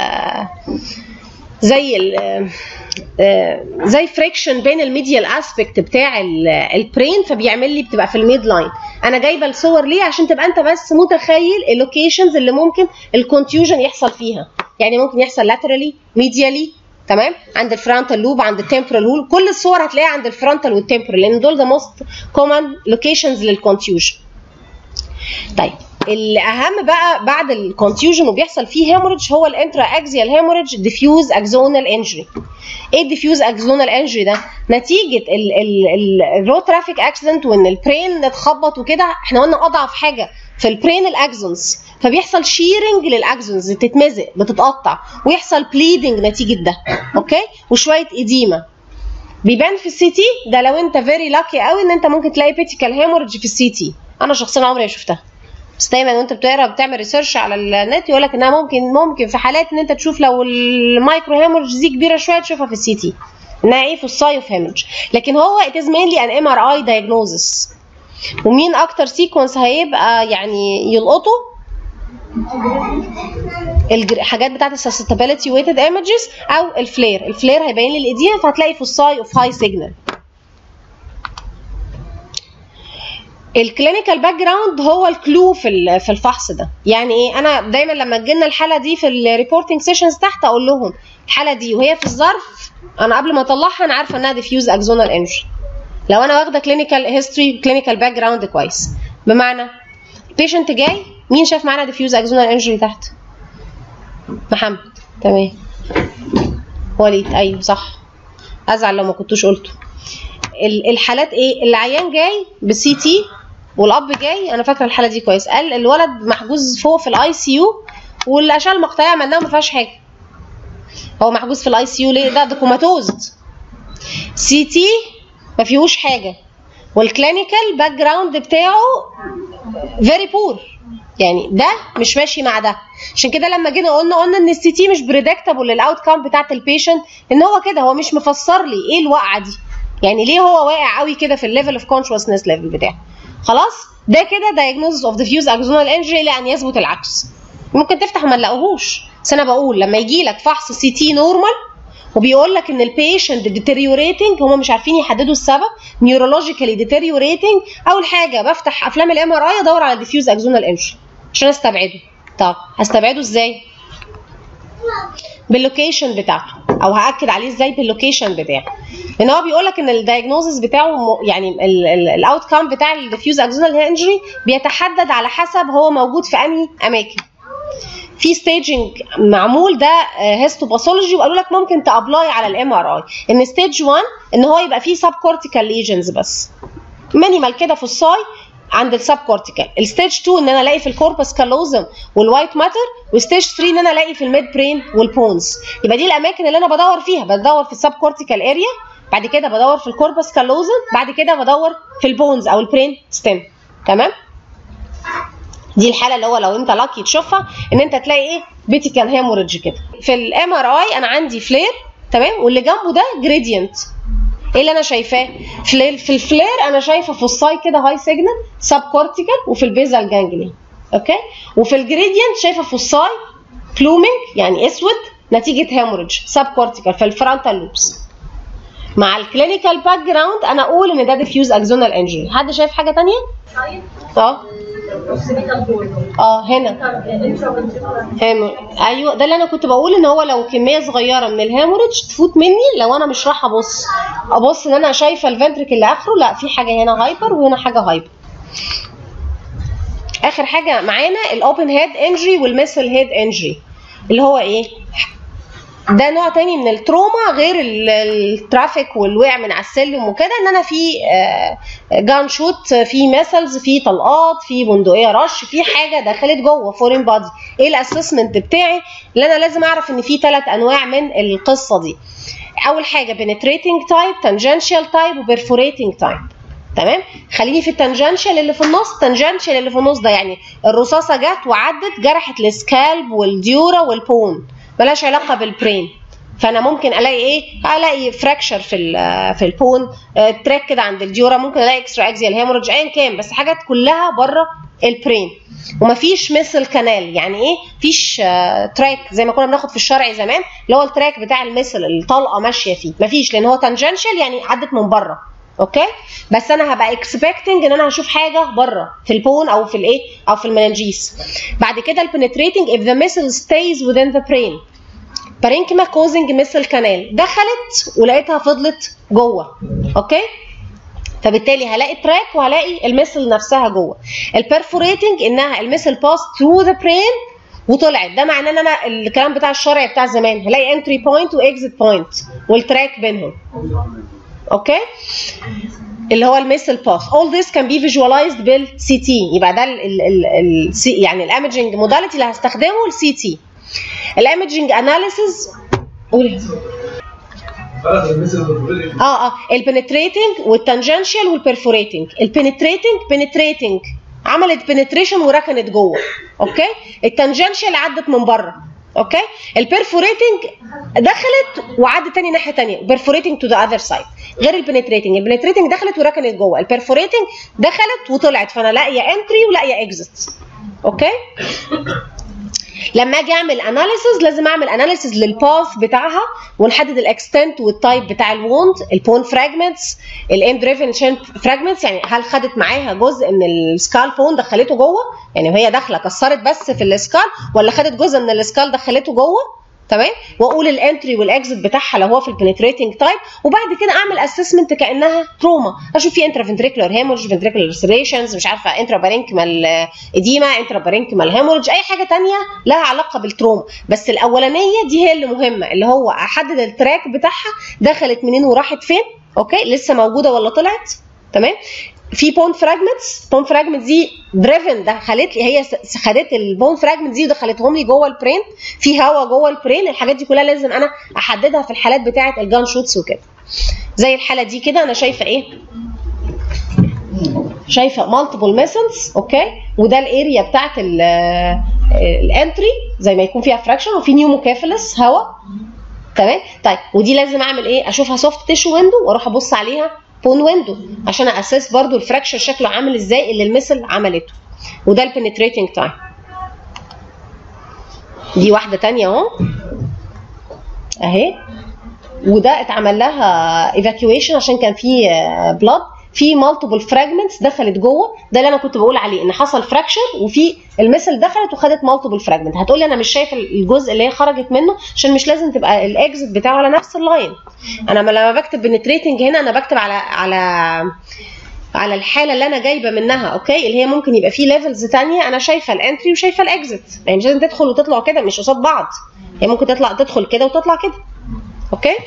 زي ال زي فريكشن بين الميديال اسبكت بتاع ال- البرين فبيعمل لي بتبقى في الميد لاين انا جايبه الصور ليه عشان تبقى انت بس متخيل اللوكيشنز اللي ممكن الكونتيوجن يحصل فيها يعني ممكن يحصل لاترالي ميديالي تمام عند الفرونتال لوب عند التمبرال لوب كل الصور هتلاقيها عند الفرونتال والتمبرال لان دول ذا موست كومن لوكيشنز للكونتيوجن طيب الاهم بقى بعد الكونتيوجن وبيحصل فيه هيموريدج هو الانترا اكزيال هيموريدج ديفيوز اكزونال انجري ايه الديفيوز اكزونال انجري ده نتيجه الرو ترافيك اكسيدنت وان البرين اتخبط وكده احنا قلنا اضعف حاجه في البرين الاكزونز فبيحصل شيرنج للاكزونز بتتمزق بتتقطع ويحصل بليدنج نتيجه ده اوكي وشويه اديمه بيبان في السي تي ده لو انت فيري لاكي قوي ان انت ممكن تلاقي بيتيكال هيموريدج في السي تي انا شخصيا عمري ما شفتها بس دايما وانت بتقرا بتعمل ريسيرش على النت يقول لك انها ممكن ممكن في حالات ان انت تشوف لو المايكرو هيموريدج دي كبيره شويه تشوفها في السي تي انها ايه في السايوف هيموريدج لكن هو it is mainly an MRI diagnosis ومين اكتر سيكونس هيبقى يعني يلقطه الحاجات بتاعت السستابيليتي ويتد ايمجز او الفلير الفلير هيبين لي الاديمه فهتلاقي في الساي اوف هاي سيجنال الكلينيكال باك جراوند هو الكلو في ال- في الفحص ده يعني ايه انا دايما لما تجينا الحاله دي في الريبورتنج سيشنز تحت اقول لهم الحاله دي وهي في الظرف انا قبل ما اطلعها انا عارفه انها ديفيوز اكزونال انجري لو انا واخده كلينيكال هيستوري كلينيكال باك جراوند كويس بمعنى البيشنت جاي مين شاف معانا ديفيوز اكزونال انجري تحت محمد تمام وليد ايوه صح ازعل لو ما كنتوش قلته ال- الحالات ايه العيان جاي بالسي تي والاب جاي انا فاكره الحاله دي كويس قال الولد محجوز فوق في الاي سي يو والاشعه المقطعيه عملناها ما فيهاش حاجه هو محجوز في الاي سي يو ليه ده ده كوماتوز سي تي ما فيهوش حاجه والكلينيكال باك جراوند بتاعه فيري بور يعني ده مش ماشي مع ده عشان كده لما جينا قلنا قلنا ان السي تي مش بريدكتابل للاوت كام بتاعت البيشنت ان هو كده هو مش مفسر لي ايه الوقعه دي يعني ليه هو واقع قوي كده في الليفل اوف كونشسنس ليفل بتاعه خلاص ده كده diagnosis اوف diffuse axonal injury لان يثبت العكس ممكن تفتح وما نلاقوهوش بس انا بقول لما يجي لك فحص سي تي نورمال وبيقول لك ان البيشنت ديتيريوريتنج هم مش عارفين يحددوا السبب نيورولوجيكالي ديتيريوريتنج اول حاجه بفتح افلام الام ار اي ادور على ديفيوز اكزونال انجري عشان استبعده طب هستبعده ازاي باللوكيشن بتاعته او هاكد عليه ازاي باللوكيشن بتاعه لان هو بيقول لك ان الدايجنوزس بتاعه م- يعني الاوت كام بتاع الديفيوز اكزونال انجري بيتحدد على حسب هو موجود في انهي اماكن في ستيجنج معمول ده هيستوباثولوجي وقالوا لك ممكن تابلاي على الام ار اي ان ستيج 1 ان هو يبقى فيه سب كورتيكال ليجنز بس مينيمال كده في الصاي عند السب كورتيكال الستيج 2 ان انا الاقي في الكوربس كالوزم والوايت ماتر وستيج 3 ان انا الاقي في الميد برين والبونز يبقى دي الاماكن اللي انا بدور فيها بدور في السب كورتيكال اريا بعد كده بدور في الكوربس كالوزم بعد كده بدور في البونز او البرين ستيم تمام دي الحاله اللي هو لو انت لاكي تشوفها ان انت تلاقي ايه بيتيكال هيموريدج كده في الام ار اي انا عندي فلير تمام واللي جنبه ده جريدينت ايه اللي انا شايفاه في في الفلير انا شايفه في الساي كده هاي سيجنال سب كورتيكال وفي البيزال جانجلي اوكي وفي الجريدينت شايفه في الساي بلومينج يعني اسود نتيجه هيموريدج سب كورتيكال في الفرونتال لوبس مع الكلينيكال باك جراوند انا اقول ان ده ديفيوز اكزونال انجري حد شايف حاجه تانية اه اه هنا هامر ايوه ده اللي انا كنت بقول ان هو لو كميه صغيره من الهاموريدج تفوت مني لو انا مش رايحه ابص ابص ان انا شايفه الفنتريك اللي اخره لا في حاجه هنا هايبر وهنا حاجه هايبر اخر حاجه معانا الاوبن هيد انجري والميسل هيد انجري اللي هو ايه ده نوع تاني من التروما غير ال- الترافيك والوقع من على السلم وكده ان انا في جان شوت في ميسلز في طلقات في بندقيه رش في حاجه دخلت جوه فورين بادي ايه الاسسمنت بتاعي اللي انا لازم اعرف ان في ثلاث انواع من القصه دي اول حاجه penetrating تايب tangential تايب وبرفوريتنج تايب تمام خليني في التنجنشال اللي في النص التنجنشال اللي في النص ده يعني الرصاصه جت وعدت جرحت السكالب والديورا والبون ملهاش علاقه بالبرين فانا ممكن الاقي ايه الاقي فراكشر في ال- في البون آه، تراك كده عند الديورا ممكن الاقي اكسترا اكزيال هيموريدج ايا كان بس حاجات كلها بره البرين ومفيش مثل كانال يعني ايه فيش آه، تراك زي ما كنا بناخد في الشرع زمان اللي هو التراك بتاع المثل الطلقه ماشيه فيه مفيش لان هو تانجنشال يعني عدت من بره اوكي بس انا هبقى اكسبكتنج ان انا هشوف حاجه بره في البون او في الايه او في المننجيس بعد كده البنتريتنج if the missile stays within the brain بارينكما كوزنج ميسل كانال دخلت ولقيتها فضلت جوه اوكي فبالتالي هلاقي تراك وهلاقي المثل نفسها جوه البرفوريتنج انها المثل باس ثرو ذا برين وطلعت ده معناه ان انا الكلام بتاع الشرع بتاع زمان هلاقي انتري بوينت واكزيت بوينت والتراك بينهم اوكي اللي هو الميسل باس all this can be visualized بالسي تي يبقى ده ال ال ال ال يعني الايمجنج موداليتي اللي هستخدمه السي تي الايمجنج اناليسيز قولي فرق المثل بالبرفوريتنج اه اه البنتريتنج والتانجنشال والبرفوريتنج البنتريتنج بنتريتنج عملت بنتريشن وركنت جوه اوكي التانجنشال عدت من بره اوكي البرفوريتنج دخلت وعدت تاني ناحيه تانيه برفوريتنج تو ذا اذر سايد غير البنتريتنج البنتريتنج دخلت وركنت جوه البرفوريتنج دخلت وطلعت فانا لاقيه انتري ولاقيه اكزيت اوكي لما اجي اعمل اناليسز لازم اعمل اناليسز للباث بتاعها ونحدد الاكستنت والتايب بتاع الووند البون فراجمنتس الاند دريفن فراجمنتس يعني هل خدت معاها جزء من السكال بون دخلته جوه يعني وهي داخله كسرت بس في السكال ولا خدت جزء من السكال دخلته جوه تمام واقول الانتري والاكزit بتاعها لو هو في البنتريتنج تايب وبعد كده اعمل اسسمنت كانها تروما اشوف في انترا فنتريكولار هيمورج فنتريكولار ريسيريشنز مش عارفه انترا بارينكمال اديما انترا بارينكمال هيمورج اي حاجه تانية لها علاقه بالتروما بس الاولانيه دي هي اللي مهمه اللي هو احدد التراك بتاعها دخلت منين وراحت فين اوكي لسه موجوده ولا طلعت تمام في بون فراجمنتس بون فراجمنت دي دريفن دخلت لي هي س- خدت البون فراجمنت دي ودخلتهم لي جوه البرين في هواء جوه البرين الحاجات دي كلها لازم انا احددها في الحالات بتاعه الجان شوتس وكده زي الحاله دي كده انا شايفه ايه شايفه مالتيبل ميسنس اوكي وده الاريا بتاعت الانتري زي ما يكون فيها فراكشن وفي نيوموكافيلس هواء تمام طيب ودي لازم اعمل ايه اشوفها سوفت تيشو ويندو واروح ابص عليها بون ويندو عشان اساس برضو الفراكشر شكله عامل ازاي اللي المثل عملته وده البنتريتنج تايم دي واحده تانية اهو اهي وده اتعمل لها ايفاكيويشن عشان كان في بلاد في مالتيبل فراجمنتس دخلت جوه ده اللي انا كنت بقول عليه ان حصل فراكشر وفي المثل دخلت وخدت مالتيبل فراجمنت هتقولي انا مش شايف الجزء اللي هي خرجت منه عشان مش لازم تبقى الاكزit بتاعه على نفس اللاين انا لما بكتب بنتريتنج هنا انا بكتب على على على الحاله اللي انا جايبه منها اوكي اللي هي ممكن يبقى فيه ليفلز تانية انا شايفه الانتري وشايفه الاكزit يعني مش لازم تدخل وتطلع كده مش قصاد بعض هي ممكن تطلع تدخل كده وتطلع كده اوكي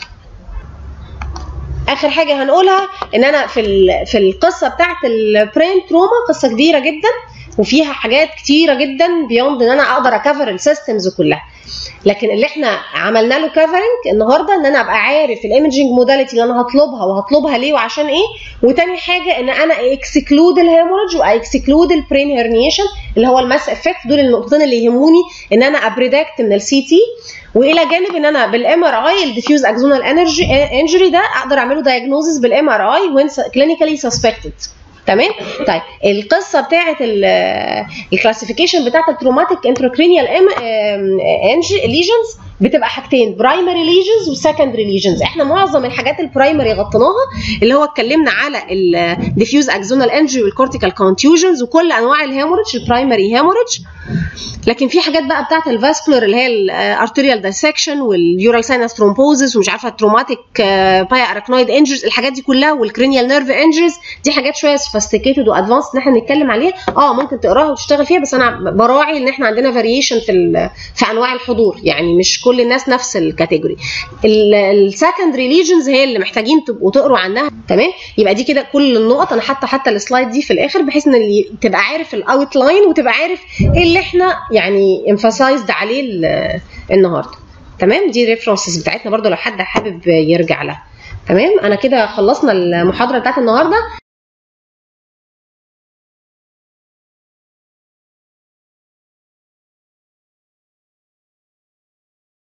اخر حاجه هنقولها ان انا في ال- في القصه بتاعت البرين تروما قصه كبيره جدا وفيها حاجات كتيره جدا بيوند ان انا اقدر اكفر السيستمز كلها لكن اللي احنا عملنا له كفرنج النهارده ان انا ابقى عارف الايمجنج موداليتي اللي انا هطلبها وهطلبها ليه وعشان ايه وتاني حاجه ان انا اكسكلود الهيموريدج واكسكلود البرين هيرنيشن اللي هو الماس افكت دول النقطتين اللي يهموني ان انا ابريدكت من السي تي والى جانب ان انا بالام ار اي الديفيوز اكزونال انرجي انجري ده اقدر اعمله دايجنوزس بالام ار اي وين كلينيكالي سسبكتد تمام طيب القصه بتاعه الكلاسيفيكيشن بتاعه التروماتيك انتركرينيال ليجنز بتبقى حاجتين برايمري ليجنز وسكندري ليجنز احنا معظم الحاجات البرايمري غطيناها اللي هو اتكلمنا على الديفيوز اكزونال انجري والكورتيكال كونتيوجنز وكل انواع الهيموريدج البرايمري هيموريدج لكن في حاجات بقى بتاعه الفاسكولار اللي هي الارتريال دايسكشن واليورال ساينس ثرومبوزس ومش عارفه التروماتيك باي اراكنويد انجرز الحاجات دي كلها والكرينيال نيرف انجرز دي حاجات شويه سوفيستيكيتد وادفانس ان احنا نتكلم عليها اه ممكن تقراها وتشتغل فيها بس انا براعي ان احنا عندنا فاريشن في ال- في انواع الحضور يعني مش كل الناس نفس الكاتيجوري السكندري ليجنز هي اللي محتاجين تبقوا تقروا عنها تمام يبقى دي كده كل النقط انا حاطه حتى السلايد دي في الاخر بحيث ان اللي تبقى عارف الاوت لاين وتبقى عارف ايه اللي احنا يعني emphasized عليه ال- النهارده تمام دي ريفرنسز بتاعتنا برضو لو حد حابب يرجع لها تمام انا كده خلصنا المحاضره بتاعت النهارده